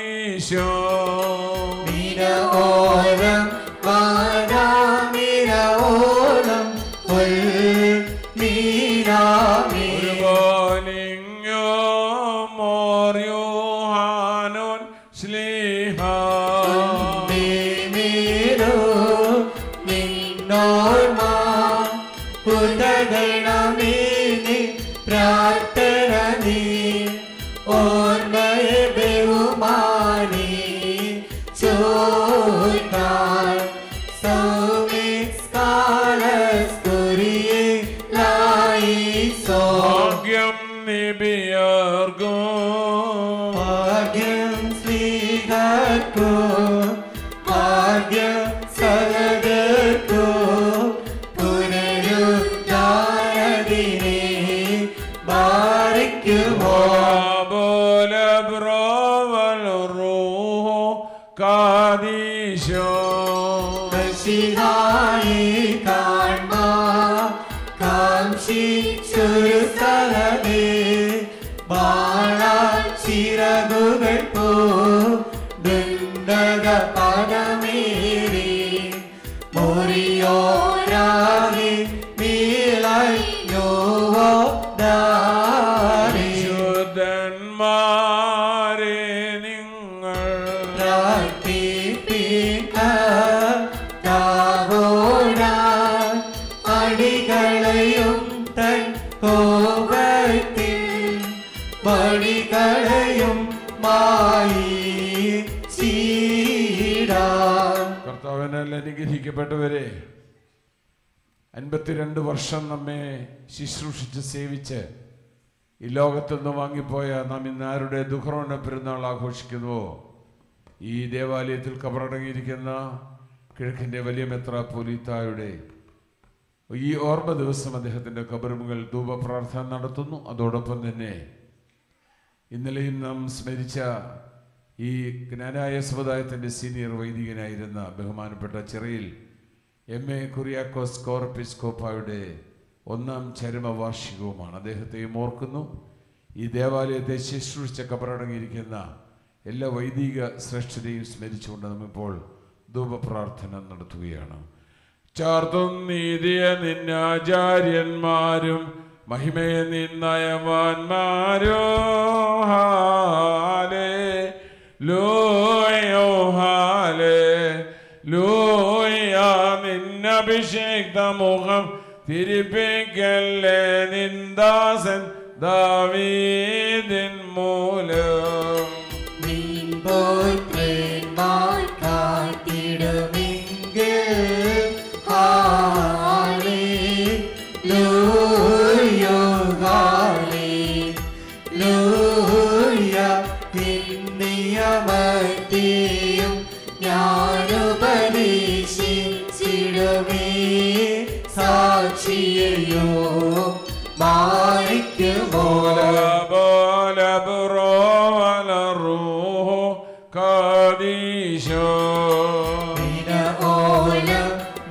കാദീശോ ഓലം വാരാമിരവോലം ഉൾ നീരാമി ഒരുപോലിങ്ങോ മോർയോഹാനോൻ ശ്ലീഹ മേരോ നിന്നോർമ ഉദഗണമേനി പ്രാർത്ഥന നീ ഓർമ്മയെ ബഹുമാനി ചോട്ടാൽ സൗമിസ്കാലസ്കുരിയെ ലായിസോ ഭാഗ്യം നിബിയർഗോ ഭാഗ്യം സ്ത്രീകർക്കോ ഭാഗ്യം സഹകർക്കോ പുനരുദ്ധാരതിനെ ബാധിക്കുമോ ബോല ബ്രോവൽ റൂഹോ കാദീശോ ശിഹായി കാൺമാ കാംക്ഷിച്ചൊരു സഹനേ ബാള ചിറകുകൾ പോ ദണ്ഡക പദമേറി മൊറിയോരാഹി നീളൈ നോവോ ദാരി ശുദ്ധന്മാരെ നിങ്ങൾ പ്രാർത്ഥിപ്പിക്ക താവോടാ അടികളയും തൻ കോപത്തിൽ വടികളയും മായി ചീടാ കർത്താവിനാൽ അനുഗ്രഹിക്കപ്പെട്ടവരെ അൻപത്തിരണ്ട് വർഷം നമ്മെ ശുശ്രൂഷിച്ച് സേവിച്ച് ഈ ലോകത്തിൽ നിന്ന് വാങ്ങിപ്പോയ നാം ഇന്ന് ആരുടെ ദുഃഖറോണ പെരുന്നാൾ ആഘോഷിക്കുന്നുവോ ഈ ദേവാലയത്തിൽ കബറടങ്ങിയിരിക്കുന്ന കിഴക്കിൻ്റെ വലിയ മെത്രാപ്പൊലീത്തായുടെ ഈ ഓർമ്മ ദിവസം അദ്ദേഹത്തിൻ്റെ കബറുമുകൾ ധൂപപ്രാർത്ഥന നടത്തുന്നു അതോടൊപ്പം തന്നെ ഇന്നലെയും നാം സ്മരിച്ച ഈ ജ്ഞാനായ സമുദായത്തിൻ്റെ സീനിയർ വൈദികനായിരുന്ന ബഹുമാനപ്പെട്ട ചെറിയിൽ എം എ കുറിയാക്കോസ് കോർപ്പിസ്കോപ്പായുടെ ഒന്നാം ചരമവാർഷികവുമാണ് അദ്ദേഹത്തെയും ഓർക്കുന്നു ഈ ദേവാലയത്തെ ശുശ്രൂഷിച്ച കബറടങ്ങിയിരിക്കുന്ന എല്ലാ വൈദിക ശ്രേഷ്ഠതയും സ്മരിച്ചുകൊണ്ട് നമ്മിപ്പോൾ ധൂപപ്രാർത്ഥന നടത്തുകയാണ് ചാർത്തും നീതിയ നിന്നാചാര്യന്മാരും മഹിമയെ നിന്നയവാന്മാരോ ഹാലേ ലോയോ ഹാലേ ലോയ നിന്നഭിഷേക്ത മുഖം തിരിപ്പിക്കല്ലേ നിന്ദാസൻ ദാവീദിൻ മൂലം നിൻപോത്രന്മാർ കാത്തിടുമെങ്കിൽ ഹാലേലൂയോ, ഹാലേലൂയ. നിന്നിയമത്തെയും ഞാനുപദേശിച്ചിടുമേ സാക്ഷിയെയോ മാറിക്കുമോ ബോല ബ്രോവല റൂഹോ കാദീശോ ഓലം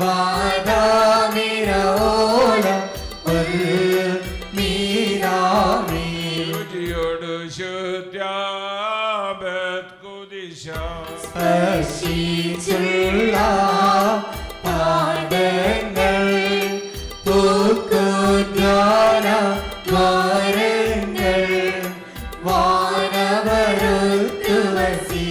ബാദാമിരോലം മീരാമീ രുചിയോട് ശുദ്ധ്യാബത് കുദിശ സ്പർശിച്ചുള്ള പാദങ്ങൾ പൂക്കുദ്വാര ദ്വാരങ്ങൾ വാനവരുത്തു വസീ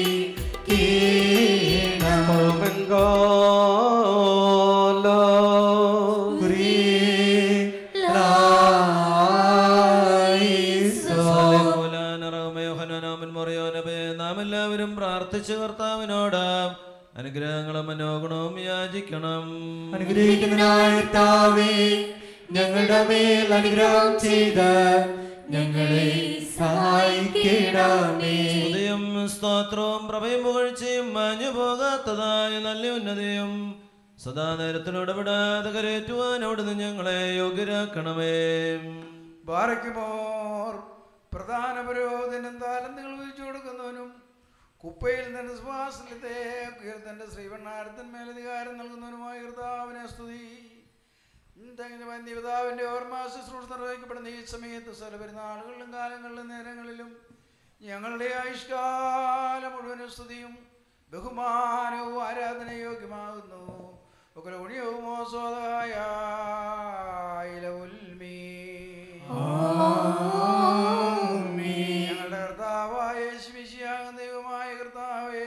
നാം എല്ലാവരും പ്രാർത്ഥിച്ച് കർത്താവിനോട് അനുഗ്രഹങ്ങളും മനോഗുണവും യാചിക്കണം അനുഗ്രഹിക്കുന്നതിനായ കർത്താവേ ഞങ്ങളുടെ മേൽ അനുഗ്രഹം ചെയ്ത് ഞങ്ങളെ സഹായിക്കണമേ സ്തുതിയും സ്തോത്രവും പ്രഭയും പുകഴ്ചയും മാഞ്ഞു പോകാത്തതായ നല്ല ഉന്നതിയും സദാ നേരത്തിൽ ഇടപെടാതെ കരേറ്റുവാൻ അവിടുന്ന് ഞങ്ങളെ യോഗ്യരാക്കണമേ ബാറയ്ക്കുമോർ പ്രധാന പുരോഹിതനും താലന്തുകൾ വീഴ്ച കൊടുക്കുന്നവനും കുപ്പയിൽ നിന്ന് ശ്വാസത്തെ ഉയർത്തന്റെ ശ്രീവണ്ണാരത്തിൻ മേലധികാരം നൽകുന്നവനുമായ കർത്താവിനെ സ്തുതി പിതാവിന്റെ ഓർമ്മ ശുശ്രൂഷ നിർവഹിക്കപ്പെടുന്ന ഈ സമയത്ത് സ്ഥല പെരുന്നാളുകളിലും കാലങ്ങളിലും നേരങ്ങളിലും ഞങ്ങളുടെ ആയുഷ്കാലം മുഴുവനും സ്തുതിയും ബഹുമാനവും ആരാധനയോഗ്യമാകുന്നു ഉഗ്രൗണിയവുമോ സ്വതായ ഞങ്ങളുടെ കർത്താവായ യേശുമിശിയാകുന്ന ദൈവമായ കർത്താവേ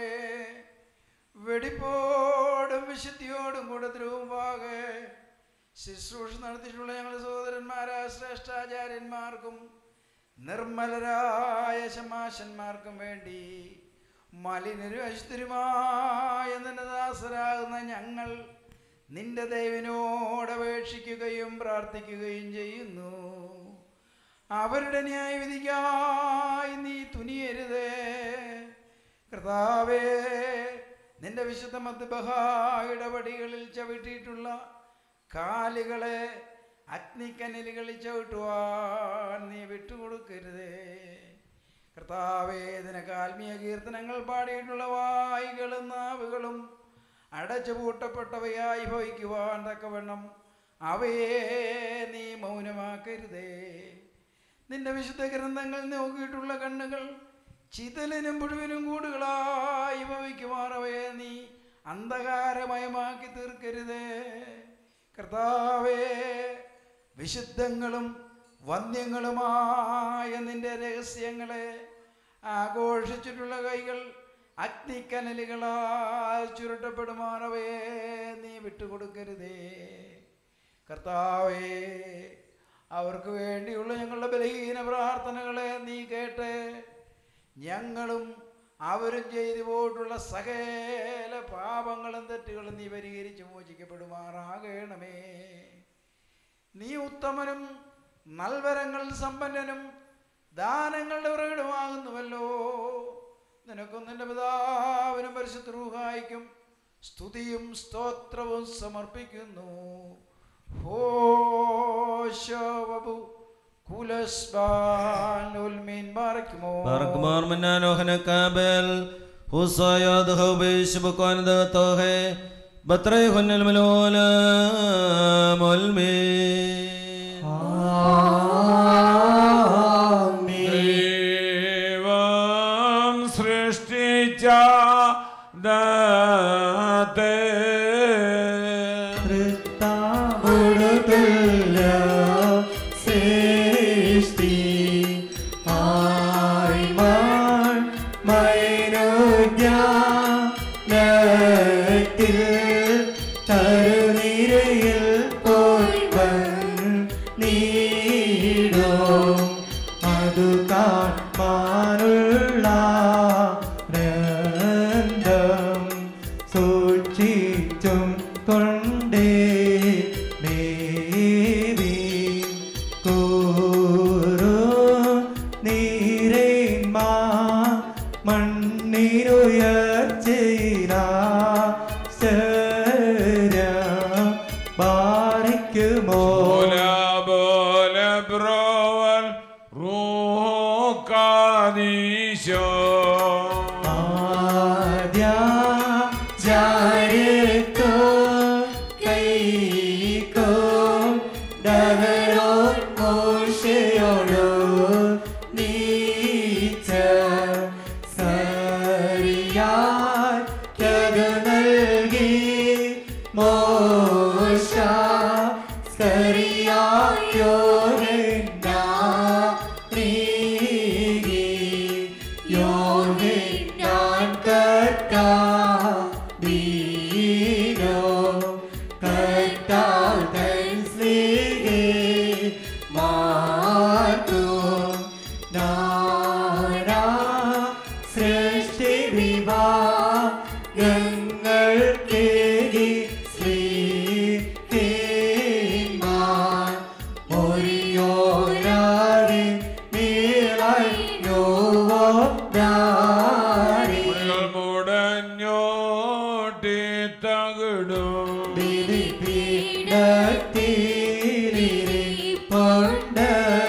വെടിപ്പോടും വിശുദ്ധിയോടും കൂടെ തിരുവുമ്പാകെ ശുശ്രൂഷ നടത്തിയിട്ടുള്ള ഞങ്ങളുടെ സഹോദരന്മാരായ ശ്രേഷ്ഠാചാര്യന്മാർക്കും നിർമ്മലരായ ശമാശന്മാർക്കും വേണ്ടി മലിനരും അശുദ്ധരുമായ നിന്റെ ദാസരാകുന്ന ഞങ്ങൾ നിന്റെ ദൈവനോട് അപേക്ഷിക്കുകയും പ്രാർത്ഥിക്കുകയും ചെയ്യുന്നു അവരുടെ ന്യായവിധിക്കായി നീ തുനിയരുതേ കർത്താവേ നിന്റെ വിശുദ്ധ മദ്ബഹ ഇടപടികളിൽ ചവിട്ടിയിട്ടുള്ള കാലുകളെ അഗ്നിക്കനലുകളിൽ ചവിട്ടുവാൻ നീ വിട്ടുകൊടുക്കരുതേ കർത്താവേ നിനക്ക് ആത്മീയ കീർത്തനങ്ങൾ പാടിയിട്ടുള്ള വായികളും നാവുകളും അടച്ചുപൂട്ടപ്പെട്ടവയായി ഭവിക്കുവാൻ തക്കവണ്ണം അവയെ നീ മൗനമാക്കരുതേ നിന്റെ വിശുദ്ധ ഗ്രന്ഥങ്ങൾ നോക്കിയിട്ടുള്ള കണ്ണുകൾ ചിതലിനും മുഴുവനും കൂടുകളായി ഭവിക്കുമാറവയെ നീ അന്ധകാരമയമാക്കി തീർക്കരുതേ കർത്താവേ വിശുദ്ധങ്ങളും വന്യങ്ങളുമായ നിന്റെ രഹസ്യങ്ങളെ ആഘോഷിച്ചിട്ടുള്ള കൈകൾ അഗ്നിക്കനലുകളാൽ ചുരുട്ടപ്പെടുമാറവയെ നീ വിട്ടുകൊടുക്കരുതേ കർത്താവേ അവർക്ക് വേണ്ടിയുള്ള ഞങ്ങളുടെ ബലഹീന പ്രാർത്ഥനകളെ നീ കേട്ട് ഞങ്ങളും അവരും ചെയ്തു പോയിട്ടുള്ള സകല പാപങ്ങളും തെറ്റുകളും നീ പരിഹരിച്ച് മോചിക്കപ്പെടുമാറാകണമേ നീ ഉത്തമനും നൽവരങ്ങൾ സമ്പന്നനും ദാനങ്ങളുടെ ഉറവിടമാകുന്നുവല്ലോ നിനക്കും നിന്റെ പിതാവിനും പരിശുദ്ധ റൂഹായിക്കും സ്തുതിയും സ്തോത്രവും സമർപ്പിക്കുന്നു ഹോശവബു കുലസ്ബാനുൽമീൻ ബാറയ്ക്കുമോ Barkmar mananohna kabel Husayad hubish bukwan da tohe Batre hunnal malola mulmin ദൈവം സൃഷ്ടിച്ച ദാതേ തരുനിരയിൽ പോയി നീടോ അതു കാൺമാനുള്ള രംഗം സൂക്ഷിച്ചും കൊണ്ടേ ദേവി കൂറു നീരേന്മാ മണ്ണിനുയർച്ചയിലാ ശരം ബാരിക്കുമോ ബോല ബോല ബ്രോവൽ റൂഹാദീശോ ജാരത്തോ കൈക്കോ ഡഹരോ മോശയോടോ നീച്ച സരിയാൻ കതു നൽകി മോശ സ്കരിയായോരെന്നാ നീകി യോഹന്നാൻ കർത്താ ദീനോ കർത്താവ് തൻ സ്നേഹേ മാർക്കോ നാരാ സൃഷ്ടി വിഭാഗങ്ങൾ കേകി ശ്രീമാൻ ഒരിയോരാരി നീളഞ്ഞോവോ ദാരി മുടഞ്ഞോട്ടി തകിടും ണ്ട്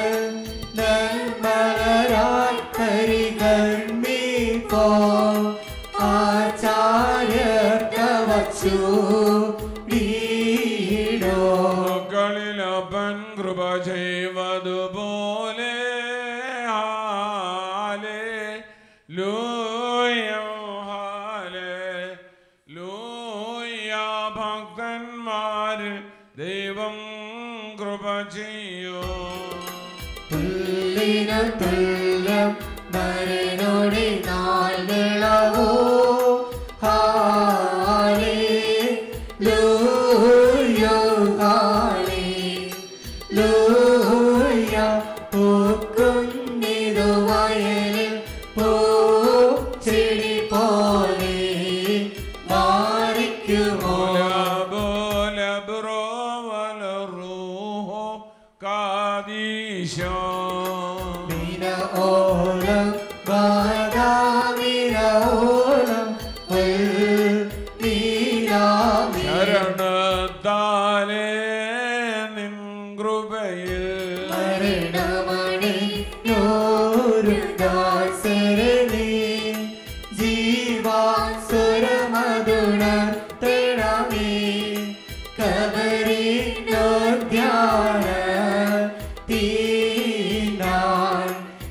നിർമ്മലരായി കരികർമ്മീപ്പോ ആചാര്യർക്ക വച്ചു വീടോ മക്കളിലപ്പൻ കൃപ ചെയ്വതുപോലെ ഹാലേ മാറിൽ ദൈവം കൃപ ചെയ്യൂ തുല്ലിനു തുല്യം നരനോടി നാൾ വിളവോ ഹാലേലൂയോ ഹാലേലൂയ പൂക്കുന്നിതു വയലിൽ പൂച്ചെടി പോലെ മാറിക്കുമോ ബോല ബ്രോവല റൂഹോ കാദീശോ മിന ഓലം വാദാമിന ഓലം നീരാമി ശരണത്താലേ നിൻ കൃപയിൽ മരണമണി നോരു ദാസരണി ജീവാസുരമധുണർത്തണമേ കബരിനോദ്യാന തീനാൻ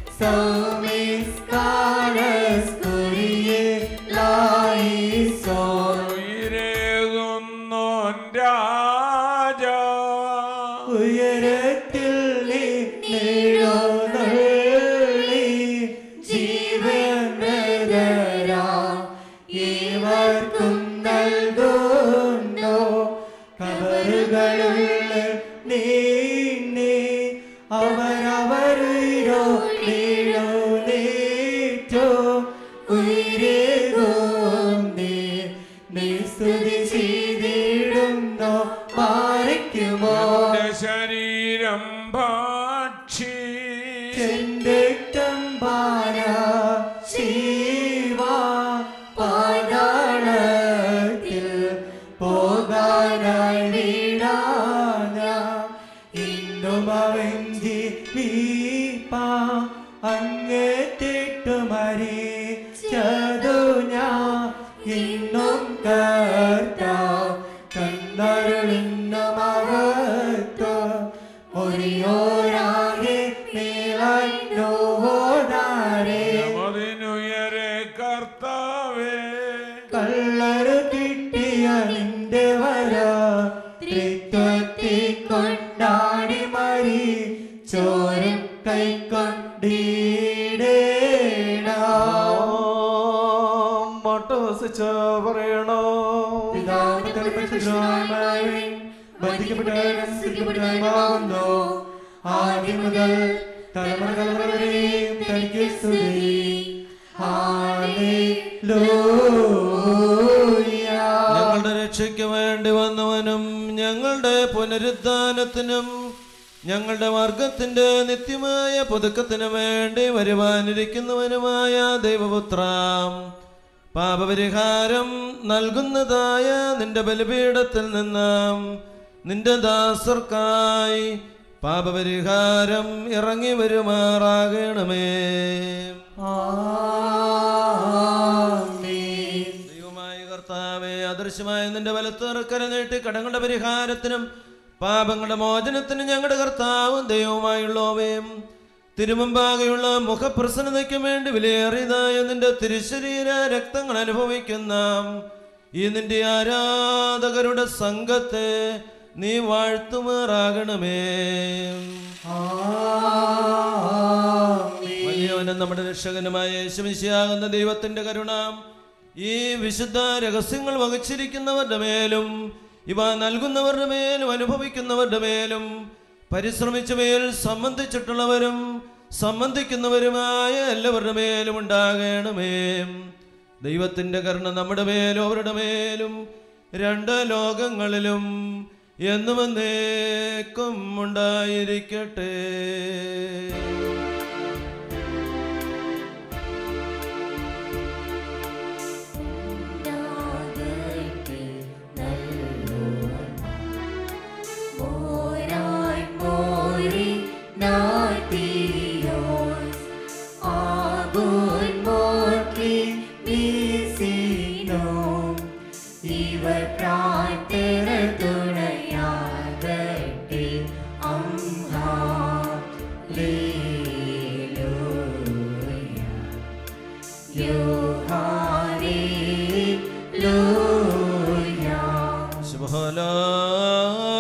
സൗമിസ്കാരസ്കുരിയെ ലായിസോൻ ഉയരേകുന്നോൻ രാജാ ഉയരത്തിൽ നീഴുന്നള്ളി ജീവനരാ ഇവർക്കും നൽകുന്നു കബറുകളുള്ള നീ അവരവരോ നീഴോ ഉയരേകും നീ നീ സ്തുതി ചെയ്തിടുന്നോ മാറിക്കുമോ എന്റെ ശരീരം ഭക്ഷി ചെന്തട്ടം പാര ശിവ പാതാളത്തിൽ പോകാനായി വീടാന ഇന്നും അവൻ ജീവിപ്പാ അങ്ങേറ്റിട്ടു മരിച്ചതു ഞാൻ ഇന്നും കർത്ത കണ്ണരുളിന്ന മഹത്വം ഒരിയോരാകെ നീളോടാരേ അതിനുയരെ കർത്താവേ കള്ളറ് കിട്ടിയ നിന്റെ വര ത്രിത്വത്തെ കൊണ്ടാടി മരി ചോരം മട്ടോസിച്ച് പറയണോ ബന്ധിക്കപ്പെട്ടവരുമാകുന്നു ആദ്യം മുതൽ തലമുറ തലമുറ വരെയും തനിക്ക് സ്തുതി ഞങ്ങളുടെ രക്ഷയ്ക്ക് വേണ്ടി വന്നവനും ഞങ്ങളുടെ പുനരുദ്ധാനത്തിനും ഞങ്ങളുടെ വർഗത്തിന്റെ നിത്യമായ പുതുക്കത്തിനു വേണ്ടി വരുവാനിരിക്കുന്നവനുമായ ദൈവപുത്ര പാപപരിഹാരം നൽകുന്നതായ നിന്റെ ബലിപീഠത്തിൽ നിന്ന് നിന്റെ ദാസർക്കായി പാപപരിഹാരം ഇറങ്ങി വരുമാറാകണമേ ദൈവമായ കർത്താവെ അദൃശ്യമായ നിന്റെ വലത്തേറക്കര നീട്ടി കടങ്ങളുടെ പരിഹാരത്തിനും പാപങ്ങളുടെ മോചനത്തിനും ഞങ്ങളുടെ കർത്താവും ദൈവമായുള്ളവയും തിരുമുമ്പാകെയുള്ള മുഖപ്രസന്നതയ്ക്കും വേണ്ടി വിലയേറിയതായ നിന്റെ തിരുശരീര രക്തങ്ങൾ അനുഭവിക്കുന്ന ഈ നിന്റെ ആരാധകരുടെ സംഘത്തെ നീ വാഴ്ത്തുമാറാകണമേ വലിയവനും നമ്മുടെ രക്ഷകനുമായ യേശുമിശിയാകുന്ന ദൈവത്തിന്റെ കരുണ ഈ വിശുദ്ധ രഹസ്യങ്ങൾ വഹിച്ചിരിക്കുന്നവരുടെ മേലും ഇവ നൽകുന്നവരുടെ മേലും അനുഭവിക്കുന്നവരുടെ മേലും പരിശ്രമിച്ച മേൽ സംബന്ധിച്ചിട്ടുള്ളവരും സംബന്ധിക്കുന്നവരുമായ എല്ലാവരുടെ മേലും ഉണ്ടാകണമേ ദൈവത്തിന്റെ കരുണ നമ്മുടെ മേലും അവരുടെ മേലും രണ്ട് ലോകങ്ങളിലും എന്നും എന്നേക്കും ഉണ്ടായിരിക്കട്ടെ ഇവർ പ്രാർത്ഥന തുണയാകട്ടെ ശുഭഹലാ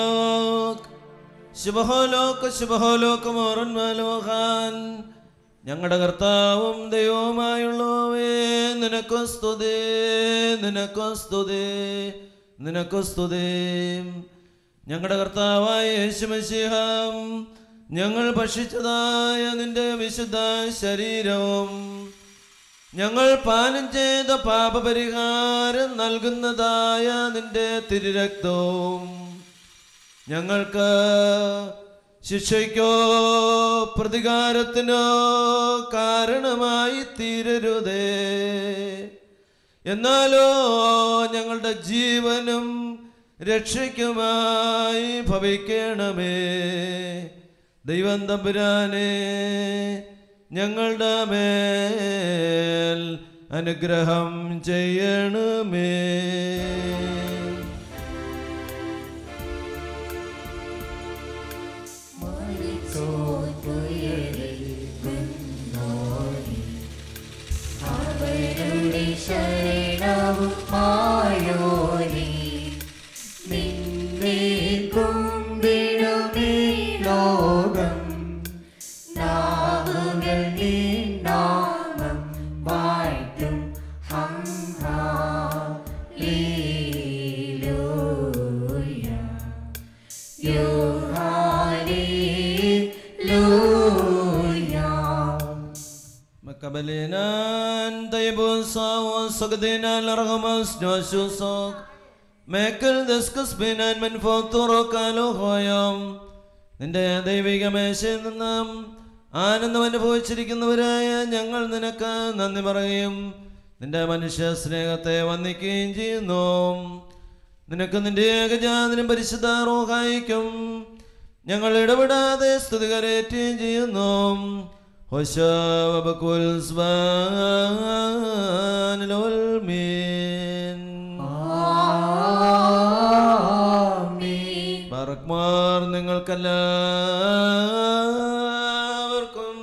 ശുഭഹോലോക ശുഭഹോലോക മോറൻ മാലോഹാൻ ഞങ്ങളുടെ കർത്താവും ദൈവവുമായുള്ളവേ നിനക്കു സ്തുതി നിനക്കു സ്തുതി നിനക്കു സ്തുതി ഞങ്ങളുടെ കർത്താവായ യേശുമശിഹം ഞങ്ങൾ ഭക്ഷിച്ചതായ നിന്റെ വിശുദ്ധ ശരീരവും ഞങ്ങൾ പാനം ചെയ്ത പാപപരിഹാരം നൽകുന്നതായ നിന്റെ തിരുരക്തവും ഞങ്ങൾക്ക് ശിക്ഷയ്ക്കോ പ്രതികാരത്തിനോ കാരണമായി തീരരുതേ എന്നാലോ ഞങ്ങളുടെ ജീവനും രക്ഷയ്ക്കുമായി ഭവിക്കണമേ ദൈവം തമ്പുരാനെ ഞങ്ങളുടെ മേൽ അനുഗ്രഹം ചെയ്യണമേ അവരുടെ ശരണവും മായോനി നിന്നെ കുമ്പിടുമേ ലോകം നാവുകൾ നീ നാമം വാഴ്ത്തും ഹം ഹാലേലൂയ യോ ഹാലേലൂയ Makabalinan tayo sa sagdinan largamas nosusok Mekal diskus binan man futuro kaluhoയം നിന്റെ ദൈവിക മേശയിൽ നിന്നും ആനന്ദം അനുഭവിച്ചിരിക്കുന്നവരായ ഞങ്ങൾ നിനക്ക് നന്ദി പറയുകയും നിന്റെ മനുഷ്യ സ്നേഹത്തെ വന്ദിക്കുകയും ചെയ്യുന്നു നിനക്ക് നിന്റെ ഏകജാതിനും പരിശുദ്ധ റോഹായിക്കും ഞങ്ങൾ ഇടപെടാതെ സ്തുതി കരയറ്റുകയും ചെയ്യുന്നു هشام بكل زمان العلمين ബർക്മാർ നിങ്ങൾക്കെല്ലാവർക്കും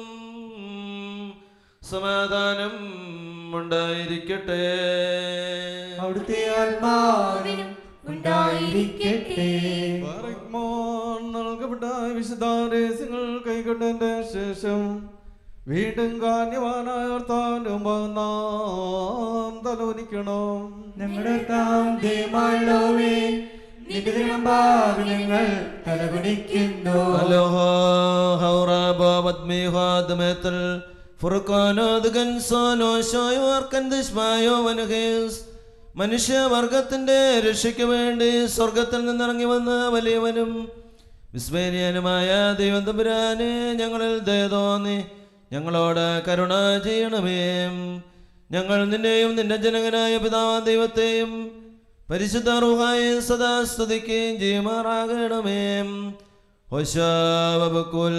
സമാധാനം ഉണ്ടായിരിക്കട്ടെ അവിടുത്തെ ആത്മാവിനും ഉണ്ടായിരിക്കട്ടെ ബർക്മാർ നൽകപ്പെട്ട വിശുദ്ധാരസ്യങ്ങൾ കൈക്കൊണ്ടതിന്റെ ശേഷം വീണ്ടും കാന്യവാനായ കർത്താവിന്റെ മുമ്പാകെ നാം തലോനിക്കണം ഞങ്ങളുടെ ദൈവമായുള്ളവേ നിന്റെ തിരുമുമ്പാകെ ഞങ്ങൾ തലകുനിക്കുന്നു അലോഹ ഹൗറാബ ബദ്മിഹാദമേത്തൽ ഫുർഖാനോദ് ഗൻസോനോ ഷോയോർക്കൻ ദിഷ്മായോ വനുഹേസ് മനുഷ്യവർഗത്തിന്റെ രക്ഷയ്ക്ക് വേണ്ടി സ്വർഗത്തിൽ നിന്നിറങ്ങി വന്ന വലിയവനും വിസ്മേനിയനുമായ ദൈവം തമ്പുരാനെ ഞങ്ങളിൽ ദയ തോന്നി ഞങ്ങളോട് കരുണ ചെയ്യണമേ ഞങ്ങൾ നിന്നെയും നിന്റെ ജനകനായ പിതാവാ ദൈവത്തെയും പരിശുദ്ധ റുഹായെ സദാ സ്തുതിക്കുകയും ചെയ്യുമാറാകണമേ ഹൊശാവബുക്കുൽ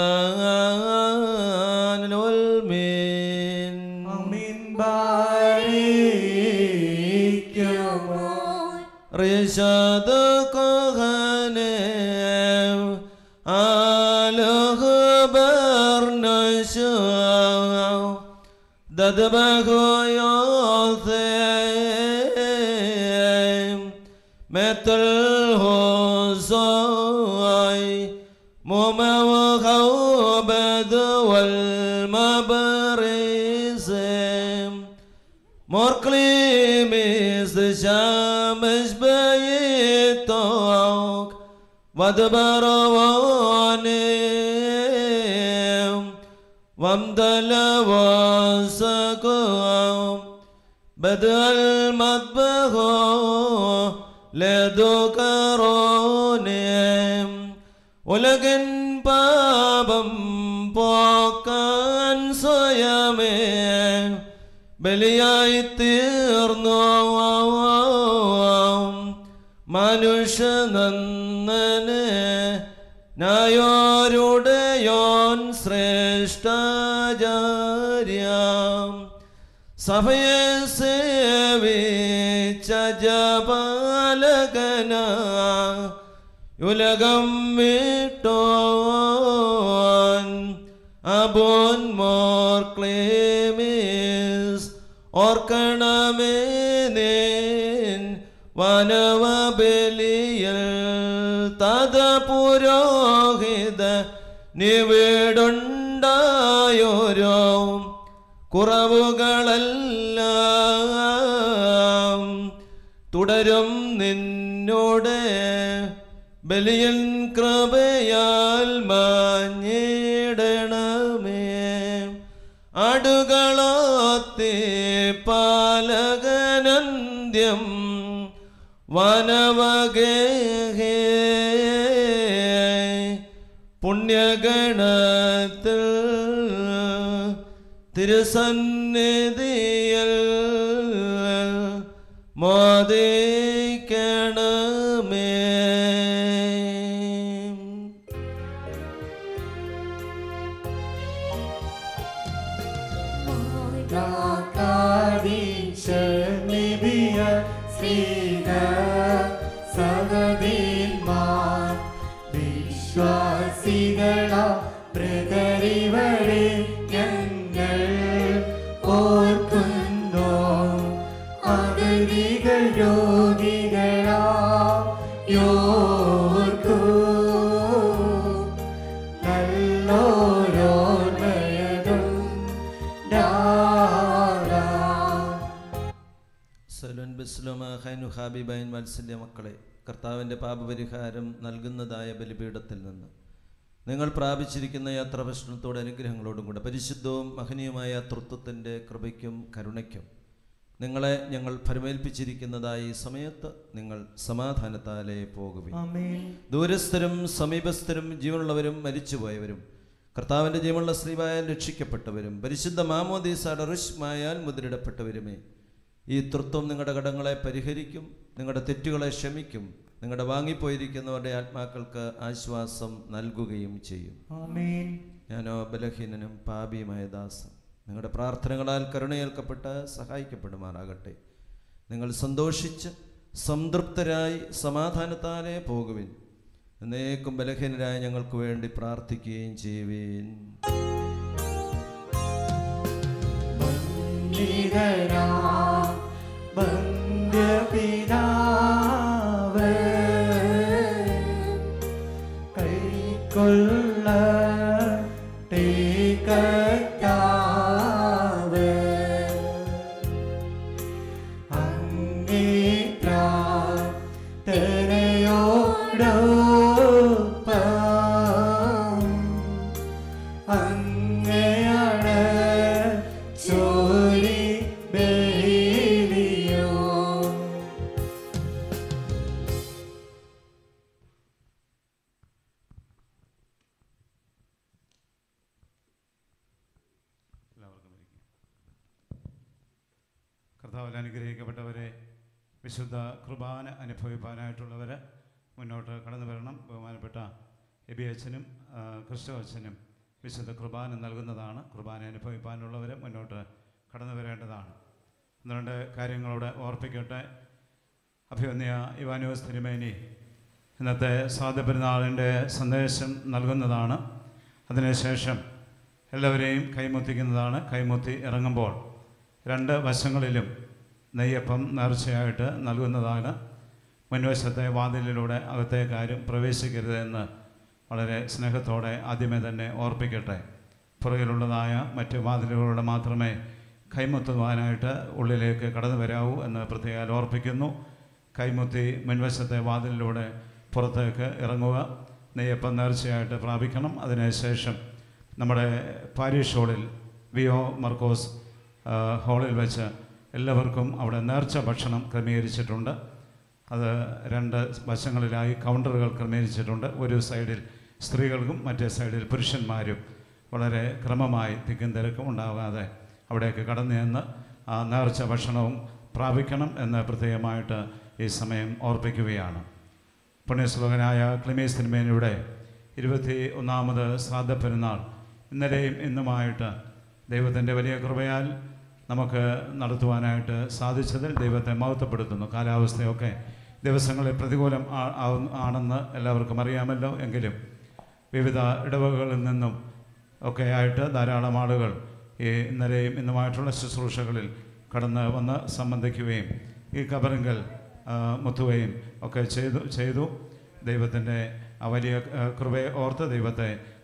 സ്ബാനിൽ വൽമീൻ ആമീൻ ബാരിക്കുമോ رشاد كهنم آله برنشاو ددبه يوثيم مثل هوزاي مموخو بدو المبرزم مرقليميز شامش بيتوك ودبروانيم وامدل وسقام بدأ المطبخ لذكرونيم ولكن പാപം പോക്കാൻ സ്വയമേ ബലിയായി തീർന്നു മനുഷ്യനന്ദന് നായോരുടെ യോൻ ശ്രേഷ്ഠാചാര്യം സഭയെ സേവിച്ച ജപാലകന ഉലകം വിട്ടോൻ അബോൻ മോർ ക്ലേമിസ് ഓർക്കണമേ വനവബലിയൽ തദ പുരോഹിതന്മാർ നീ വീടുണ്ടായോരോ കുറവുകളെല്ലാം തുടരും നിന്നോട് ബലിയൻ കൃപയാൽ മാഞ്ഞിടണമേ അടുകളോത്തി പാലകനന്ത്യം വനവകേ പുണ്യഗണത്തിൽ തിരുസന്നിധിയിൽ മോദിക്കണമേ നിബിയ ശ്രീന സഹദീന്മാർ വിശ്വാസികള പ്രതറിവരെ ഞങ്ങൾ ഓർക്കുന്നു അഗതികൾ രോഗികളാ യോർക്കൂ നല്ലോരോർമ്മയതും ധാരാ സലുൻ ബിസ്ലുമ ഹൈനു ഹാബിബൈൻ മത്സല്യ മക്കളെ കർത്താവിൻ്റെ പാപപരിഹാരം നൽകുന്നതായ ബലിപീഠത്തിൽ നിന്ന് നിങ്ങൾ പ്രാപിച്ചിരിക്കുന്ന യാത്രാ പ്രശ്നത്തോടെ അനുഗ്രഹങ്ങളോടും കൂടെ പരിശുദ്ധവും മഹനീയമായ തൃത്വത്തിൻ്റെ കൃപയ്ക്കും കരുണയ്ക്കും നിങ്ങളെ ഞങ്ങൾ ഫലമേൽപ്പിച്ചിരിക്കുന്നതായ ഈ സമയത്ത് നിങ്ങൾ സമാധാനത്താലേ പോകുവിൻ ആമേൻ. ദൂരസ്ഥരും സമീപസ്ഥരും ജീവനുള്ളവരും മരിച്ചുപോയവരും കർത്താവിൻ്റെ ജീവനുള്ള ശ്രീവായാൽ രക്ഷിക്കപ്പെട്ടവരും പരിശുദ്ധ മാമോദീസാടെ റുഷ്മായാൽ മുദ്രയിടപ്പെട്ടവരുമേ ഈ തൃത്വം നിങ്ങളുടെ കടങ്ങളെ പരിഹരിക്കും നിങ്ങളുടെ തെറ്റുകളെ ക്ഷമിക്കും നിങ്ങളുടെ വാങ്ങിപ്പോയിരിക്കുന്നവരുടെ ആത്മാക്കൾക്ക് ആശ്വാസം നൽകുകയും ചെയ്യും ആമേൻ. ഞാനോ ബലഹീനനും പാപിയുമായ ദാസൻ നിങ്ങളുടെ പ്രാർത്ഥനകളാൽ കരുണയേൽക്കപ്പെട്ട് സഹായിക്കപ്പെടുമാറാകട്ടെ നിങ്ങൾ സന്തോഷിച്ച് സംതൃപ്തരായി സമാധാനത്താലേ പോകുവിൻ എന്നേക്കും ബലഹീനരായ ഞങ്ങൾക്ക് വേണ്ടി പ്രാർത്ഥിക്കുകയും ചെയ്യുവീൻ നിധനാ ബന്ധ്യപിതാവ് കൈക്കൊള്ള കർത്താവ് അങ്ങേ പ്രാർത്ഥനയോടൊപ്പം അങ്ങയാണ് ചോരി ബലിയോ എല്ലാവർക്കും ഇരിക്കാം. കർത്താവിൽ അനുഗ്രഹിക്കപ്പെട്ടവരെ വിശുദ്ധ കുർബാന അനുഭവിപ്പാനായിട്ടുള്ളവർ മുന്നോട്ട് കടന്നു വരണം ബഹുമാനപ്പെട്ട എബി അച്ഛനും ആ, ക്രിസ്തു അച്ഛനും വിശുദ്ധ കുർബാന നൽകുന്നതാണ് കുർബാന അനുഭവിപ്പാനുള്ളവർ മുന്നോട്ട് കടന്നു വരേണ്ടതാണ് ഒന്ന് രണ്ട് കാര്യങ്ങളോട് ഓർപ്പിക്കട്ടെ അഭിവന്യ ഇവാനോസ് തിരുമേനി ഇന്നത്തെ സ്വാത പെരുന്നാളിൻ്റെ സന്ദേശം നൽകുന്നതാണ് അതിനുശേഷം എല്ലാവരെയും കൈമുത്തിക്കുന്നതാണ് കൈമുത്തി ഇറങ്ങുമ്പോൾ രണ്ട് വശങ്ങളിലും നെയ്യപ്പം നേർച്ചയായിട്ട് നൽകുന്നതാണ് മുൻവശത്തെ വാതിലിലൂടെ അകത്തേക്ക് ആരും പ്രവേശിക്കരുതെന്ന് വളരെ സ്നേഹത്തോടെ ആദ്യമേ തന്നെ ഓർപ്പിക്കട്ടെ പുറകിലുള്ളതായ മറ്റ് വാതിലുകളിലൂടെ മാത്രമേ കൈമുത്തുവാനായിട്ട് ഉള്ളിലേക്ക് കടന്നു വരാവൂ എന്ന് പ്രത്യേകം ഓർപ്പിക്കുന്നു കൈമുത്തി മുൻവശത്തെ വാതിലിലൂടെ പുറത്തേക്ക് ഇറങ്ങുക നെയ്യപ്പം നേർച്ചയായിട്ട് പ്രാപിക്കണം അതിനുശേഷം നമ്മുടെ പാരീഷ് ഹാളിൽ വി ഒ മർക്കോസ് ആ, ഹാളിൽ വെച്ച് എല്ലാവർക്കും അവിടെ നേർച്ച ഭക്ഷണം ക്രമീകരിച്ചിട്ടുണ്ട് അത് രണ്ട് വശങ്ങളിലായി കൗണ്ടറുകൾ ക്രമീകരിച്ചിട്ടുണ്ട് ഒരു സൈഡിൽ സ്ത്രീകൾക്കും മറ്റേ സൈഡിൽ പുരുഷന്മാരും വളരെ ക്രമമായി തിക്കും തിരക്കും ഉണ്ടാകാതെ അവിടേക്ക് കടന്നു ചെന്ന് ആ നേർച്ച ഭക്ഷണവും പ്രാപിക്കണം എന്ന് പ്രത്യേകമായിട്ട് ഈ സമയം ഓർപ്പിക്കുകയാണ് പുണ്യശ്ലോകനായ ക്ലിമേസ് തിരുമേനിയുടെ ഇരുപത്തി ഒന്നാമത് ശ്രാദ്ധ പെരുന്നാൾ ഇന്നലെയും ഇന്നുമായിട്ട് ദൈവത്തിൻ്റെ വലിയ കൃപയാൽ നമുക്ക് നടത്തുവാനായിട്ട് സാധിച്ചതിൽ ദൈവത്തെ മഹത്വപ്പെടുത്തുന്നു കാലാവസ്ഥയൊക്കെ ദിവസങ്ങളിൽ പ്രതികൂലം ആ- ആവുന്ന- ആണെന്ന് എല്ലാവർക്കും അറിയാമല്ലോ എങ്കിലും വിവിധ ഇടവകകളിൽ നിന്നും ഒക്കെ ആയിട്ട് ധാരാളം ആളുകൾ ഈ ഇന്നലെയും ഇന്നുമായിട്ടുള്ള ശുശ്രൂഷകളിൽ കടന്ന് വന്ന് സംബന്ധിക്കുകയും ഈ കബറിങ്കൽ ആ, മുത്തുകയും ഒക്കെ ചെയ്തു ചെയ്തു ദൈവത്തിൻ്റെ ആ വലിയ ആ, കൃപയെ ഓർത്ത് ദൈവത്തെ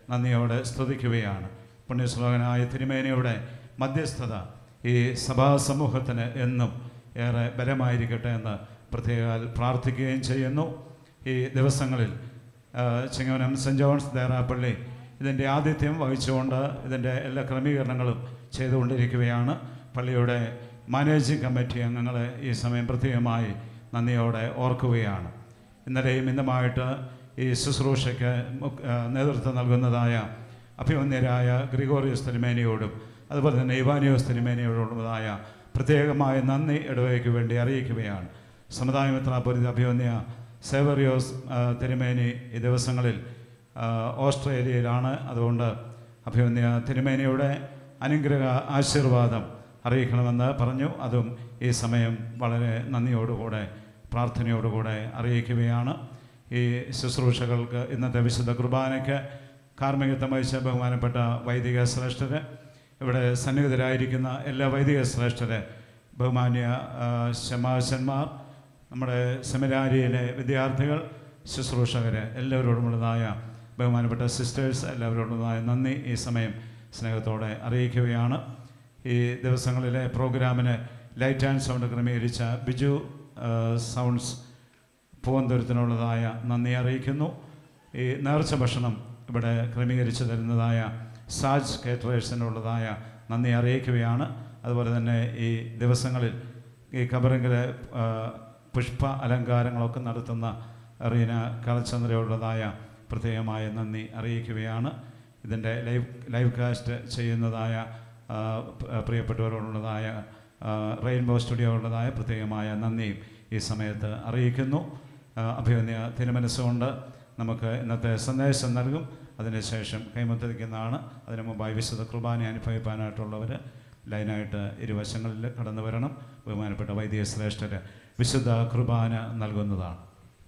നന്ദിയോടെ സ്തുതിക്കുകയാണ് പുണ്യശ്ലോകനായ തിരുമേനിയുടെ മധ്യസ്ഥത ഈ സഭാ സമൂഹത്തിന് എന്നും ഏറെ ബലമായിരിക്കട്ടെ എന്ന് പ്രത്യേകം പ്രാർത്ഥിക്കുകയും ചെയ്യുന്നു ഈ ദിവസങ്ങളിൽ ആ, ചിങ്ങവനം സെൻറ് ജോൺസ് ദേറാപ്പള്ളി ഇതിൻ്റെ ആതിഥ്യം വഹിച്ചുകൊണ്ട് ഇതിൻ്റെ എല്ലാ ക്രമീകരണങ്ങളും ചെയ്തുകൊണ്ടിരിക്കുകയാണ് പള്ളിയുടെ മാനേജിംഗ് കമ്മിറ്റി അംഗങ്ങളെ ഈ സമയം പ്രത്യേകമായി നന്ദിയോടെ ഓർക്കുകയാണ് ഇന്നലെയും ഇന്നുമായിട്ട് ഈ ശുശ്രൂഷയ്ക്ക് മുഖ്- ആ, നേതൃത്വം നൽകുന്നതായ അഭിമന്യരായ ഗ്രിഗോറിയസ് തിരുമേനിയോടും അതുപോലെ തന്നെ ഇവാനിയോസ് തിരുമേനിയോടുള്ളതായ പ്രത്യേകമായ നന്ദി ഇടവയ്ക്ക് വേണ്ടി അറിയിക്കുകയാണ് സമുദായ മെത്രാപൊലിത അഭിമന്യ സേവറിയോസ് ആ, തിരുമേനി ഈ ദിവസങ്ങളിൽ ആ, ഓസ്ട്രേലിയയിലാണ് അതുകൊണ്ട് അഭിമന്യ തിരുമേനിയുടെ അനുഗ്രഹ ആശീർവാദം അറിയിക്കണമെന്ന് പറഞ്ഞു അതും ഈ സമയം വളരെ നന്ദിയോടുകൂടെ പ്രാർത്ഥനയോടുകൂടെ അറിയിക്കുകയാണ് ഈ ശുശ്രൂഷകൾക്ക് ഇന്നത്തെ വിശുദ്ധ കുർബാനയ്ക്ക് കാർമ്മികത്വം വഹിച്ച ബഹുമാനപ്പെട്ട വൈദിക ശ്രേഷ്ഠര് ഇവിടെ സന്നിഹിതരായിരിക്കുന്ന എല്ലാ വൈദിക ശ്രേഷ്ഠര് ബഹുമാന്യ ആ, ശമാശന്മാർ നമ്മുടെ സെമിനാരിയിലെ വിദ്യാർത്ഥികൾ ശുശ്രൂഷകർ എല്ലാവരോടുമുള്ളതായ ബഹുമാനപ്പെട്ട സിസ്റ്റേഴ്സ് എല്ലാവരോടുള്ളതായ നന്ദി ഈ സമയം സ്നേഹത്തോടെ അറിയിക്കുകയാണ് ഈ ദിവസങ്ങളിലെ പ്രോഗ്രാമിന് ലൈറ്റ് ആൻഡ് സൗണ്ട് ക്രമീകരിച്ച ബിജു ആ, സൗണ്ട്സ് പൂവന്തൂരത്തിനുള്ളതായ നന്ദി അറിയിക്കുന്നു ഈ നേർച്ച ഭക്ഷണം ഇവിടെ ക്രമീകരിച്ചു തരുന്നതായ സാജ് കേറ്ററേഴ്സിനുള്ളതായ നന്ദി അറിയിക്കുകയാണ് അതുപോലെ തന്നെ ഈ ദിവസങ്ങളിൽ ഈ കബറിങ്കിലെ ആ, പുഷ്പ അലങ്കാരങ്ങളൊക്കെ നടത്തുന്ന റീന കളച്ചന്ദ്രയുള്ളതായ പ്രത്യേകമായ നന്ദി അറിയിക്കുകയാണ് ഇതിൻ്റെ ലൈവ് ലൈവ് കാസ്റ്റ് ചെയ്യുന്നതായ ആ, പ- പ്രിയപ്പെട്ടവരോടുള്ളതായ ആ, റെയിൻബോ സ്റ്റുഡിയോ ഉള്ളതായ പ്രത്യേകമായ നന്ദിയും ഈ സമയത്ത് അറിയിക്കുന്നു ആ, അഭിമന്യ തിരുമനസ്സുകൊണ്ട് നമുക്ക് ഇന്നത്തെ സന്ദേശം നൽകും അതിനുശേഷം കൈമുത്തരിക്കുന്നതാണ് അതിനു മുമ്പായി വിശുദ്ധ കുർബാന അനുഭവിക്കാനായിട്ടുള്ളവർ ലൈനായിട്ട് ഇരുവശങ്ങളിൽ കടന്നു വരണം ബഹുമാനപ്പെട്ട വൈദിക ശ്രേഷ്ഠര് വിശുദ്ധ കുർബാന നൽകുന്നതാണ്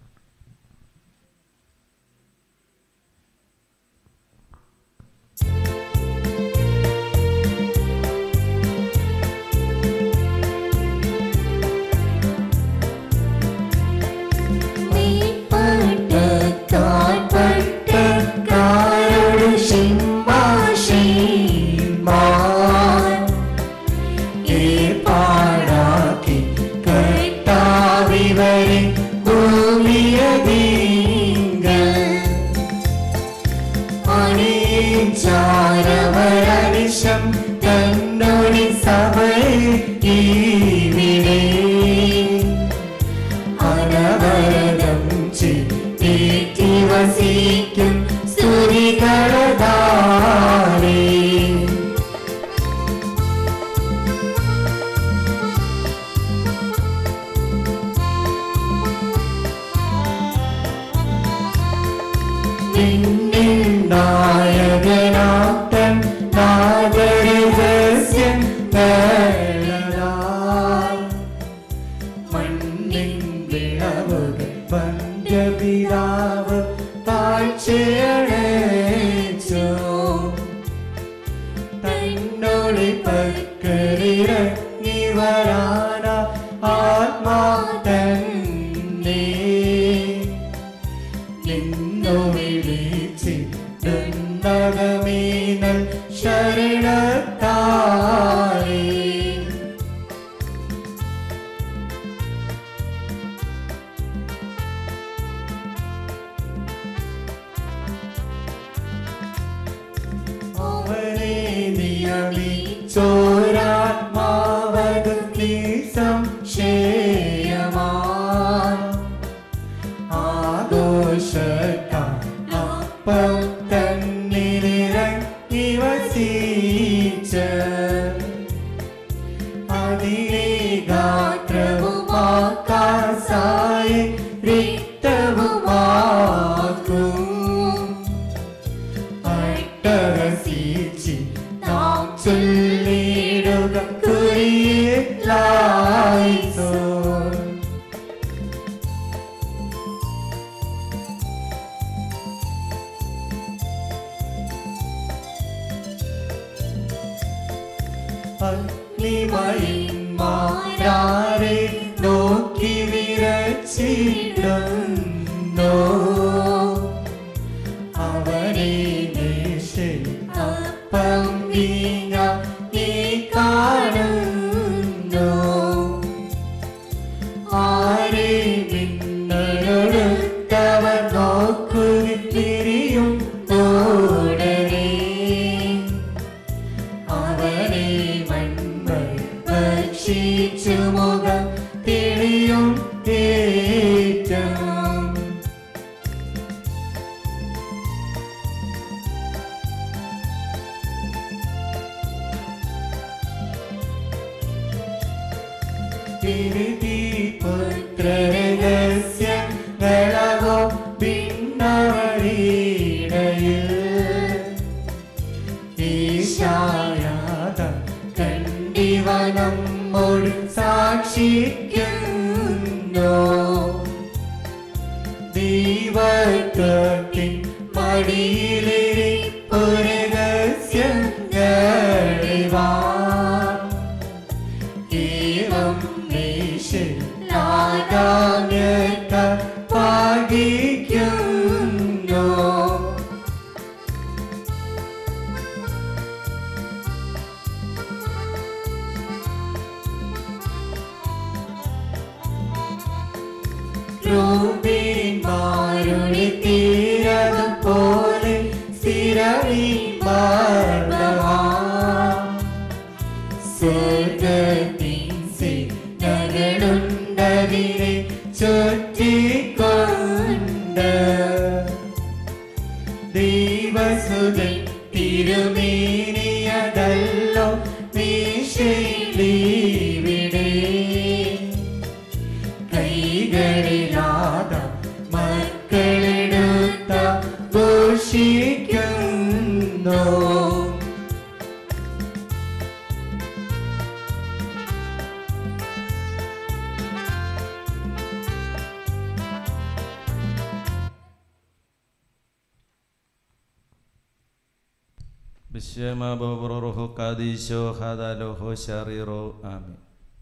പട്ടക്കാരോട് ശിംമാശിമാൻ ഏർപ്പാടാക്കി കർത്താവിവരെ ഭൂമിയതീങ്കൽ അണിയിച്ചാരവരനിശം തന്നൊടി സഭയിൽ ഇവിടെ അനവരതം ചിത്തേറ്റി വസിക്കും സ്തുതികളതാരേ നിന്നിൽ നായകനാട്ടൻ നാഗരഹസ്യം തേളനായി മണ്ണിൻ വിളവുകൾ പഞ്ചപിതാവ് താഴ്ചയണച്ചു തന്നോട് പക്കരിറങ്ങി വരാന ആത്മാ തന്നെ നിന്നു വിളിച്ചിട്ടുണ്ടകമീനൽ ശരണത്താരേ അവനെ നിയമിച്ചോരാത്മാവത് നീ സംശയമാൻ ആഘോഷത്താൽ അപ്പം തന്നിലിറങ്ങി വസിച്ച് അതിനെ ഗാത്രവുമാക്കാസായി റിക്തവുമാക്കും അട്ടഹസിച്ച് നാം ചൊല്ലിടുക കുരിയലായിസോ അഗ്നിമയന്മാരാരെ നോക്കി താരെ മിന്നലൊടുത്തവർ നോക്കുവിത്തിരിയും ഓടനെ അവനെ മൺമൽ ഭക്ഷിച്ചു മുഖം തെളിയും ഏറ്റം പുത്രരഹസ്യങ്ങളോ പിന്നവരിടയിൽ ഈശായാത കണ്ടിവനമ്മോട് സാക്ഷിക്കുന്നു ദൈവത്വത്തിൻ മടിയിലിരി പുരഹസ്യങ്ങളിവാ ഏവം നാദാമ്യത പാകിക്കുന്നു രൂപീന്മാരുടെ തീരതുപോലെ സ്വർഗത്തിൻ സിനകളുണ്ടതിനെ ചുറ്റിക്കൊണ്ട് ദൈവസുതൻ തിരുമേനിയതല്ലോ നീശയിലിവിടെ കൈകളിലാത മക്കളെടുത്ത ഘോഷിക്കുന്നു ബിശ്വമാബോറോഹോ കാദീശോ ഹാദാലോഹോ ഷാറിറോ ആമി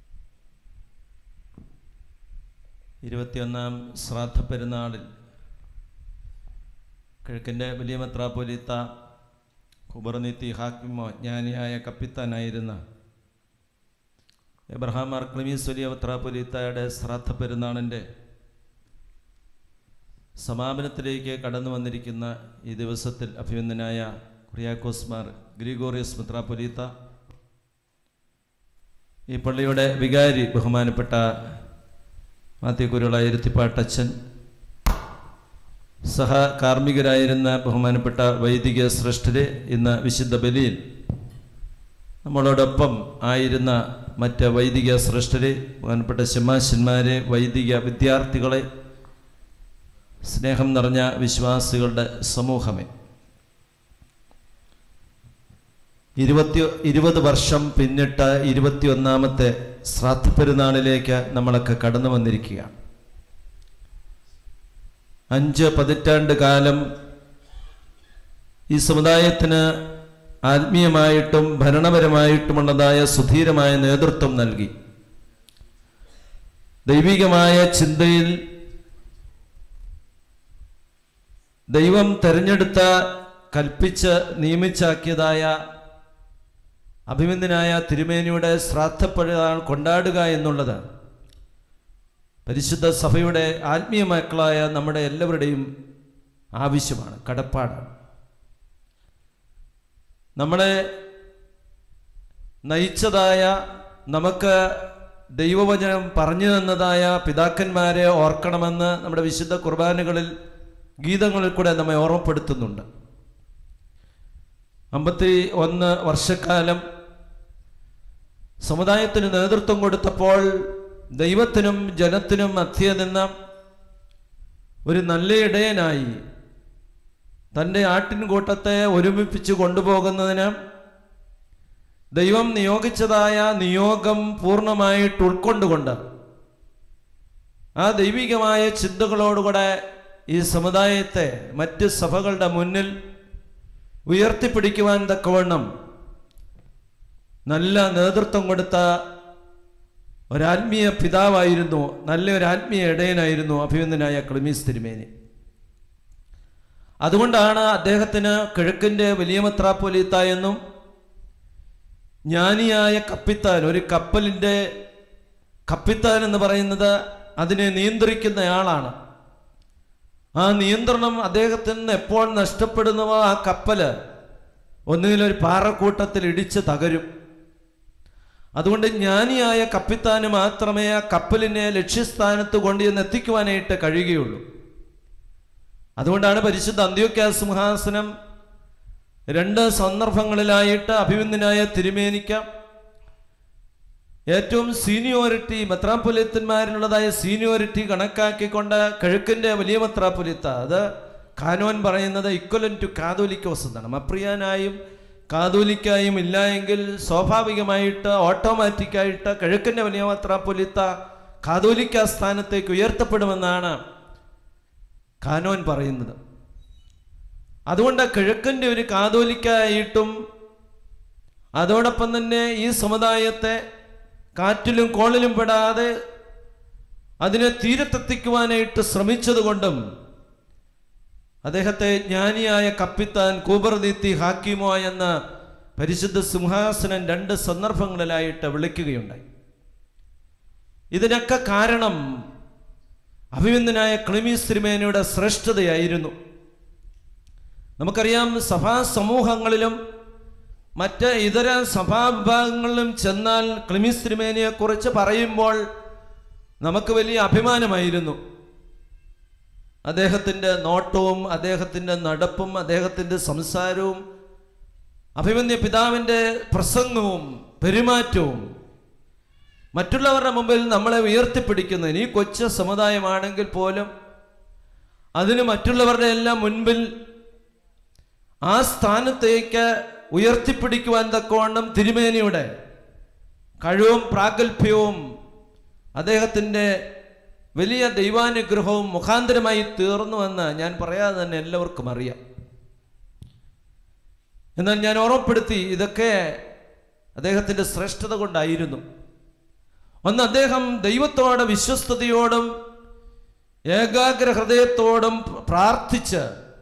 ഇരുപത്തിയൊന്നാം ശ്രാദ്ധ പെരുന്നാളിൽ കിഴക്കിൻ്റെ വലിയ മെത്രാപ്പൊലിത്ത കുബർനിത്തി ഹാക്കിമോ ജ്ഞാനിയായ കപ്പിത്താനായിരുന്ന എബ്രഹാം അർക്ലിമീസ് വലിയ മെത്രാപ്പൊലിത്തയുടെ ശ്രാദ്ധ പെരുന്നാളിൻ്റെ സമാപനത്തിലേക്ക് കടന്നു വന്നിരിക്കുന്ന ഈ ദിവസത്തിൽ അഭിനന്ദനായ കുറിയാക്കോസ്മാർ ഗ്രിഗോറിയസ് മെത്രാപ്പൊലീത്ത ഈ പള്ളിയുടെ വികാരി ബഹുമാനപ്പെട്ട മാത്യുക്കുരുള ഇരുത്തിപ്പാട്ടച്ചൻ സഹ കാർമ്മികരായിരുന്ന ബഹുമാനപ്പെട്ട വൈദിക ശ്രേഷ്ഠരെ ഇന്ന് വിശുദ്ധ ബലിയിൽ നമ്മളോടൊപ്പം ആയിരുന്ന മറ്റ് വൈദിക ശ്രേഷ്ഠരെ ബഹുമാനപ്പെട്ട ശമാശന്മാരെ വൈദിക വിദ്യാർത്ഥികളെ സ്നേഹം നിറഞ്ഞ വിശ്വാസികളുടെ സമൂഹമേ ഇരുപത്തി ഇരുപത് വർഷം പിന്നിട്ട ഇരുപത്തിയൊന്നാമത്തെ ശ്രാദ്ധ പെരുന്നാളിലേക്ക് നമ്മളൊക്കെ കടന്നു വന്നിരിക്കുകയാണ് അഞ്ച് പതിറ്റാണ്ട് കാലം ഈ സമുദായത്തിന് ആത്മീയമായിട്ടും ഭരണപരമായിട്ടുമുള്ളതായ സുധീരമായ നേതൃത്വം നൽകി ദൈവികമായ ചിന്തയിൽ ദൈവം തെരഞ്ഞെടുത്ത കൽപ്പിച്ച് നിയമിച്ചാക്കിയതായ അഭിമന്യനായ തിരുമേനിയുടെ ശ്രാദ്ധപ്പെടാൻ കൊണ്ടാടുക എന്നുള്ളത് പരിശുദ്ധ സഭയുടെ ആത്മീയ മക്കളായ നമ്മുടെ എല്ലാവരുടെയും ആവശ്യമാണ് കടപ്പാടാണ് നമ്മളെ നയിച്ചതായ നമുക്ക് ദൈവവചനം പറഞ്ഞു തന്നതായ പിതാക്കന്മാരെ ഓർക്കണമെന്ന് നമ്മുടെ വിശുദ്ധ കുർബാനകളിൽ ഗീതങ്ങളിൽ കൂടെ നമ്മെ ഓർമ്മപ്പെടുത്തുന്നുണ്ട് അമ്പത്തി ഒന്ന് വർഷക്കാലം സമുദായത്തിന് നേതൃത്വം കൊടുത്തപ്പോൾ ദൈവത്തിനും ജനത്തിനും മധ്യ നിന്ന ഒരു നല്ല ഇടയനായി തൻ്റെ ആട്ടിൻകൂട്ടത്തെ ഒരുമിപ്പിച്ച് കൊണ്ടുപോകുന്നതിന് ദൈവം നിയോഗിച്ചതായ നിയോഗം പൂർണ്ണമായിട്ട് ഉൾക്കൊണ്ടുകൊണ്ട് ആ ദൈവികമായ ചിന്തകളോടുകൂടെ ഈ സമുദായത്തെ മറ്റ് സഭകളുടെ മുന്നിൽ ഉയർത്തിപ്പിടിക്കുവാൻ തക്കവണ്ണം നല്ല നേതൃത്വം കൊടുത്ത ഒരാത്മീയ പിതാവായിരുന്നു നല്ല ഒരു ആത്മീയ ഇടയനായിരുന്നു അഭിനന്ദനായ ക്ലിമീസ് തിരുമേനി അതുകൊണ്ടാണ് അദ്ദേഹത്തിന് കിഴക്കിൻ്റെ വലിയ മെത്രാപ്പൊലീത്ത എന്നും ജ്ഞാനിയായ കപ്പിത്താൻ ഒരു കപ്പലിൻ്റെ കപ്പിത്താൻ എന്ന് പറയുന്നത് അതിനെ നിയന്ത്രിക്കുന്നയാളാണ് ആ നിയന്ത്രണം അദ്ദേഹത്തിൽ നിന്ന് എപ്പോൾ നഷ്ടപ്പെടുന്നുവോ ആ കപ്പല് ഒന്നുകിലൊരു പാറക്കൂട്ടത്തിൽ ഇടിച്ച് തകരും അതുകൊണ്ട് ജ്ഞാനിയായ കപ്പിത്താന് മാത്രമേ ആ കപ്പലിനെ ലക്ഷ്യസ്ഥാനത്ത് കൊണ്ടുചെന്ന് എത്തിക്കുവാനായിട്ട് കഴിയുകയുള്ളൂ അതുകൊണ്ടാണ് പരിശുദ്ധ അന്ത്യോക്യ സിംഹാസനം രണ്ട് സന്ദർഭങ്ങളിലായിട്ട് അഭിമന്യനായ തിരുമേനിക്ക ഏറ്റവും സീനിയോറിറ്റി മെത്രാപ്പൊലിത്തന്മാരിലുള്ളതായ സീനിയോറിറ്റി കണക്കാക്കിക്കൊണ്ട് കിഴക്കിൻ്റെ വലിയ മെത്രാപ്പൊലിത്ത അത് കാനോൻ പറയുന്നത് ഇക്വലൻ ടു കാതോലിക്കോസ് എന്നാണ് മപ്രിയാനായും കാതോലിക്കായും ഇല്ല എങ്കിൽ സ്വാഭാവികമായിട്ട് ഓട്ടോമാറ്റിക്കായിട്ട് കിഴക്കിൻ്റെ വലിയ മെത്രാപ്പൊലിത്ത കാതോലിക്ക സ്ഥാനത്തേക്ക് ഉയർത്തപ്പെടുമെന്നാണ് കാനോൻ പറയുന്നത് അതുകൊണ്ട് കിഴക്കിൻ്റെ ഒരു കാതോലിക്കായിട്ടും അതോടൊപ്പം തന്നെ ഈ സമുദായത്തെ കാറ്റിലും കോളിലും പെടാതെ അതിനെ തീരത്തെത്തിക്കുവാനായിട്ട് ശ്രമിച്ചതുകൊണ്ടും അദ്ദേഹത്തെ ജ്ഞാനിയായ കപ്പിത്താൻ കൂബർദീത്തി ഹാക്കിമോ എന്ന പരിശുദ്ധ സിംഹാസനം രണ്ട് സന്ദർഭങ്ങളിലായിട്ട് വിളിക്കുകയുണ്ടായി ഇതിനൊക്കെ കാരണം അഭിമന്യനായ ക്ലിമീസ് തിരുമേനയുടെ ശ്രേഷ്ഠതയായിരുന്നു നമുക്കറിയാം സഭാ സമൂഹങ്ങളിലും മറ്റ് ഇതര സഭാവിഭാഗങ്ങളിലും ചെന്നാൽ ക്ലിമീസ് തിരുമേനിയെക്കുറിച്ച് പറയുമ്പോൾ നമുക്ക് വലിയ അഭിമാനമായിരുന്നു അദ്ദേഹത്തിൻ്റെ നോട്ടവും അദ്ദേഹത്തിൻ്റെ നടപ്പും അദ്ദേഹത്തിൻ്റെ സംസാരവും അഭിമന്യ പിതാവിൻ്റെ പ്രസംഗവും പെരുമാറ്റവും മറ്റുള്ളവരുടെ മുമ്പിൽ നമ്മളെ ഉയർത്തിപ്പിടിക്കുന്നു ഇനി കൊച്ചു സമുദായമാണെങ്കിൽ പോലും അതിന് മറ്റുള്ളവരുടെ എല്ലാം മുൻപിൽ ആ സ്ഥാനത്തേക്ക് ഉയർത്തിപ്പിടിക്കുവാൻ തക്കവണ്ണം തിരുമേനിയുടെ കഴിവും പ്രാഗൽഭ്യവും അദ്ദേഹത്തിൻ്റെ വലിയ ദൈവാനുഗ്രഹവും മുഖാന്തരമായി തീർന്നുവെന്ന് ഞാൻ പറയാതെ തന്നെ എല്ലാവർക്കും അറിയാം എന്നാൽ ഞാൻ ഓർമ്മപ്പെടുത്തി ഇതൊക്കെ അദ്ദേഹത്തിൻ്റെ ശ്രേഷ്ഠത കൊണ്ടായിരുന്നു ഒന്ന് അദ്ദേഹം ദൈവത്തോടെ വിശ്വസ്തയോടും ഏകാഗ്ര ഹൃദയത്തോടും പ്രാർത്ഥിച്ച്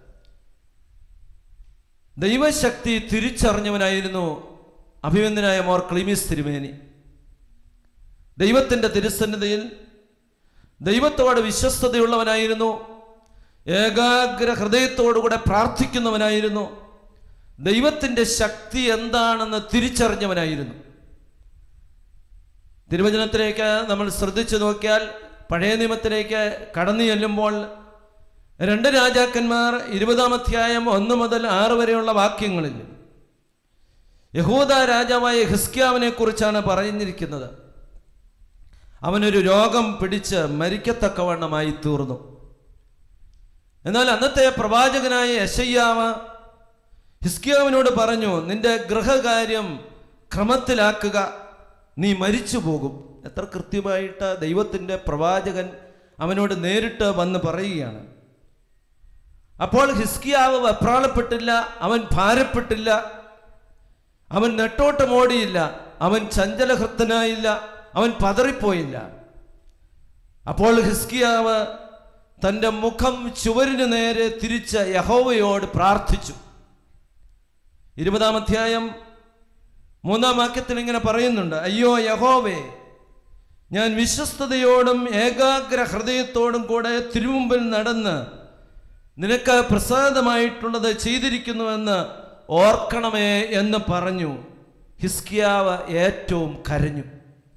ദൈവശക്തി തിരിച്ചറിഞ്ഞവനായിരുന്നു അഭിമന്യനായ മോർ ക്ലിമിസ് തിരുമേനി ദൈവത്തിൻ്റെ തിരുസന്നിധിയിൽ ദൈവത്തോട് വിശ്വസ്തതയുള്ളവനായിരുന്നു ഏകാഗ്ര ഹൃദയത്തോടുകൂടെ പ്രാർത്ഥിക്കുന്നവനായിരുന്നു ദൈവത്തിൻ്റെ ശക്തി എന്താണെന്ന് തിരിച്ചറിഞ്ഞവനായിരുന്നു തിരുവചനത്തിലേക്ക് നമ്മൾ ശ്രദ്ധിച്ചു നോക്കിയാൽ പഴയ നിയമത്തിലേക്ക് കടന്നു ചെല്ലുമ്പോൾ രണ്ട് രാജാക്കന്മാർ ഇരുപതാം അധ്യായം ഒന്ന് മുതൽ ആറ് വരെയുള്ള വാക്യങ്ങളിൽ യഹൂദ രാജാവായ ഹിസ്കിയാവിനെ കുറിച്ചാണ് പറഞ്ഞിരിക്കുന്നത് അവനൊരു രോഗം പിടിച്ച് മരിക്കത്തക്കവണ്ണമായി തീർന്നു എന്നാൽ അന്നത്തെ പ്രവാചകനായ യശയ്യാവ് ഹിസ്കിയാവിനോട് പറഞ്ഞു നിന്റെ ഗൃഹകാര്യം ക്രമത്തിലാക്കുക നീ മരിച്ചു പോകും എത്ര കൃത്യമായിട്ട് ദൈവത്തിൻ്റെ പ്രവാചകൻ അവനോട് നേരിട്ട് വന്ന് പറയുകയാണ് അപ്പോൾ ഹിസ്കിയാവ് വെപ്രാളപ്പെട്ടില്ല അവൻ ഭാരപ്പെട്ടില്ല അവൻ നെട്ടോട്ടമോടിയില്ല അവൻ ചഞ്ചലഹൃത്തനായില്ല അവൻ പതറിപ്പോയില്ല അപ്പോൾ ഹിസ്കിയാവ് തൻ്റെ മുഖം ചുവരിന് നേരെ തിരിച്ച് യഹോവയോട് പ്രാർത്ഥിച്ചു ഇരുപതാം അധ്യായം മൂന്നാം വാക്യത്തിൽ ഇങ്ങനെ പറയുന്നുണ്ട് അയ്യോ യഹോവേ ഞാൻ വിശ്വസ്തയോടും ഏകാഗ്ര ഹൃദയത്തോടും കൂടെ തിരുമുമ്പിൽ നടന്ന് നിനക്ക് പ്രസാദമായിട്ടുള്ളത് ചെയ്തിരിക്കുന്നുവെന്ന് ഓർക്കണമേ എന്ന് പറഞ്ഞു ഹിസ്കിയാവ് ഏറ്റവും കരഞ്ഞു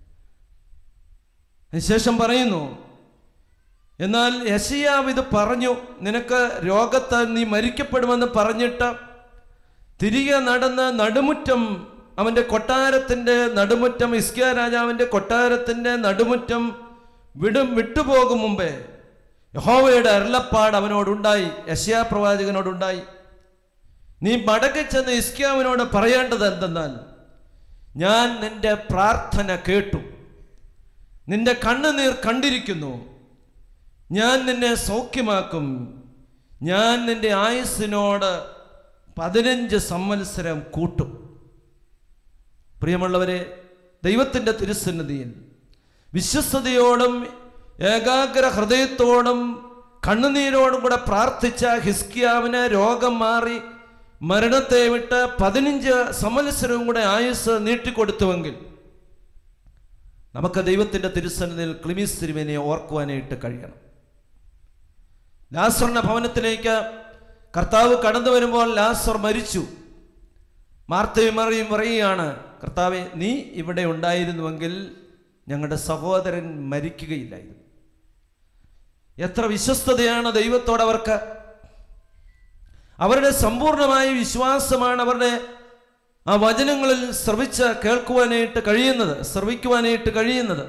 ശേഷം പറയുന്നു എന്നാൽ യശയാവ് ഇത് പറഞ്ഞു നിനക്ക് രോഗത്താൽ നീ മരിക്കപ്പെടുമെന്ന് പറഞ്ഞിട്ട് തിരികെ നടന്ന് നടുമുറ്റം അവൻ്റെ കൊട്ടാരത്തിൻ്റെ നടുമുറ്റം ഇസ്കിയ രാജാവിൻ്റെ കൊട്ടാരത്തിൻ്റെ നടുമുറ്റം വിടും വിട്ടുപോകും മുമ്പേ യഹോവയുടെ അരുളപ്പാട് അവനോടുണ്ടായി യശയാ പ്രവാചകനോടുണ്ടായി നീ മടക്കി ചെന്ന് ഇസ്കിയാവിനോട് പറയേണ്ടത് എന്തെന്നാൽ ഞാൻ നിന്റെ പ്രാർത്ഥന കേട്ടു നിന്റെ കണ്ണുനീർ കണ്ടിരിക്കുന്നു ഞാൻ നിന്നെ സൗഖ്യമാക്കും ഞാൻ നിന്റെ ആയുസ്സിനോട് പതിനഞ്ച് സംവത്സരം കൂട്ടും പ്രിയമുള്ളവരെ ദൈവത്തിൻ്റെ തിരുസന്നിധിയിൽ വിശ്വസ്തയോടും ഏകാഗ്ര ഹൃദയത്തോടും കണ്ണുനീരോടും കൂടെ പ്രാർത്ഥിച്ച ഹിസ്കിയാവിന് രോഗം മാറി മരണത്തെ വിട്ട് പതിനഞ്ച് സംവത്സരവും കൂടെ ആയുസ് നീട്ടിക്കൊടുത്തുവെങ്കിൽ നമുക്ക് ദൈവത്തിൻ്റെ തിരുസന്നിധിയിൽ ക്ലിമീസ് തിരുമേനെ ഓർക്കുവാനായിട്ട് കഴിയണം ലാസറിന്റെ ഭവനത്തിലേക്ക് കർത്താവ് കടന്നു വരുമ്പോൾ ലാസർ മരിച്ചു മാർത്തയും മറിയും പറയുകയാണ് കർത്താവെ നീ ഇവിടെ ഉണ്ടായിരുന്നുവെങ്കിൽ ഞങ്ങളുടെ സഹോദരൻ മരിക്കുകയില്ലായിരുന്നു എത്ര വിശ്വസ്തതയാണ് ദൈവത്തോട് അവർക്ക് അവരുടെ സമ്പൂർണമായ വിശ്വാസമാണ് അവരുടെ ആ വചനങ്ങളിൽ ശ്രവിച്ച് കേൾക്കുവാനായിട്ട് കഴിയുന്നത് ശ്രവിക്കുവാനായിട്ട് കഴിയുന്നത്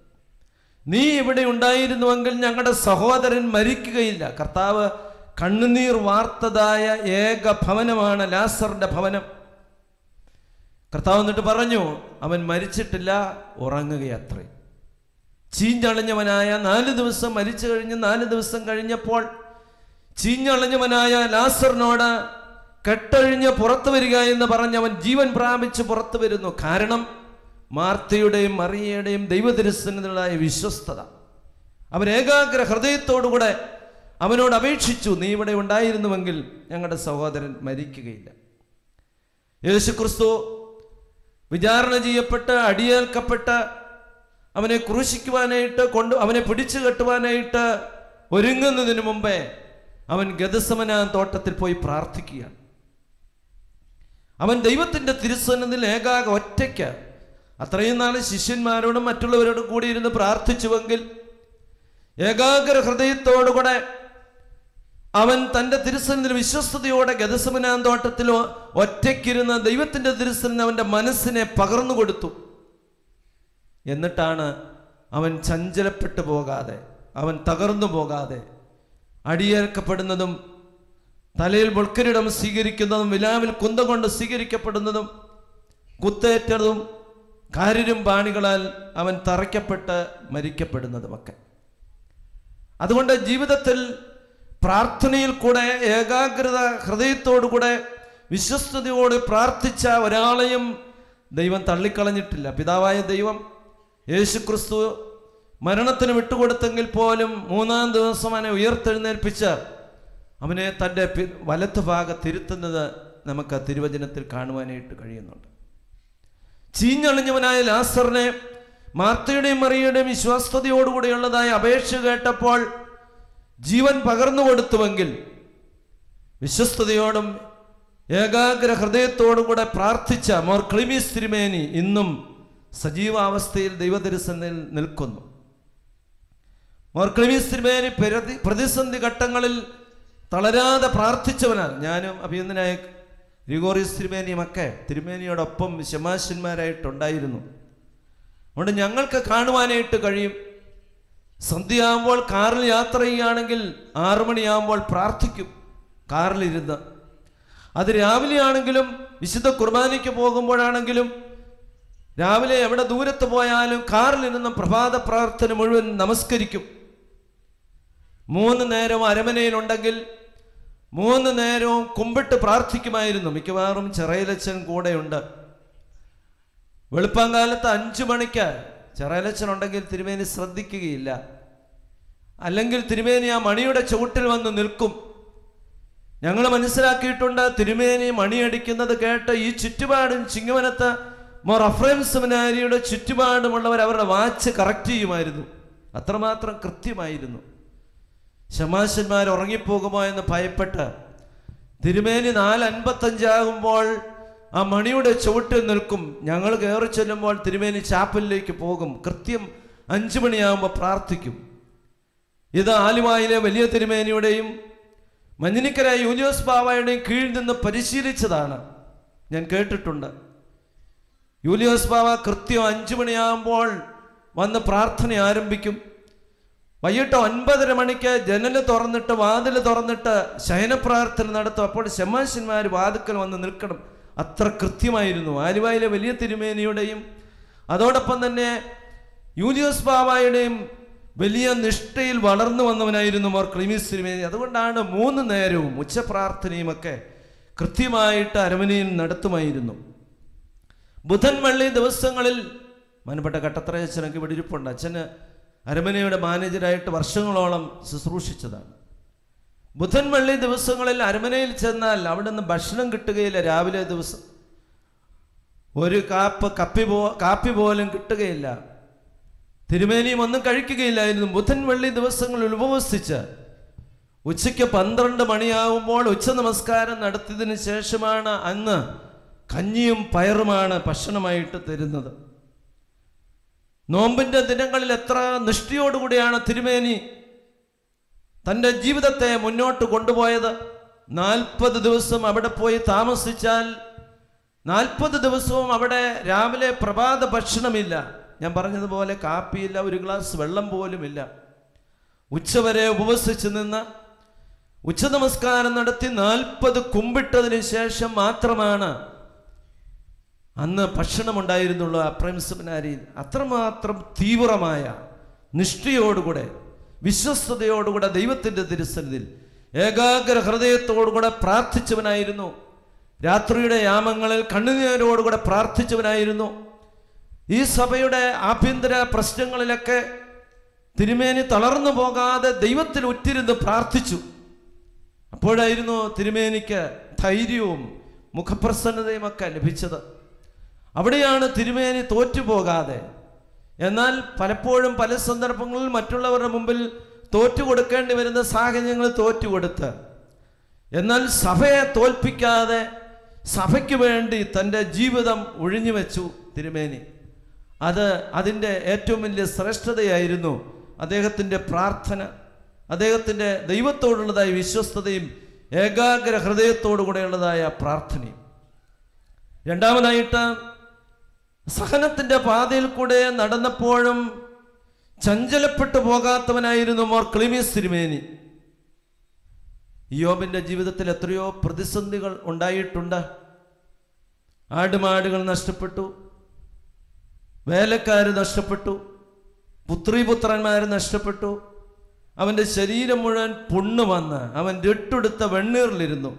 നീ ഇവിടെ ഉണ്ടായിരുന്നുവെങ്കിൽ ഞങ്ങളുടെ സഹോദരൻ മരിക്കുകയില്ല കർത്താവ് കണ്ണുനീർ വാർത്തതായ ഏക ഭവനമാണ് ലാസറിന്റെ ഭവനം കർത്താവ് എന്നിട്ട് പറഞ്ഞു അവൻ മരിച്ചിട്ടില്ല ഉറങ്ങുകയത്രേ ചീഞ്ഞളഞ്ഞവനായ നാല് ദിവസം മരിച്ചു കഴിഞ്ഞ് നാല് ദിവസം കഴിഞ്ഞപ്പോൾ ചീഞ്ഞളഞ്ഞവനായ ലാസറിനോട് കെട്ടഴിഞ്ഞ് പുറത്തു വരിക എന്ന് പറഞ്ഞ് അവൻ ജീവൻ പ്രാപിച്ച് പുറത്തു വരുന്നു കാരണം മാർത്തയുടെയും മറിയയുടെയും ദൈവതിരുസന്നിധികളായ വിശ്വസ്തത അവൻ ഏകാഗ്ര ഹൃദയത്തോടുകൂടെ അവനോട് അപേക്ഷിച്ചു നീ ഇവിടെ ഉണ്ടായിരുന്നുവെങ്കിൽ ഞങ്ങളുടെ സഹോദരൻ മരിക്കുകയില്ല യേശുക്രിസ്തു വിചാരണ ചെയ്യപ്പെട്ട് അടിയേൽക്കപ്പെട്ട് അവനെ ക്രൂശിക്കുവാനായിട്ട് കൊണ്ട് അവനെ പിടിച്ചു കെട്ടുവാനായിട്ട് ഒരുങ്ങുന്നതിന് മുമ്പേ അവൻ ഗതസമന തോട്ടത്തിൽ പോയി പ്രാർത്ഥിക്കുകയാണ് അവൻ ദൈവത്തിൻ്റെ തിരുസന്നിധിയിൽ ഏകാക ഒറ്റയ്ക്ക് അത്രയും നാൾ ശിഷ്യന്മാരോടും മറ്റുള്ളവരോടും കൂടി ഇരുന്ന് പ്രാർത്ഥിച്ചുവെങ്കിൽ ഏകാഗ്ര ഹൃദയത്തോടുകൂടെ അവൻ തൻ്റെ തിരുസന്നിധിയിൽ വിശ്വസ്തയോടെ ഗതസമനാൻ തോട്ടത്തിൽ ഒറ്റയ്ക്കിരുന്ന് ദൈവത്തിൻ്റെ തിരുസന്നിധി അവൻ്റെ മനസ്സിനെ പകർന്നു കൊടുത്തു എന്നിട്ടാണ് അവൻ ചഞ്ചലപ്പെട്ടു പോകാതെ അവൻ തകർന്നു പോകാതെ അടിയേൽക്കപ്പെടുന്നതും തലയിൽ മുൾക്കരിടം സ്വീകരിക്കുന്നതും വിലാവിൽ കുന്തം കൊണ്ട് സ്വീകരിക്കപ്പെടുന്നതും കുത്തേറ്റതും കാരിരും പാണികളാൽ അവൻ തറയ്ക്കപ്പെട്ട് മരിക്കപ്പെടുന്നതുമൊക്കെ അതുകൊണ്ട് ജീവിതത്തിൽ പ്രാർത്ഥനയിൽ കൂടെ ഏകാഗ്രത ഹൃദയത്തോടുകൂടെ വിശ്വസ്തയോട് പ്രാർത്ഥിച്ച ഒരാളെയും ദൈവം തള്ളിക്കളഞ്ഞിട്ടില്ല പിതാവായ ദൈവം യേശുക്രിസ്തു മരണത്തിന് വിട്ടുകൊടുത്തെങ്കിൽ പോലും മൂന്നാം ദിവസം അവനെ ഉയർത്തെഴുന്നേൽപ്പിച്ച് അവനെ തൻ്റെ പി- വലത്ത് ഭാഗത്തിരുത്തുന്നത് നമുക്ക് തിരുവചനത്തിൽ കാണുവാനായിട്ട് കഴിയുന്നുണ്ട് ചീഞ്ഞളിഞ്ഞവനായ ലാസറിനെ മാർത്തയുടെയും മറിയുടെയും വിശ്വസ്തയോടുകൂടിയുള്ളതായ അപേക്ഷ കേട്ടപ്പോൾ ജീവൻ പകർന്നു കൊടുത്തുവെങ്കിൽ വിശ്വസ്തയോടും ഏകാഗ്ര ഹൃദയത്തോടും കൂടെ പ്രാർത്ഥിച്ച മോർ ക്ലിമീസ് തിരുമേനി ഇന്നും സജീവാവസ്ഥയിൽ ദൈവതിരുസന്നിൽ നിൽക്കുന്നു മോർ ക്ലിമീസ് തിരുമേനി പ്രതി പ്രതിസന്ധി ഘട്ടങ്ങളിൽ തളരാതെ പ്രാർത്ഥിച്ചവനാണ് ഞാനും അഭിനന്ദനായ ഗ്രിഗോറിയസ് തിരുമേനിയുമൊക്കെ തിരുമേനിയോടൊപ്പം ശമാശന്മാരായിട്ടുണ്ടായിരുന്നു അതുകൊണ്ട് ഞങ്ങൾക്ക് കാണുവാനായിട്ട് കഴിയും സന്ധ്യയാകുമ്പോൾ കാറിൽ യാത്ര ചെയ്യുകയാണെങ്കിൽ ആറു മണിയാകുമ്പോൾ പ്രാർത്ഥിക്കും കാറിലിരുന്ന് അത് രാവിലെ ആണെങ്കിലും വിശുദ്ധ കുർബാനയ്ക്ക് പോകുമ്പോഴാണെങ്കിലും രാവിലെ എവിടെ ദൂരത്ത് പോയാലും കാറിൽ നിന്ന് പ്രഭാത പ്രാർത്ഥന മുഴുവൻ നമസ്കരിക്കും മൂന്ന് നേരം അരമനയിലുണ്ടെങ്കിൽ മൂന്ന് നേരവും കുമ്പിട്ട് പ്രാർത്ഥിക്കുമായിരുന്നു മിക്കവാറും ചെറയിലച്ചൻ കൂടെയുണ്ട് വെളുപ്പാങ്കാലത്ത് അഞ്ചു മണിക്ക് ചെറയിലച്ചൻ ഉണ്ടെങ്കിൽ തിരുമേനി ശ്രദ്ധിക്കുകയില്ല അല്ലെങ്കിൽ തിരുമേനി ആ മണിയുടെ ചുവട്ടിൽ വന്ന് നിൽക്കും ഞങ്ങൾ മനസ്സിലാക്കിയിട്ടുണ്ട് തിരുമേനി മണിയടിക്കുന്നത് കേട്ട് ഈ ചുറ്റുപാടും ചിങ്ങവനത്ത് മോർ അഫ്രൈം സെമിനാരിയുടെ ചുറ്റുപാടുമുള്ളവർ അവരുടെ വാച്ച് കറക്റ്റ് ചെയ്യുമായിരുന്നു അത്രമാത്രം കൃത്യമായിരുന്നു ശമാശന്മാർ ഉറങ്ങിപ്പോകുമോ എന്ന് ഭയപ്പെട്ട് തിരുമേനി നാല് അൻപത്തഞ്ചാകുമ്പോൾ ആ മണിയുടെ ചുവട്ടിൽ നിൽക്കും ഞങ്ങൾ കയറി ചെല്ലുമ്പോൾ തിരുമേനി ചാപ്പലിലേക്ക് പോകും കൃത്യം അഞ്ചു മണിയാകുമ്പോൾ പ്രാർത്ഥിക്കും ഇത് ആലുവായിലെ വലിയ തിരുമേനിയുടെയും മഞ്ഞിനിക്കര യൂലിയോസ് ബാവയുടെയും കീഴിൽ നിന്ന് പരിശീലിച്ചതാണ് ഞാൻ കേട്ടിട്ടുണ്ട് യൂലിയോസ് ബാവ കൃത്യം അഞ്ചു മണിയാകുമ്പോൾ വന്ന് പ്രാർത്ഥന ആരംഭിക്കും വൈകിട്ട് ഒൻപതര മണിക്ക് ജനൽ തുറന്നിട്ട് വാതിൽ തുറന്നിട്ട് ശയനപ്രാർത്ഥന നടത്തും അപ്പോൾ ശമാശന്മാർ വാതുക്കൽ വന്ന് നിൽക്കണം അത്ര കൃത്യമായിരുന്നു ആലുവായിലെ വലിയ തിരുമേനിയുടെയും അതോടൊപ്പം തന്നെ യൂലിയോസ് ബാബായുടെയും വലിയ നിഷ്ഠയിൽ വളർന്നു വന്നവനായിരുന്നു മോർ ക്ലിമീസ് തിരുമേനി അതുകൊണ്ടാണ് മൂന്ന് നേരവും ഉച്ചപ്രാർത്ഥനയുമൊക്കെ കൃത്യമായിട്ട് അരമനയിൽ നടത്തുമായിരുന്നു ബുധൻ വെള്ളി ദിവസങ്ങളിൽ മനപ്പെട്ട കട്ടത്തറ അച്ഛനൊക്കെ ഇവിടെ ഇരിപ്പുണ്ട് അച്ഛന് അരമനയുടെ മാനേജരായിട്ട് വർഷങ്ങളോളം ശുശ്രൂഷിച്ചതാണ് ബുധൻ വെള്ളി ദിവസങ്ങളിൽ അരമനയിൽ ചെന്നാൽ അവിടെ നിന്ന് ഭക്ഷണം കിട്ടുകയില്ല രാവിലെ ദിവസം ഒരു കാപ്പ് കപ്പി പോ കാപ്പി പോലും കിട്ടുകയില്ല തിരുമേനിയും ഒന്നും കഴിക്കുകയില്ലായിരുന്നു ബുധൻ വെള്ളി ദിവസങ്ങളിൽ ഉപവസിച്ച് ഉച്ചയ്ക്ക് പന്ത്രണ്ട് മണിയാവുമ്പോൾ ഉച്ച നമസ്കാരം നടത്തിയതിന് ശേഷമാണ് അന്ന് കഞ്ഞിയും പയറുമാണ് ഭക്ഷണമായിട്ട് തരുന്നത് നോമ്പിന്റെ ദിനങ്ങളിൽ എത്ര നിഷ്ഠയോടുകൂടിയാണ് തിരുമേനി തൻ്റെ ജീവിതത്തെ മുന്നോട്ട് കൊണ്ടുപോയത് നാൽപ്പത് ദിവസം അവിടെ പോയി താമസിച്ചാൽ നാൽപ്പത് ദിവസവും അവിടെ രാവിലെ പ്രഭാത ഭക്ഷണമില്ല ഞാൻ പറഞ്ഞതുപോലെ കാപ്പിയില്ല ഒരു ഗ്ലാസ് വെള്ളം പോലുമില്ല ഉച്ചവരെ ഉപവസിച്ച് നിന്ന് ഉച്ച നമസ്കാരം നടത്തി നാൽപ്പത് കുമ്പിട്ടതിന് ശേഷം മാത്രമാണ് അന്ന് ഭക്ഷണമുണ്ടായിരുന്നുള്ളൂ അപ്രേം സെമിനാരിയിൽ അത്രമാത്രം തീവ്രമായ നിഷ്ഠയോടുകൂടെ വിശ്വസ്തയോടുകൂടെ ദൈവത്തിൻ്റെ തിരുസന്നിധിയിൽ ഏകാഗ്ര ഹൃദയത്തോടുകൂടെ പ്രാർത്ഥിച്ചവനായിരുന്നു രാത്രിയുടെ യാമങ്ങളിൽ കണ്ണുനീരോടുകൂടെ പ്രാർത്ഥിച്ചവനായിരുന്നു ഈ സഭയുടെ ആഭ്യന്തര പ്രശ്നങ്ങളിലൊക്കെ തിരുമേനി തളർന്നു പോകാതെ ദൈവത്തിൽ ഉറ്റിരുന്ന് പ്രാർത്ഥിച്ചു അപ്പോഴായിരുന്നു തിരുമേനിക്ക് ധൈര്യവും മുഖപ്രസന്നതയും ഒക്കെ ലഭിച്ചത് അവിടെയാണ് തിരുമേനി തോറ്റുപോകാതെ എന്നാൽ പലപ്പോഴും പല സന്ദർഭങ്ങളിൽ മറ്റുള്ളവരുടെ മുമ്പിൽ തോറ്റു കൊടുക്കേണ്ടി വരുന്ന സാഹചര്യങ്ങൾ തോറ്റുകൊടുത്ത് എന്നാൽ സഭയെ തോൽപ്പിക്കാതെ സഭയ്ക്ക് വേണ്ടി തൻ്റെ ജീവിതം ഒഴിഞ്ഞു വെച്ചു തിരുമേനി അത് അതിൻ്റെ ഏറ്റവും വലിയ ശ്രേഷ്ഠതയായിരുന്നു അദ്ദേഹത്തിൻ്റെ പ്രാർത്ഥന അദ്ദേഹത്തിൻ്റെ ദൈവത്തോടുള്ളതായ വിശ്വസ്തതയും ഏകാഗ്ര ഹൃദയത്തോടു കൂടെയുള്ളതായ പ്രാർത്ഥനയും രണ്ടാമതായിട്ട് സഹനത്തിൻ്റെ പാതയിൽ കൂടെ നടന്നപ്പോഴും ചഞ്ചലപ്പെട്ടു പോകാത്തവനായിരുന്നു മോർ ക്ലിമീസ് തിരുമേനി യോബിൻ്റെ ജീവിതത്തിൽ എത്രയോ പ്രതിസന്ധികൾ ഉണ്ടായിട്ടുണ്ട് ആടുമാടുകൾ നഷ്ടപ്പെട്ടു വേലക്കാർ നഷ്ടപ്പെട്ടു പുത്രീപുത്രന്മാർ നഷ്ടപ്പെട്ടു അവൻ്റെ ശരീരം മുഴുവൻ പുണ്ണ് വന്ന് അവൻ രട്ടെടുത്ത വെണ്ണീറിലിരുന്നു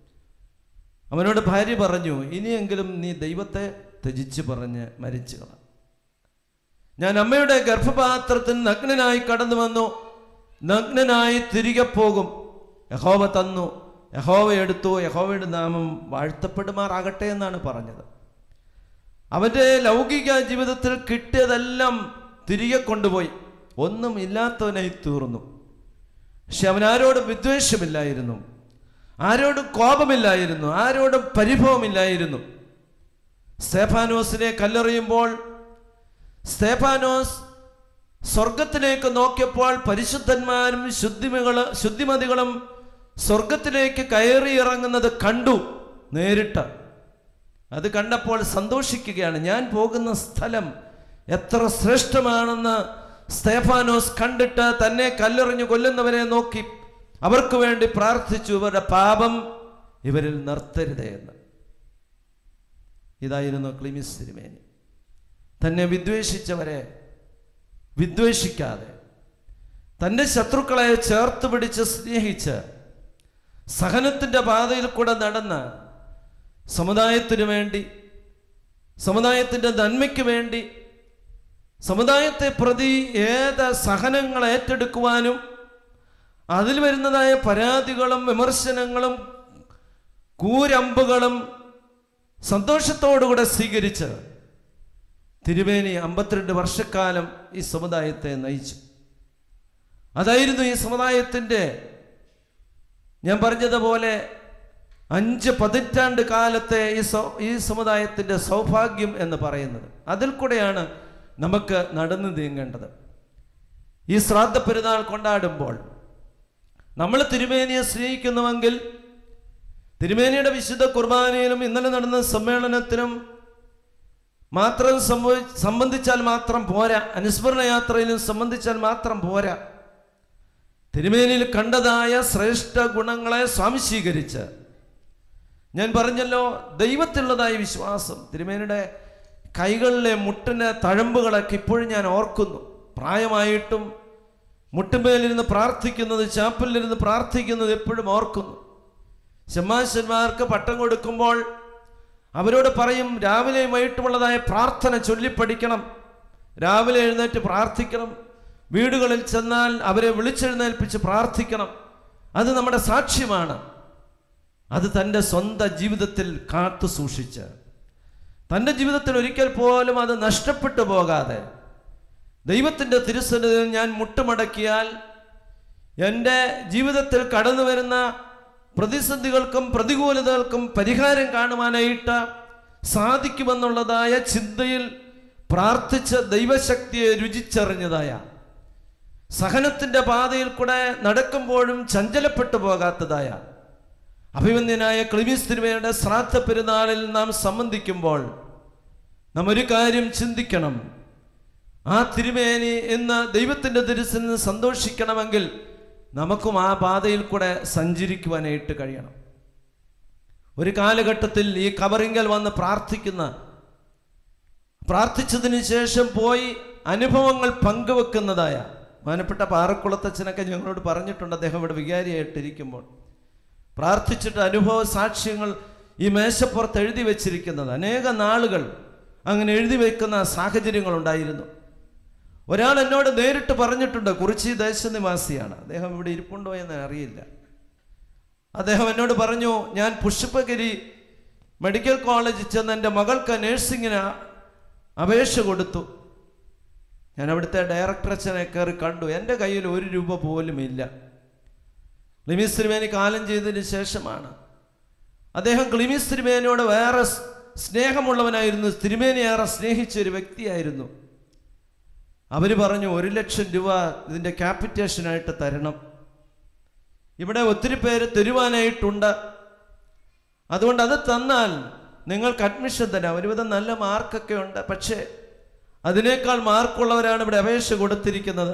അവനോട് ഭാര്യ പറഞ്ഞു ഇനിയെങ്കിലും നീ ദൈവത്തെ ത്യജിച്ച് പറഞ്ഞ് മരിച്ചു കള ഞാൻ അമ്മയുടെ ഗർഭപാത്രത്തിൽ നഗ്നനായി കടന്നു വന്നു നഗ്നനായി തിരികെ പോകും യഹോവ തന്നു യഹോവ എടുത്തു യഹോവയുടെ നാമം വാഴ്ത്തപ്പെടുമാറാകട്ടെ എന്നാണ് പറഞ്ഞത് അവൻ്റെ ലൗകിക ജീവിതത്തിൽ കിട്ടിയതെല്ലാം തിരികെ കൊണ്ടുപോയി ഒന്നും ഇല്ലാത്തവനായി തീർന്നു പക്ഷെ അവൻ ആരോടും വിദ്വേഷമില്ലായിരുന്നു ആരോടും കോപമില്ലായിരുന്നു ആരോടും പരിഭവമില്ലായിരുന്നു സ്തേഫാനോസിനെ കല്ലെറിയുമ്പോൾ സ്തേഫാനോസ് സ്വർഗത്തിലേക്ക് നോക്കിയപ്പോൾ പരിശുദ്ധന്മാരും ശുദ്ധിമകള് ശുദ്ധിമതികളും സ്വർഗത്തിലേക്ക് കയറി ഇറങ്ങുന്നത് കണ്ടു നേരിട്ട് അത് കണ്ടപ്പോൾ സന്തോഷിക്കുകയാണ് ഞാൻ പോകുന്ന സ്ഥലം എത്ര ശ്രേഷ്ഠമാണെന്ന് സ്തേഫാനോസ് കണ്ടിട്ട് തന്നെ കല്ലെറിഞ്ഞു കൊല്ലുന്നവരെ നോക്കി അവർക്ക് വേണ്ടി പ്രാർത്ഥിച്ചു ഇവരുടെ പാപം ഇവരിൽ നിർത്തരുതേ എന്ന് ഇതായിരുന്നു ക്ലിമിസ് തിരുമേനി തന്നെ വിദ്വേഷിച്ചവരെ വിദ്വേഷിക്കാതെ തൻ്റെ ശത്രുക്കളെ ചേർത്ത് പിടിച്ച് സ്നേഹിച്ച് സഹനത്തിൻ്റെ പാതയിൽ കൂടെ നടന്ന് സമുദായത്തിനു വേണ്ടി സമുദായത്തിൻ്റെ നന്മയ്ക്ക് വേണ്ടി സമുദായത്തെ പ്രതി ഏത് സഹനങ്ങൾ ഏറ്റെടുക്കുവാനും അതിൽ വരുന്നതായ പരാതികളും വിമർശനങ്ങളും കൂരമ്പുകളും സന്തോഷത്തോടുകൂടെ സ്വീകരിച്ച് തിരുമേനി അമ്പത്തിരണ്ട് വർഷക്കാലം ഈ സമുദായത്തെ നയിച്ചു അതായിരുന്നു ഈ സമുദായത്തിൻ്റെ ഞാൻ പറഞ്ഞതുപോലെ അഞ്ച് പതിറ്റാണ്ട് കാലത്തെ ഈ സൗ ഈ സമുദായത്തിൻ്റെ സൗഭാഗ്യം എന്ന് പറയുന്നത് അതിൽ കൂടെയാണ് നമുക്ക് നടന്നു നീങ്ങേണ്ടത് ഈ ശ്രാദ്ധ പെരുന്നാൾ കൊണ്ടാടുമ്പോൾ നമ്മൾ തിരുമേനിയെ സ്നേഹിക്കുന്നുവെങ്കിൽ തിരുമേനിയുടെ വിശുദ്ധ കുർബാനയിലും ഇന്നലെ നടന്ന സമ്മേളനത്തിനും മാത്രം സംഭവി സംബന്ധിച്ചാൽ മാത്രം പോരാ അനുസ്മരണ യാത്രയിലും സംബന്ധിച്ചാൽ മാത്രം പോരാ തിരുമേനിയിൽ കണ്ടതായ ശ്രേഷ്ഠ ഗുണങ്ങളെ സ്വാംശീകരിച്ച് ഞാൻ പറഞ്ഞല്ലോ ദൈവത്തിലുള്ളതായ വിശ്വാസം തിരുമേനിയുടെ കൈകളിലെ മുട്ടിന് തഴമ്പുകളൊക്കെ ഇപ്പോഴും ഞാൻ ഓർക്കുന്നു പ്രായമായിട്ടും മുട്ടുമേലിരുന്ന് പ്രാർത്ഥിക്കുന്നത് ചാപ്പലിലിരുന്ന് പ്രാർത്ഥിക്കുന്നത് എപ്പോഴും ഓർക്കുന്നു ശമാശന്മാർക്ക് പട്ടം കൊടുക്കുമ്പോൾ അവരോട് പറയും രാവിലെയും വൈകിട്ടുമുള്ളതായ പ്രാർത്ഥന ചൊല്ലിപ്പഠിക്കണം രാവിലെ എഴുന്നേറ്റ് പ്രാർത്ഥിക്കണം വീടുകളിൽ ചെന്നാൽ അവരെ വിളിച്ചെഴുന്നേൽപ്പിച്ച് പ്രാർത്ഥിക്കണം അത് നമ്മുടെ സാക്ഷ്യമാണ് അത് തൻ്റെ സ്വന്തം ജീവിതത്തിൽ കാത്തു സൂക്ഷിച്ച് തൻ്റെ ജീവിതത്തിൽ ഒരിക്കൽ പോലും അത് നഷ്ടപ്പെട്ടു പോകാതെ ദൈവത്തിൻ്റെ തിരുസന്നിധിയിൽ ഞാൻ മുട്ടുമടക്കിയാൽ എൻ്റെ ജീവിതത്തിൽ കടന്നു വരുന്ന പ്രതിസന്ധികൾക്കും പ്രതികൂലതകൾക്കും പരിഹാരം കാണുവാനായിട്ട് സാധിക്കുമെന്നുള്ളതായ ചിന്തയിൽ പ്രാർത്ഥിച്ച ദൈവശക്തിയെ രുചിച്ചറിഞ്ഞതായ സഹനത്തിൻ്റെ പാതയിൽ കൂടെ നടക്കുമ്പോഴും ചഞ്ചലപ്പെട്ടു പോകാത്തതായ അഭിമന്യനായ ക്ലിമിസ് തിരുമേനയുടെ ശ്രാദ്ധ പെരുന്നാളിൽ നാം സംബന്ധിക്കുമ്പോൾ നാം ഒരു കാര്യം ചിന്തിക്കണം ആ തിരുമേനി എന്ന് ദൈവത്തിൻ്റെ തിരുസിൽ സന്തോഷിക്കണമെങ്കിൽ നമുക്കും ആ പാതയിൽ കൂടെ സഞ്ചരിക്കുവാനായിട്ട് കഴിയണം ഒരു കാലഘട്ടത്തിൽ ഈ കബറിങ്കൽ വന്ന് പ്രാർത്ഥിക്കുന്ന പ്രാർത്ഥിച്ചതിന് ശേഷം പോയി അനുഭവങ്ങൾ പങ്കുവെക്കുന്നതായ മാനപ്പെട്ട പാറക്കുളത്തച്ഛനൊക്കെ ഞങ്ങളോട് പറഞ്ഞിട്ടുണ്ട് അദ്ദേഹം ഇവിടെ വികാരിയായിട്ടിരിക്കുമ്പോൾ പ്രാർത്ഥിച്ചിട്ട് അനുഭവ സാക്ഷ്യങ്ങൾ ഈ മേശപ്പുറത്ത് എഴുതി വെച്ചിരിക്കുന്നത് അനേക നാളുകൾ അങ്ങനെ എഴുതി വെക്കുന്ന സാഹചര്യങ്ങൾ ഉണ്ടായിരുന്നു ഒരാൾ എന്നോട് നേരിട്ട് പറഞ്ഞിട്ടുണ്ട് കുറിച്ചി ദേശനിവാസിയാണ് അദ്ദേഹം ഇവിടെ ഇരിപ്പുണ്ടോ എന്ന് അറിയില്ല അദ്ദേഹം എന്നോട് പറഞ്ഞു ഞാൻ പുഷ്പഗിരി മെഡിക്കൽ കോളേജിൽ ചെന്ന് എൻ്റെ മകൾക്ക് നഴ്സിങ്ങിന് അപേക്ഷ കൊടുത്തു ഞാൻ അവിടുത്തെ ഡയറക്ടറച്ഛനെ കയറി കണ്ടു എൻ്റെ കയ്യിൽ ഒരു രൂപ പോലും ഇല്ല ക്ലിമിസ് തിരുമേനി കാലം ചെയ്തതിന് ശേഷമാണ് അദ്ദേഹം ക്ലിമിസ് തിരുമേനിയോട് വേറെ സ് സ്നേഹമുള്ളവനായിരുന്നു തിരുമേനി ഏറെ സ്നേഹിച്ച ഒരു വ്യക്തിയായിരുന്നു അവർ പറഞ്ഞു ഒരു ലക്ഷം രൂപ ഇതിൻ്റെ ക്യാപിറ്റേഷനായിട്ട് തരണം ഇവിടെ ഒത്തിരി പേര് തരുവാനായിട്ടുണ്ട് അതുകൊണ്ട് അത് തന്നാൽ നിങ്ങൾക്ക് അഡ്മിഷൻ തരാം ഒരുവിധം നല്ല മാർക്കൊക്കെ ഉണ്ട് പക്ഷേ അതിനേക്കാൾ മാർക്കുള്ളവരാണ് ഇവിടെ അപേക്ഷ കൊടുത്തിരിക്കുന്നത്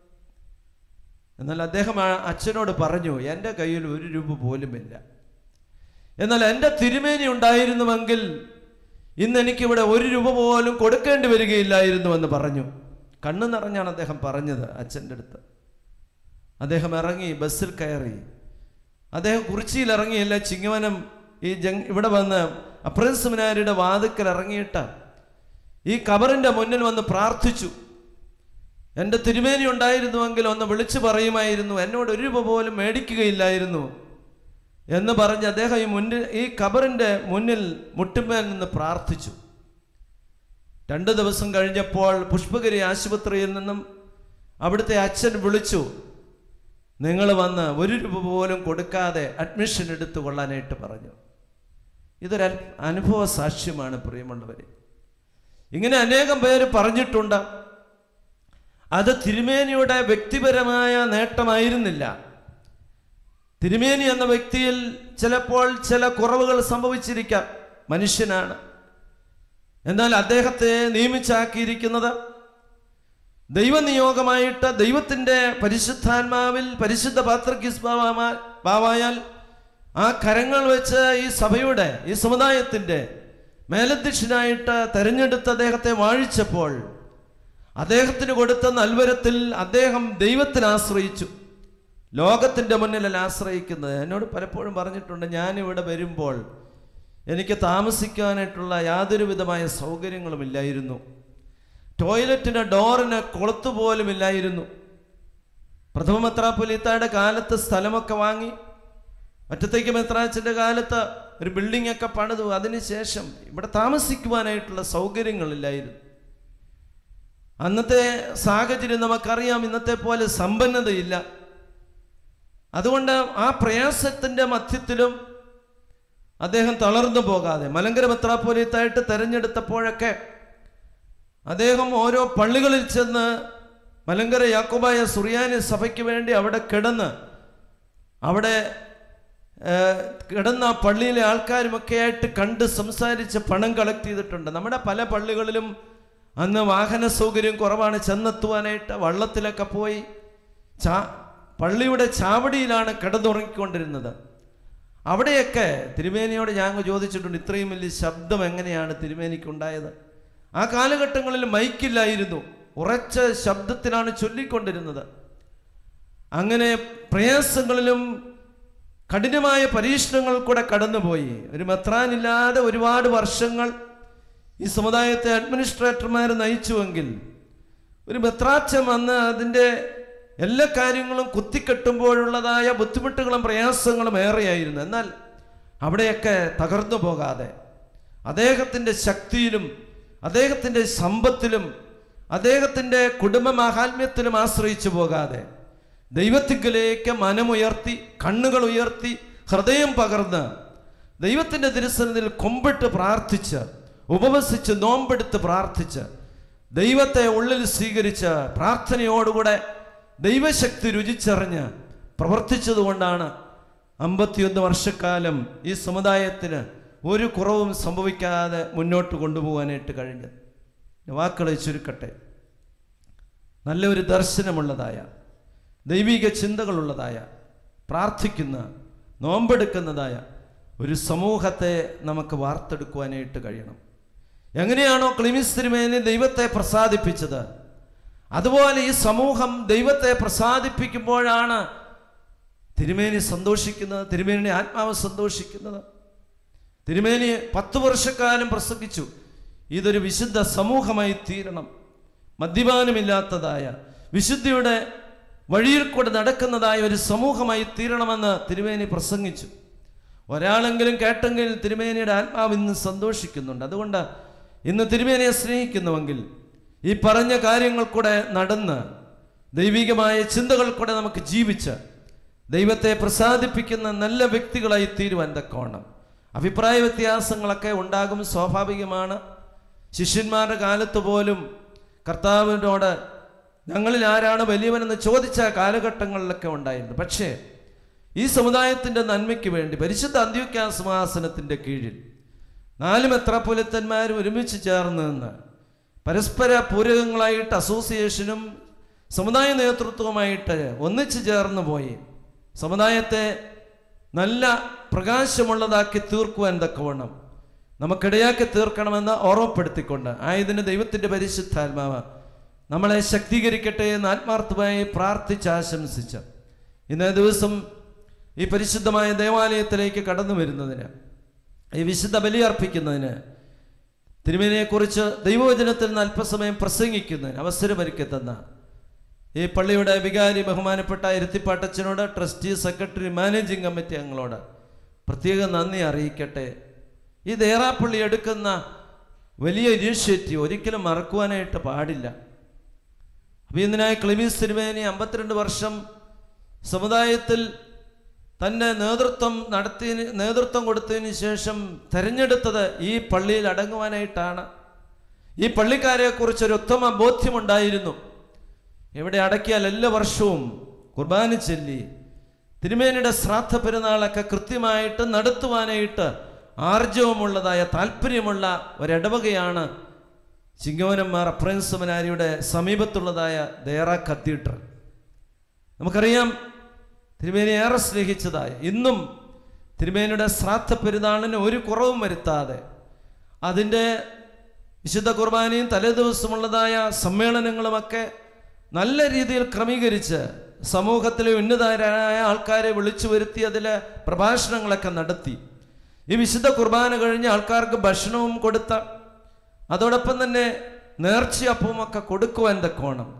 എന്നാൽ അദ്ദേഹം ആ അച്ഛനോട് പറഞ്ഞു എൻ്റെ കയ്യിൽ ഒരു രൂപ പോലുമില്ല എന്നാൽ എൻ്റെ തിരുമേനി ഉണ്ടായിരുന്നുവെങ്കിൽ ഇന്ന് എനിക്കിവിടെ ഒരു രൂപ പോലും കൊടുക്കേണ്ടി വരികയില്ലായിരുന്നു എന്ന് പറഞ്ഞു കണ്ണു നിറഞ്ഞാണ് അദ്ദേഹം പറഞ്ഞത് അച്ഛൻ്റെ അടുത്ത് അദ്ദേഹം ഇറങ്ങി ബസ്സിൽ കയറി അദ്ദേഹം കുറിച്ചിയിൽ ഇറങ്ങിയില്ല ചിങ്ങവനം ഈ ജങ് ഇവിടെ വന്ന് അപ്രൻസ് സെമിനാരിയുടെ വാതുക്കൽ ഇറങ്ങിയിട്ട് ഈ കബറിൻ്റെ മുന്നിൽ വന്ന് പ്രാർത്ഥിച്ചു എൻ്റെ തിരുമേനി ഉണ്ടായിരുന്നുവെങ്കിൽ ഒന്ന് വിളിച്ചു പറയുമായിരുന്നു എന്നോട് ഒരു രൂപ പോലും മേടിക്കുകയില്ലായിരുന്നു എന്ന് പറഞ്ഞ് അദ്ദേഹം ഈ മുന്നിൽ ഈ കബറിൻ്റെ മുന്നിൽ മുട്ടുമേൽ നിന്ന് പ്രാർത്ഥിച്ചു രണ്ട് ദിവസം കഴിഞ്ഞപ്പോൾ പുഷ്പഗിരി ആശുപത്രിയിൽ നിന്നും അവിടുത്തെ അച്ഛൻ വിളിച്ചു നിങ്ങൾ വന്ന് ഒരു രൂപ പോലും കൊടുക്കാതെ അഡ്മിഷൻ എടുത്തു കൊള്ളാനായിട്ട് പറഞ്ഞു ഇതൊരു അൽ- അനുഭവ സാക്ഷ്യമാണ് പ്രിയമുള്ളവരെ ഇങ്ങനെ അനേകം പേര് പറഞ്ഞിട്ടുണ്ട് അത് തിരുമേനിയുടെ വ്യക്തിപരമായ നേട്ടമായിരുന്നില്ല തിരുമേനി എന്ന വ്യക്തിയിൽ ചിലപ്പോൾ ചില കുറവുകൾ സംഭവിച്ചിരിക്കാം മനുഷ്യനാണ് എന്നാൽ അദ്ദേഹത്തെ നിയമിച്ചാക്കിയിരിക്കുന്നത് ദൈവനിയോഗമായിട്ട് ദൈവത്തിൻ്റെ പരിശുദ്ധാത്മാവിൽ പരിശുദ്ധ പാത്രക്കിസ് ബാവായാൽ ആ കരങ്ങൾ വെച്ച് ഈ സഭയുടെ ഈ സമുദായത്തിൻ്റെ മേലധ്യക്ഷനായിട്ട് തെരഞ്ഞെടുത്ത് അദ്ദേഹത്തെ വാഴിച്ചപ്പോൾ അദ്ദേഹത്തിന് കൊടുത്ത നൽവരത്തിൽ അദ്ദേഹം ദൈവത്തിൽ ആശ്രയിച്ചു ലോകത്തിൻ്റെ മുന്നിലല്ല ആശ്രയിക്കുന്നത് എന്നോട് പലപ്പോഴും പറഞ്ഞിട്ടുണ്ട് ഞാനിവിടെ വരുമ്പോൾ എനിക്ക് താമസിക്കാനായിട്ടുള്ള യാതൊരു വിധമായ സൗകര്യങ്ങളും ഇല്ലായിരുന്നു ടോയ്ലറ്റിന് ഡോറിന് കൊളുത്തു പോലും ഇല്ലായിരുന്നു പ്രഥമ മെത്രാപ്പൊലീത്തയുടെ കാലത്ത് സ്ഥലമൊക്കെ വാങ്ങി ഒറ്റത്തേക്ക് മെത്രാച്ചൻ്റെ കാലത്ത് ഒരു ബിൽഡിംഗ് ഒക്കെ പണിതു അതിനുശേഷം ഇവിടെ താമസിക്കുവാനായിട്ടുള്ള സൗകര്യങ്ങളില്ലായിരുന്നു അന്നത്തെ സാഹചര്യം നമുക്കറിയാം ഇന്നത്തെ പോലെ സമ്പന്നതയില്ല അതുകൊണ്ട് ആ പ്രയാസത്തിൻ്റെ മധ്യത്തിലും അദ്ദേഹം തളർന്നു പോകാതെ മലങ്കര മെത്രാപ്പോലീത്തായിട്ട് തെരഞ്ഞെടുത്തപ്പോഴൊക്കെ അദ്ദേഹം ഓരോ പള്ളികളിൽ ചെന്ന് മലങ്കര യാക്കോബായ സുറിയാനി സഭയ്ക്ക് വേണ്ടി അവിടെ കിടന്ന് അവിടെ ഏഹ്, കിടന്ന ആ പള്ളിയിലെ ആൾക്കാരുമൊക്കെ ആയിട്ട് കണ്ട് സംസാരിച്ച് പണം കളക്ട് ചെയ്തിട്ടുണ്ട് നമ്മുടെ പല പള്ളികളിലും അന്ന് വാഹന സൗകര്യം കുറവാണ് ചെന്നെത്തുവാനായിട്ട് വള്ളത്തിലൊക്കെ പോയി ചാ പള്ളിയുടെ ചാവടിയിലാണ് കിടന്നുറങ്ങിക്കൊണ്ടിരുന്നത് അവിടെയൊക്കെ തിരുമേനിയോട് ഞാൻ ചോദിച്ചിട്ടുണ്ട് ഇത്രയും വലിയ ശബ്ദം എങ്ങനെയാണ് തിരുമേനിക്കുണ്ടായത് ആ കാലഘട്ടങ്ങളിൽ മൈക്കില്ലായിരുന്നു ഉറച്ച ശബ്ദത്തിലാണ് ചൊല്ലിക്കൊണ്ടിരുന്നത് അങ്ങനെ പ്രയാസങ്ങളിലും കഠിനമായ പരീക്ഷണങ്ങൾ കൂടെ കടന്നുപോയി ഒരു മെത്രാനില്ലാതെ ഒരുപാട് വർഷങ്ങൾ ഈ സമുദായത്തെ അഡ്മിനിസ്ട്രേറ്റർമാർ നയിച്ചുവെങ്കിൽ ഒരു മെത്രാച്ചൻ വന്ന് അതിൻ്റെ എല്ലാ കാര്യങ്ങളും കുത്തിക്കെട്ടുമ്പോഴുള്ളതായ ബുദ്ധിമുട്ടുകളും പ്രയാസങ്ങളും ഏറെയായിരുന്നു എന്നാൽ അവിടെയൊക്കെ തകർന്നു പോകാതെ അദ്ദേഹത്തിൻ്റെ ശക്തിയിലും അദ്ദേഹത്തിൻ്റെ സമ്പത്തിലും അദ്ദേഹത്തിൻ്റെ കുടുംബ മാഹാത്മ്യത്തിലും ആശ്രയിച്ചു പോകാതെ ദൈവത്തിങ്കലേക്ക് മനമുയർത്തി കണ്ണുകൾ ഉയർത്തി ഹൃദയം പകർന്ന് ദൈവത്തിൻ്റെ തിരുസന്നിധിയിൽ കൊമ്പിട്ട് പ്രാർത്ഥിച്ച് ഉപവസിച്ച് നോമ്പെടുത്ത് പ്രാർത്ഥിച്ച് ദൈവത്തെ ഉള്ളിൽ സ്വീകരിച്ച് പ്രാർത്ഥനയോടുകൂടെ ദൈവശക്തി രുചിച്ചറിഞ്ഞ് പ്രവർത്തിച്ചതുകൊണ്ടാണ് അമ്പത്തിയൊന്ന് വർഷക്കാലം ഈ സമുദായത്തിന് ഒരു കുറവും സംഭവിക്കാതെ മുന്നോട്ട് കൊണ്ടുപോകാനായിട്ട് കഴിഞ്ഞത് വാക്കുകളെ ചുരുക്കട്ടെ നല്ലൊരു ദർശനമുള്ളതായ ദൈവിക ചിന്തകളുള്ളതായ പ്രാർത്ഥിക്കുന്ന നോമ്പെടുക്കുന്നതായ ഒരു സമൂഹത്തെ നമുക്ക് വാർത്തെടുക്കുവാനായിട്ട് കഴിയണം എങ്ങനെയാണോ ക്ലിമിസ് തിരുമേനി ദൈവത്തെ പ്രസാദിപ്പിച്ചത് അതുപോലെ ഈ സമൂഹം ദൈവത്തെ പ്രസാദിപ്പിക്കുമ്പോഴാണ് തിരുമേനി സന്തോഷിക്കുന്നത് തിരുമേനിയുടെ ആത്മാവ് സന്തോഷിക്കുന്നത് തിരുമേനി പത്ത് വർഷക്കാലം പ്രസംഗിച്ചു ഇതൊരു വിശുദ്ധ സമൂഹമായി തീരണം മദ്യപാനമില്ലാത്തതായ വിശുദ്ധിയുടെ വഴിയിൽ കൂടെ നടക്കുന്നതായ ഒരു സമൂഹമായി തീരണമെന്ന് തിരുമേനി പ്രസംഗിച്ചു ഒരാളെങ്കിലും കേട്ടെങ്കിൽ തിരുമേനിയുടെ ആത്മാവ് ഇന്ന് സന്തോഷിക്കുന്നുണ്ട് അതുകൊണ്ട് ഇന്ന് തിരുമേനിയെ സ്നേഹിക്കുന്നുവെങ്കിൽ ഈ പറഞ്ഞ കാര്യങ്ങൾ കൂടെ നടന്ന് ദൈവികമായ ചിന്തകൾ കൂടെ നമുക്ക് ജീവിച്ച് ദൈവത്തെ പ്രസാദിപ്പിക്കുന്ന നല്ല വ്യക്തികളായി തീരുവാൻ തക്കോണം അഭിപ്രായ വ്യത്യാസങ്ങളൊക്കെ ഉണ്ടാകും സ്വാഭാവികമാണ് ശിഷ്യന്മാരുടെ കാലത്ത് പോലും കർത്താവിനോട് ഞങ്ങളിൽ ആരാണ് വലിയവനെന്ന് ചോദിച്ച കാലഘട്ടങ്ങളിലൊക്കെ ഉണ്ടായിരുന്നു പക്ഷേ ഈ സമുദായത്തിൻ്റെ നന്മയ്ക്ക് വേണ്ടി പരിശുദ്ധ അന്ത്യോക്യ സിംഹാസനത്തിൻ്റെ കീഴിൽ നാല് മെത്രാപ്പൊലിത്തന്മാരും ഒരുമിച്ച് ചേർന്ന് നിന്ന് പരസ്പര പൂരകങ്ങളായിട്ട് അസോസിയേഷനും സമുദായ നേതൃത്വവുമായിട്ട് ഒന്നിച്ചു ചേർന്ന് പോയി സമുദായത്തെ നല്ല പ്രകാശമുള്ളതാക്കി തീർക്കുവാൻ തക്കവണ്ണം നമുക്കിടയാക്കി തീർക്കണമെന്ന് ഓർമ്മപ്പെടുത്തിക്കൊണ്ട് ആയതിന് ദൈവത്തിൻ്റെ പരിശുദ്ധാത്മാവ് നമ്മളെ ശക്തീകരിക്കട്ടെ എന്ന് ആത്മാർത്ഥമായി പ്രാർത്ഥിച്ച് ആശംസിച്ച് ഇന്നേ ദിവസം ഈ പരിശുദ്ധമായ ദേവാലയത്തിലേക്ക് കടന്നു വരുന്നതിന് ഈ വിശുദ്ധ ബലി അർപ്പിക്കുന്നതിന് തിരുമേനിയെക്കുറിച്ച് ദൈവവചനത്തിൽ നിന്ന് അല്പസമയം പ്രസംഗിക്കുന്നതിന് അവസരമൊരുക്കി തന്ന ഈ പള്ളിയുടെ വികാരി ബഹുമാനപ്പെട്ട ഇരുത്തിപ്പാട്ടച്ചനോട് ട്രസ്റ്റി സെക്രട്ടറി മാനേജിംഗ് കമ്മിറ്റി അംഗങ്ങളോട് പ്രത്യേക നന്ദി അറിയിക്കട്ടെ ഈ ദേറാപ്പള്ളി എടുക്കുന്ന വലിയ ഇനീഷ്യേറ്റീവ് ഒരിക്കലും മറക്കുവാനായിട്ട് പാടില്ല അപ്പോൾ ഇതിനായി ക്ലിമീസ് തിരുമേനി അമ്പത്തിരണ്ട് വർഷം സമുദായത്തിൽ തന്നെ നേതൃത്വം നടത്തിയതിന് നേതൃത്വം കൊടുത്തതിന് ശേഷം തെരഞ്ഞെടുത്തത് ഈ പള്ളിയിൽ അടങ്ങുവാനായിട്ടാണ് ഈ പള്ളിക്കാരെക്കുറിച്ചൊരു ഉത്തമ ബോധ്യമുണ്ടായിരുന്നു ഇവിടെ അടക്കിയാൽ എല്ലാ വർഷവും കുർബാന ചൊല്ലി തിരുമേനിയുടെ ശ്രാദ്ധ പെരുന്നാളൊക്കെ കൃത്യമായിട്ട് നടത്തുവാനായിട്ട് ആർജവമുള്ളതായ താല്പര്യമുള്ള ഒരിടവകയാണ് ചിങ്ങോനന്മാർ അപ്രൈൻ സെമിനാരിയുടെ സമീപത്തുള്ളതായ ദേറ കത്തീഡ്രൽ നമുക്കറിയാം തിരുമേനി ഏറെ സ്നേഹിച്ചതായ ഇന്നും തിരുമേനിയുടെ ശ്രാദ്ധ പെരുന്നാളിന് ഒരു കുറവും വരുത്താതെ അതിൻ്റെ വിശുദ്ധ കുർബാനയും തലേദിവസമുള്ളതായ സമ്മേളനങ്ങളുമൊക്കെ നല്ല രീതിയിൽ ക്രമീകരിച്ച് സമൂഹത്തിലെ ഉന്നതരായ ആൾക്കാരെ വിളിച്ചു വരുത്തി അതിലെ പ്രഭാഷണങ്ങളൊക്കെ നടത്തി ഈ വിശുദ്ധ കുർബാന കഴിഞ്ഞ് ആൾക്കാർക്ക് ഭക്ഷണവും കൊടുത്ത അതോടൊപ്പം തന്നെ നേർച്ചയപ്പവും ഒക്കെ കൊടുക്കുവാൻ തക്കോണം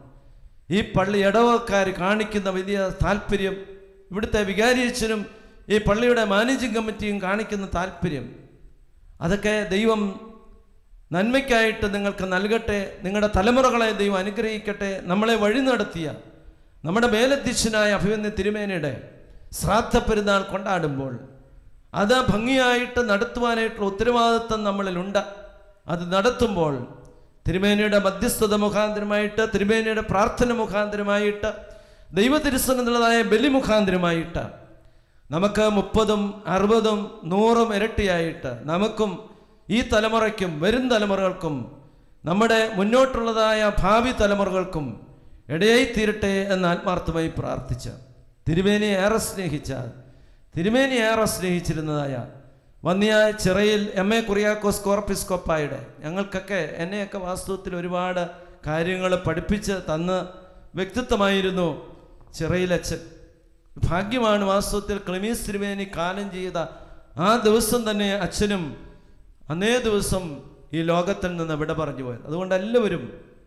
ഈ പള്ളി ഇടവക്കാർ കാണിക്കുന്ന വലിയ താല്പര്യം ഇവിടുത്തെ വികാരിയച്ഛനും ഈ പള്ളിയുടെ മാനേജിംഗ് കമ്മിറ്റിയും കാണിക്കുന്ന താല്പര്യം അതൊക്കെ ദൈവം നന്മയ്ക്കായിട്ട് നിങ്ങൾക്ക് നൽകട്ടെ നിങ്ങളുടെ തലമുറകളെ ദൈവം അനുഗ്രഹിക്കട്ടെ നമ്മളെ വഴി നടത്തിയ നമ്മുടെ മേലധ്യക്ഷനായ അഭിമന്യ തിരുമേനയുടെ ശ്രാദ്ധ പെരുന്നാൾ കൊണ്ടാടുമ്പോൾ അത് ഭംഗിയായിട്ട് നടത്തുവാനായിട്ടുള്ള ഉത്തരവാദിത്വം നമ്മളിലുണ്ട് അത് നടത്തുമ്പോൾ തിരുമേനിയുടെ മധ്യസ്ഥത മുഖാന്തരമായിട്ട് തിരുമേനിയുടെ പ്രാർത്ഥന മുഖാന്തരമായിട്ട് ദൈവതിരുസന്നതിലുള്ളതായ ബലി മുഖാന്തരമായിട്ട് നമുക്ക് മുപ്പതും അറുപതും നൂറും ഇരട്ടിയായിട്ട് നമുക്കും ഈ തലമുറയ്ക്കും വരും തലമുറകൾക്കും നമ്മുടെ മുന്നോട്ടുള്ളതായ ഭാവി തലമുറകൾക്കും ഇടയായി തീരട്ടെ എന്ന് ആത്മാർത്ഥമായി പ്രാർത്ഥിച്ച തിരുമേനിയെ ഏറെ സ്നേഹിച്ച തിരുമേനി ഏറെ സ്നേഹിച്ചിരുന്നതായ വന്നിയ ചിറയിൽ എം എ കുറിയാക്കോസ് കോർപ്പിസ്കോപ്പായുടെ ഞങ്ങൾക്കൊക്കെ എന്നെയൊക്കെ വാസ്തവത്തിൽ ഒരുപാട് കാര്യങ്ങൾ പഠിപ്പിച്ച് തന്ന വ്യക്തിത്വമായിരുന്നു ചിറയിലച്ഛൻ ഭാഗ്യമാണ് വാസ്തവത്തിൽ ക്ലിമീസ് തിരുമേനി കാലം ചെയ്ത ആ ദിവസം തന്നെ അച്ഛനും അന്നേ ദിവസം ഈ ലോകത്തിൽ നിന്ന് വിട പറഞ്ഞു പോയത് അതുകൊണ്ട് എല്ലാവരും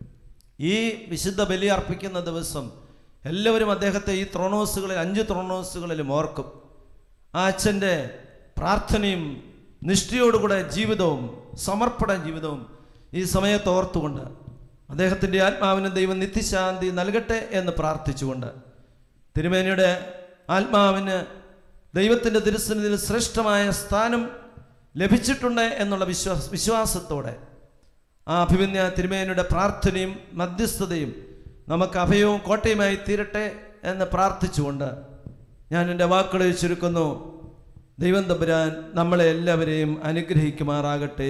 ഈ വിശുദ്ധ ബലി അർപ്പിക്കുന്ന ദിവസം എല്ലാവരും അദ്ദേഹത്തെ ഈ ത്രോണോസുകളിൽ അഞ്ച് ത്രോണോസുകളിലും ഓർക്കും ആ അച്ഛൻ്റെ പ്രാർത്ഥനയും നിഷ്ഠയോടുകൂടെ ജീവിതവും സമർപ്പണ ജീവിതവും ഈ സമയത്ത് ഓർത്തുകൊണ്ട് അദ്ദേഹത്തിൻ്റെ ആത്മാവിന് ദൈവം നിത്യശാന്തി നൽകട്ടെ എന്ന് പ്രാർത്ഥിച്ചുകൊണ്ട് തിരുമേനിയുടെ ആത്മാവിന് ദൈവത്തിൻ്റെ തിരുസന്നിധിയിൽ ശ്രേഷ്ഠമായ സ്ഥാനം ലഭിച്ചിട്ടുണ്ട് എന്നുള്ള വിശ്വാസ വിശ്വാസത്തോടെ ആ അഭിമന്യ തിരുമേനിയുടെ പ്രാർത്ഥനയും മധ്യസ്ഥതയും നമുക്ക് അഭയവും കോട്ടയുമായി തീരട്ടെ എന്ന് പ്രാർത്ഥിച്ചുകൊണ്ട് ഞാൻ എൻ്റെ വാക്കുകളെ ചുരുക്കുന്നു ദൈവം തമ്പുരാൻ നമ്മളെ എല്ലാവരെയും അനുഗ്രഹിക്കുമാറാകട്ടെ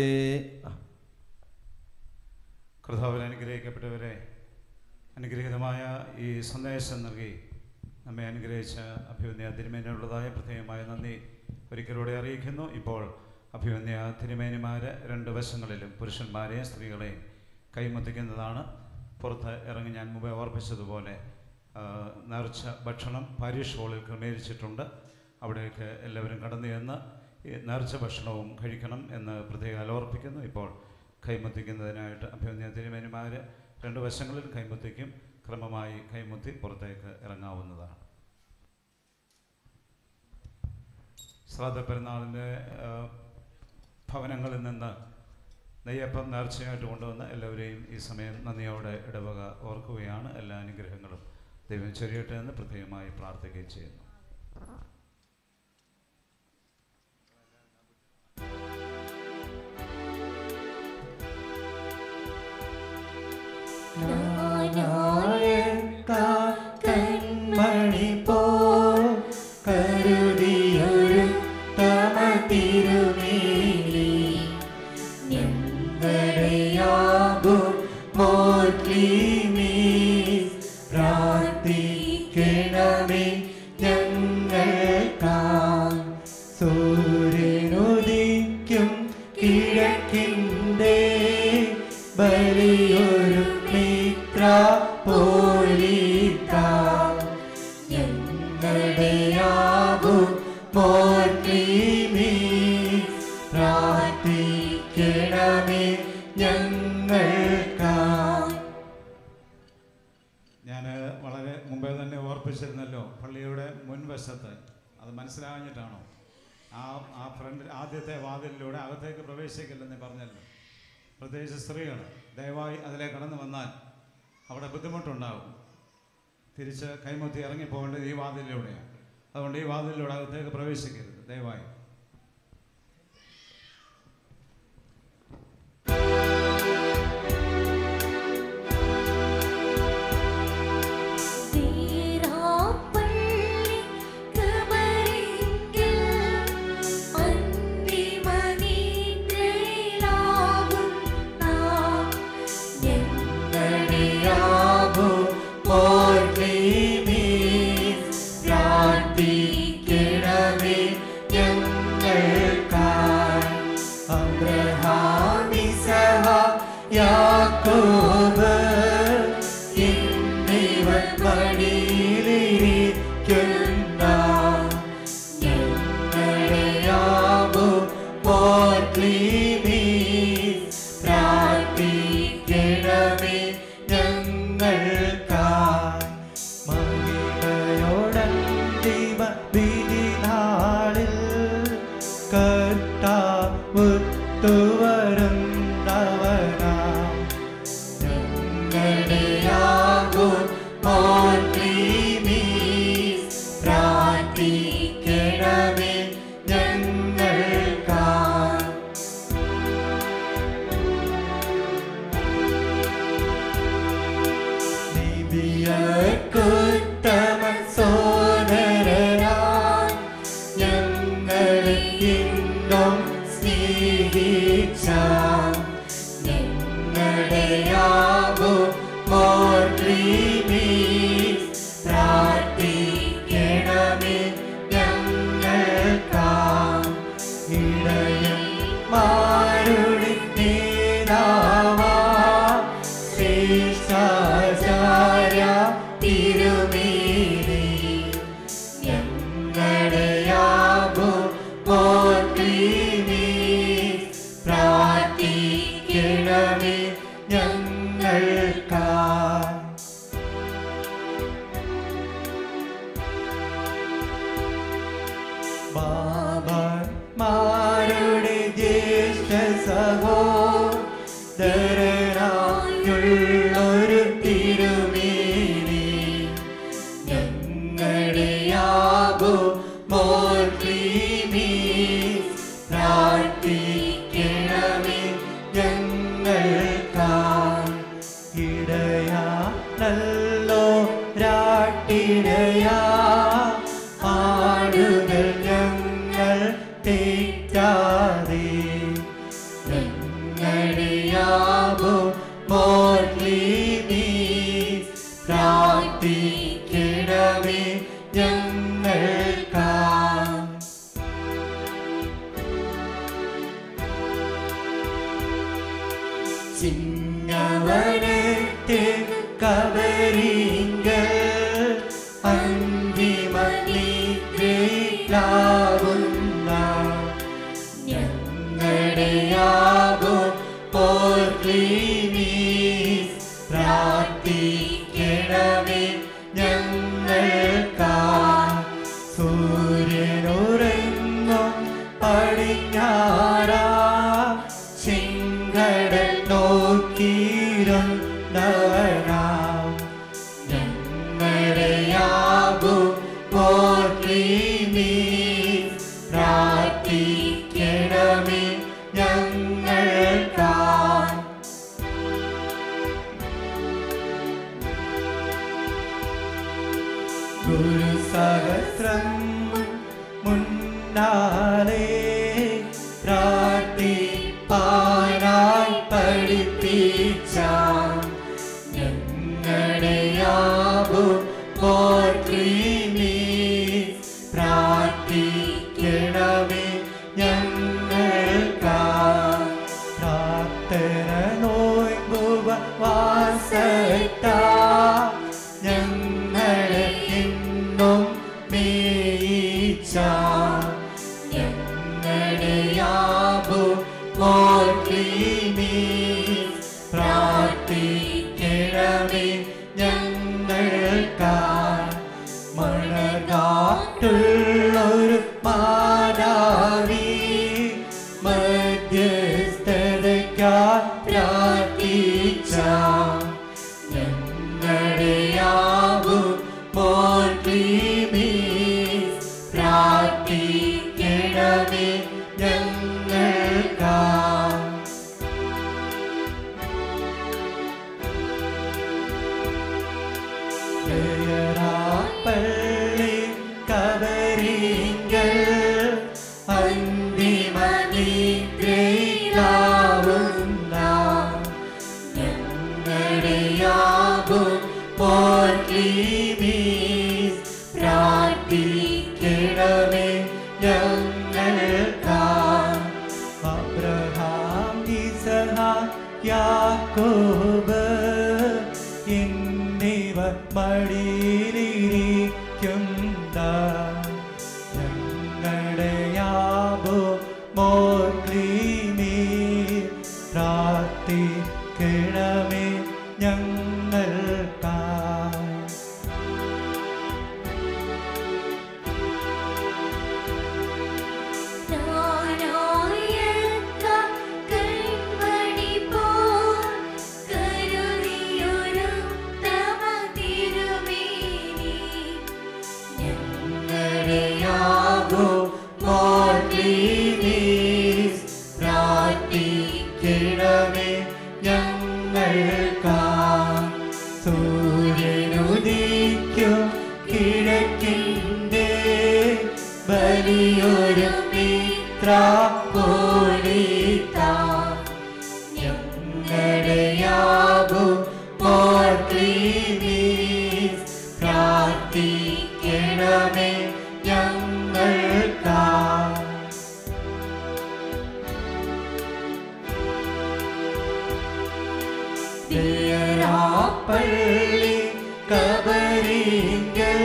കർത്താവിൽ അനുഗ്രഹിക്കപ്പെട്ടവരെ അനുഗ്രഹീതമായ ഈ സന്ദേശം നൽകി നമ്മെ അനുഗ്രഹിച്ച അഭിമന്യ തിരുമേനുള്ളതായ പ്രത്യേകമായ നന്ദി ഒരിക്കലൂടെ അറിയിക്കുന്നു ഇപ്പോൾ അഭിമന്യ തിരുമേനിമാരെ രണ്ട് വശങ്ങളിലും പുരുഷന്മാരെയും സ്ത്രീകളെയും കൈമുത്തിക്കുന്നതാണ് പുറത്ത് ഇറങ്ങി ഞാൻ മുമ്പേ ഓർപ്പിച്ചതുപോലെ ആ, നേർച്ച ഭക്ഷണം പാരീഷ് ഹാളിൽ ക്രമീകരിച്ചിട്ടുണ്ട് അവിടേക്ക് എല്ലാവരും കടന്നു ചെന്ന് ഈ നേർച്ച ഭക്ഷണവും കഴിക്കണം എന്ന് പ്രത്യേകം ഓർപ്പിക്കുന്നു ഇപ്പോൾ കൈമുത്തിക്കുന്നതിനായിട്ട് അഭിമന്യ തിരുമേനിമാർ രണ്ട് വശങ്ങളിൽ കൈമുത്തിക്കും ക്രമമായി കൈമുത്തി പുറത്തേക്ക് ഇറങ്ങാവുന്നതാണ് ശ്രാദ്ധ പെരുന്നാളിൻ്റെ ആ, ഭവനങ്ങളിൽ നിന്ന് നെയ്യപ്പം നേർച്ചയായിട്ട് കൊണ്ടുവന്ന് എല്ലാവരെയും ഈ സമയം നന്ദിയോടെ ഇടവക ഓർക്കുകയാണ് എല്ലാ അനുഗ്രഹങ്ങളും ദൈവം ചൊരിയട്ടെ എന്ന് പ്രത്യേകമായി പ്രാർത്ഥിക്കുകയും ചെയ്യുന്നു കൺമണി പോൽ കരുതിയൊരു തമ തിരുമേനി ഞങ്ങളുടെയാകും മോർക്കിമീ പ്രാർത്ഥിക്കണമേ ഞങ്ങൾക്കാം സൂര്യനുദിക്കും കിഴക്കിൻ്റെ വലിയൊരു മിത്ര പോലിക്കാം ഞങ്ങളുടെയാകും മോർക്കിമീ പ്രാർത്ഥിക്കണമേ ഞങ്ങൾക്കാം ഞാൻ വളരെ മുമ്പേ തന്നെ ഓർപ്പിച്ചിരുന്നല്ലോ പള്ളിയുടെ മുൻവശത്ത് അത് മനസ്സിലാഞ്ഞിട്ടാണോ ആ ആ ഫ്രണ്ട് ആദ്യത്തെ വാതിലിലൂടെ അകത്തേക്ക് പ്രവേശിക്കില്ലെന്ന് പറഞ്ഞല്ലോ പ്രത്യേകിച്ച് സ്ത്രീകൾ ദയവായി അതിലെ കടന്നു വന്നാൽ അവിടെ ബുദ്ധിമുട്ടുണ്ടാകും തിരിച്ച് കൈമുത്തി ഇറങ്ങി പോകേണ്ടത് ഈ വാതിലിലൂടെയാണ് അതുകൊണ്ട് ഈ വാതിലിലൂടെ അകത്തേക്ക് പ്രവേശിക്കരുത് ദയവായി പ്രാർത്ഥിക്കണമേ ഞങ്ങൾക്കായി അബ്രഹാമിസഹ യാക്കോബ് എന്നിവർ പടിയിലിരിക്കുന്ന ഞങ്ങളുടെയാകു പോർക്ലീമീ പ്രാർത്ഥിക്കണമേ ഞങ്ങൾക്കായി മഹിമയോടന്തിമ വിധിനാളിൽ കർത്താവുത്തുവരുന്നവനാം ഞങ്ങളുടെയാകും മോർക്ലീമീ പ്രാർത്ഥിക്കണമേ ഞങ്ങൾക്കായി ദിവ്യക്കുത്തമ സോദരനായി ഞങ്ങളെ ഇന്നും സ്നേഹിച്ച ഞങ്ങളുടെയാകും മോർക്ലീമീ പ്രാർത്ഥിക്കണമേ ഞങ്ങൾക്കായി ഇടയൻ മാരുടെ നേതാവാ ശ്രേഷ്ഠാചാര്യ തിരുമേനി ഞങ്ങളുടെയാകും മോർക്ലീമീ പ്രാർത്ഥിക്കണമേ ഞങ്ങൾക്കായി ബാബന്മാരുടെ ജ്യേഷ്ഠ സഹോദരനായുള്ള ഞങ്ങളുടെയാകു മോർക്രീമി പ്രാർത്ഥിക്കണമേ ഞങ്ങൾക്കായി ഇടയാ നല്ലോ രാട്ടിടയാ ആടുകൾ ഞങ്ങൾ തെറ്റാതെ ഞങ്ങളുടെയാകു മോർക്രീമി പ്രാർത്ഥിക്കണമേ ഞങ്ങൾക്കായി ചിങ്ങവനത്തെ കബരിങ്ക അന്തിമ നിദ്രയിലാവുന്ന ഞങ്ങളുടെയാകോ പോർക്രീമീ പ്രാർത്ഥിക്കണമേ ഞങ്ങൾക്കാ സൂര്യനുറങ്ങും പടിഞ്ഞാറാ ചെങ്കടൽ നോക്കിയിരുന്നവനാം ഞങ്ങളുടെയാകു പോർക്രീമീ പ്രാർത്ഥിക്കണമേ ഞങ്ങൾക്കാ ഗുരുസഹസ്രം മുന്നാലെ പ്രാർത്ഥിപ്പാനായി പഠിപ്പിച്ച ഞങ്ങളുടെയാകു പോർക്രീമീ പ്രാർത്ഥിക്കണമേ ഞങ്ങൾക്കാ പ്രാർത്ഥന നോയ്മ്പുവ വാസത്താ ഞങ്ങളെ എന്നും മേയിച്ച ഞങ്ങളുടെയാകു മോർക്രീമീ പ്രാർത്ഥിക്കണമേ ഞങ്ങൾക്കായി മണകാട്ടുള്ളൊരു മാതാവി മധ്യസ്ഥതയ്ക്കായി പ്രാർത്ഥിച്ച ഞങ്ങളുടെയാകു മോർക്രീമീ പ്രാർത്ഥിക്കണമേ ഞങ്ങൾക്കായി പള്ളി കബരിങ്കൽ അന്തിമ നിദ്രയിലാവുന്ന ഞങ്ങളുടെയാകു പോർക്രീമീ പ്രാർത്ഥിക്കണമേ ഞങ്ങൾക്കാ അബ്രഹാം ഇസഹാക്ക് യാക്കോബ് എന്നിവർ മടിയിലിരിക്കുന്ന ഞങ്ങളുടെയാകു മോർക്രീമീ പ്രാർത്ഥിക്കണമേ ഞങ്ങൾക്കായി ഞങ്ങളുടെയാകു മോർക്രീമീ പ്രാർത്ഥിക്കണമേ ഞങ്ങൾക്കാ സൂര്യനുദിക്കും കിഴക്കിൻ്റെ വലിയൊരു മിത്ര പോലീത്ത ഞങ്ങളുടെയാകു മോർക്രീമീ പ്രാർത്ഥിക്കണമേ ഞങ്ങൾക്കാ പള്ളി കബരിങ്കൽ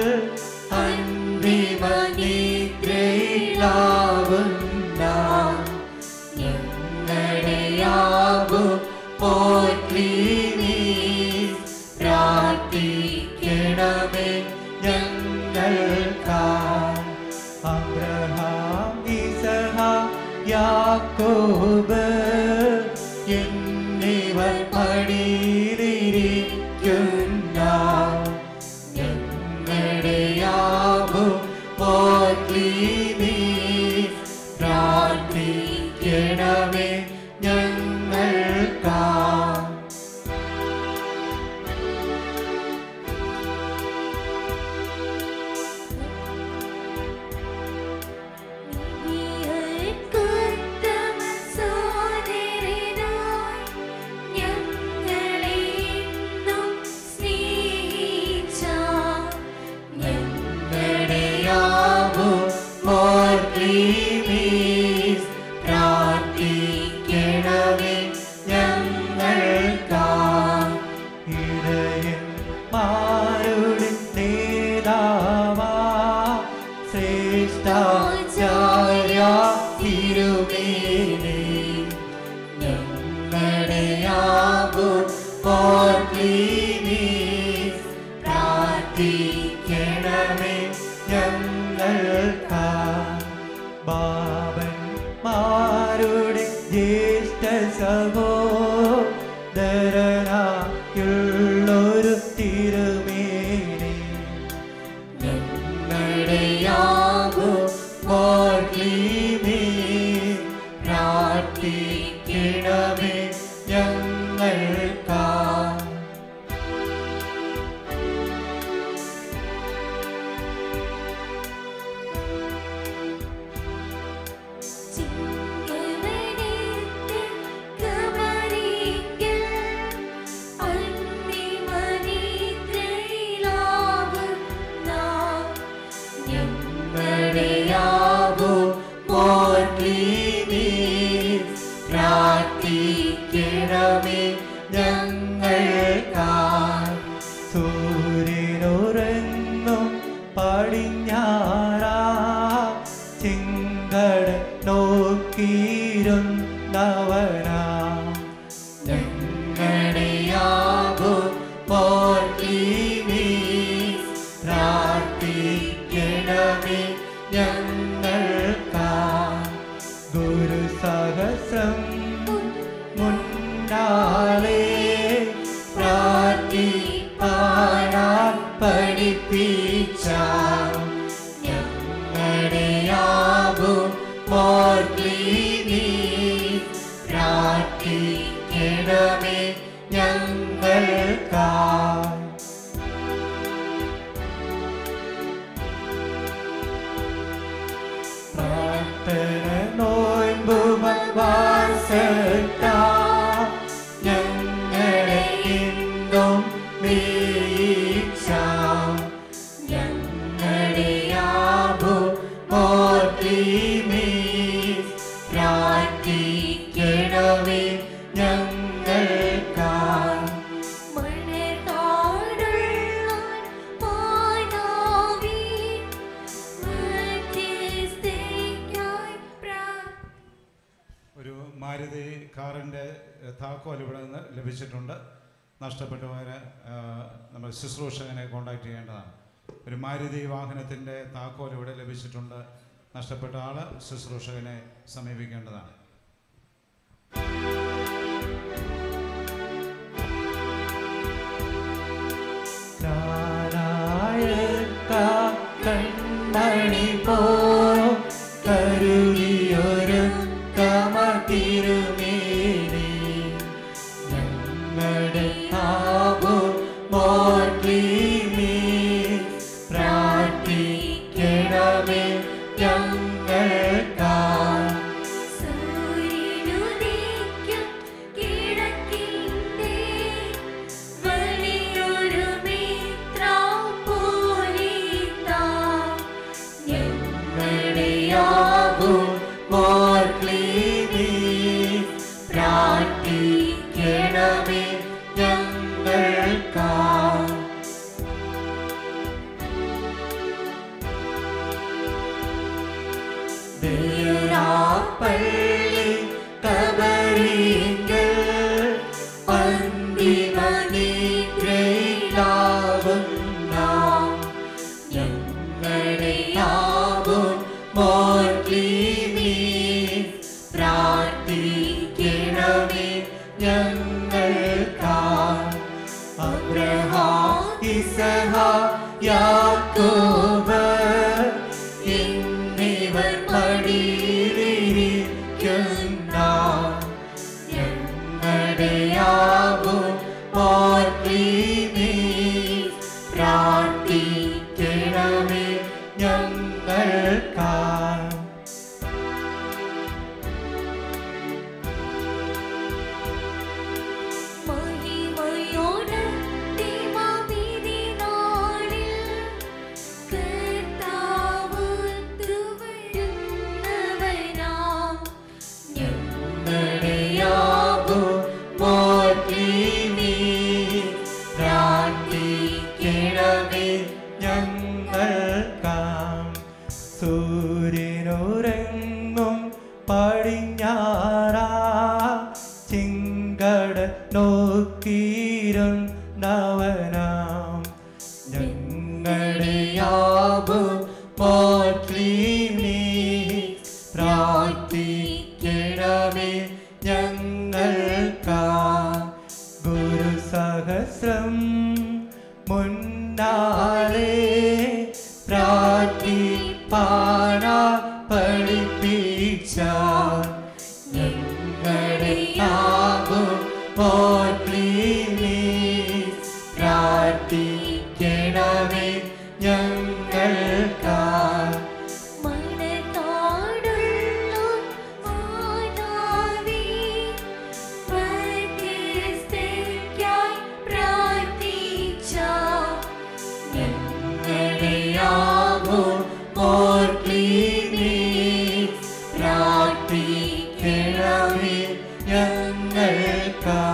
അന്തിമ നിദ്രയിലാവുന്ന ഞങ്ങളുടെയാകു പോർക്രീമീ പ്രാർത്ഥിക്കണമേ ഞങ്ങൾക്കാ ജ്യേഷ്ഠാചാര്യ തിരുമേനി ഞങ്ങളുടെയാകു പോർത്തിനി പ്രാർത്ഥിക്കണമേ ഞങ്ങൾക്കാ ബാബന്മാരുടെ ജ്യേഷ്ഠ സഹോദരനായുള്ളൊരു തിരുമേനി ഞങ്ങളുടെയാകു പോർത്തിനി പ്രാർത്ഥിക്കണമേ ഞങ്ങൾക്കാ പ്രാർത്ഥിക്കണമേ ഞങ്ങൾക്കായി സൂര്യനുറങ്ങും പടിഞ്ഞാറാ ചിങ്കട നോക്കിയിരുന്നവനാ ഞങ്ങളുടെയാകു പോർത്തിനി പ്രാർത്ഥിക്കണമേ ഞങ്ങൾക്കാ ഗുരു സഹസ്രം മുന്നാളെ പ്രാർത്ഥിപ്പാനാൻ പഠിപ്പിച്ച ഞങ്ങളുടെയാകും മോർത്തിനി പ്രാർത്ഥിക്കണമേ ഞങ്ങൾക്കായി പ്രാർത്ഥന നോയമ്പും വാസത്താ ഞങ്ങളെ ഇന്നും വീക്ഷ ഞങ്ങളുടെയാകു മോർത്തിമേ പ്രാർത്ഥിക്കണമേ ഞങ്ങൾക്കായി ഒരു മാരുതി കാറിൻ്റെ താക്കോൽ ഇവിടെ നിന്ന് ലഭിച്ചിട്ടുണ്ട് നഷ്ടപ്പെട്ടു പോയവരെ ആ, നമ്മൾ ശുശ്രൂഷകനെ കോൺടാക്ട് ചെയ്യേണ്ടതാണ് ഒരു മാരുതി വാഹനത്തിൻ്റെ താക്കോൽ ഇവിടെ ലഭിച്ചിട്ടുണ്ട് നഷ്ടപ്പെട്ട ആൾ ശുശ്രൂഷകനെ സമീപിക്കേണ്ടതാണ് നാരായണ കണ്ണണി പോ കരുതിയൊരു കമതിരുമേനി ഞങ്ങളുടെ ആവു മോർത്തിമേ പ്രാർത്ഥിക്കണമേ ഞങ്ങൾക്കായി ഞങ്ങളുടെയാകും മോർത്തിമേ പ്രാർത്ഥിക്കണമേ ഞങ്ങൾക്കായി ദേരാപ്പള്ളി കബറിങ്കൽ അന്തിമ നിദ്രയിലാകുന്ന ഞങ്ങളുടെയാകും മോർത്തിമേ പ്രാർത്ഥിക്കണമേ ഞങ്ങൾക്കായി അബ്രഹാം ഇസഹ യാക്കോബ് എന്നിവർ മടിയിലിരിക്കുന്ന ഞങ്ങളുടെയാകും മോർത്തിമേ പ്രാർത്ഥിക്കണമേ ഞങ്ങൾക്കായി ഞങ്ങളുടെയാകും മോർത്തിമേ പ്രാർത്ഥിക്കണമേ ഞങ്ങൾക്കാം സൂ പോറ്റി നീ പ്രാർത്ഥിക്കണമേ ഞങ്ങൾക്കാ ഗുരു സഹസ്രം മുന്നാളെ പ്രാർത്ഥിപ്പാനാ പഠിപ്പിച്ച ഞങ്ങളുടെ യാവും പോറ്റി നീ പ്രാർത്ഥിക്കണമേ ഞങ്ങൾക്കാ മണത്താടുള്ളു മാതാവേ മധ്യസ്ഥയ്ക്കായി പ്രാർത്ഥിച്ച ഞങ്ങളുടെ യാവും പോറ്റി നീ പ്രാർത്ഥിക്കണമേ ഞങ്ങൾക്കാ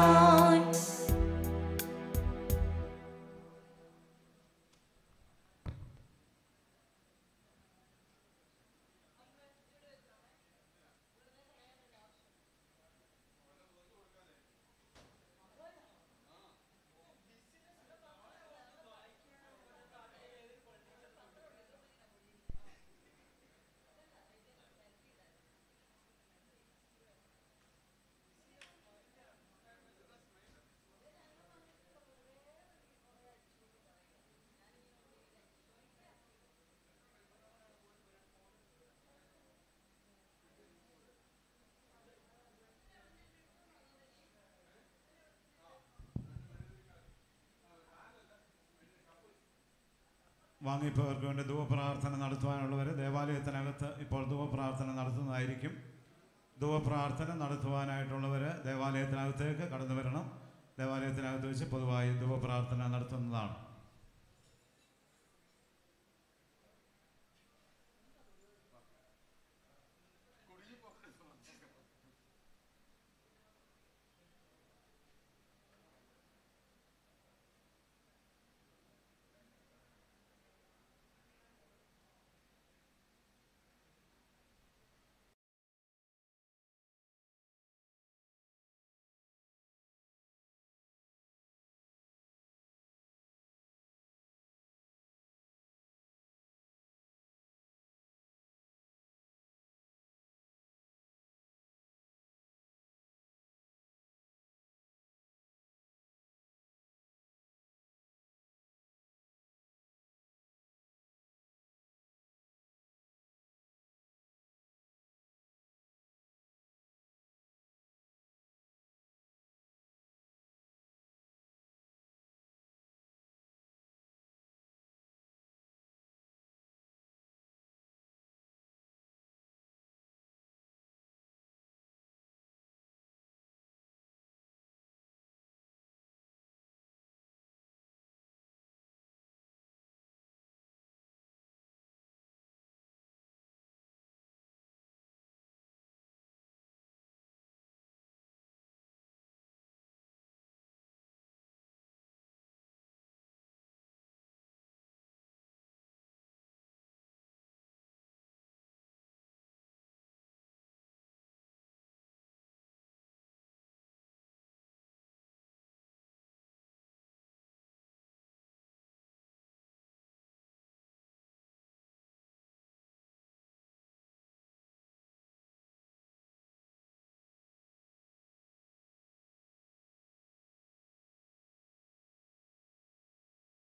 വാങ്ങിപ്പോയവർക്ക് വേണ്ടി ധൂവപ്രാർത്ഥന നടത്തുവാനുള്ളവർ ദേവാലയത്തിനകത്ത് ഇപ്പോൾ ധൂവപ്രാർത്ഥന നടത്തുന്നതായിരിക്കും ധൂവപ്രാർത്ഥന നടത്തുവാനായിട്ടുള്ളവർ ദേവാലയത്തിനകത്തേക്ക് കടന്നു വരണം ദേവാലയത്തിനകത്ത് വെച്ച് പൊതുവായി ധൂവപ്രാർത്ഥന നടത്തുന്നതാണ്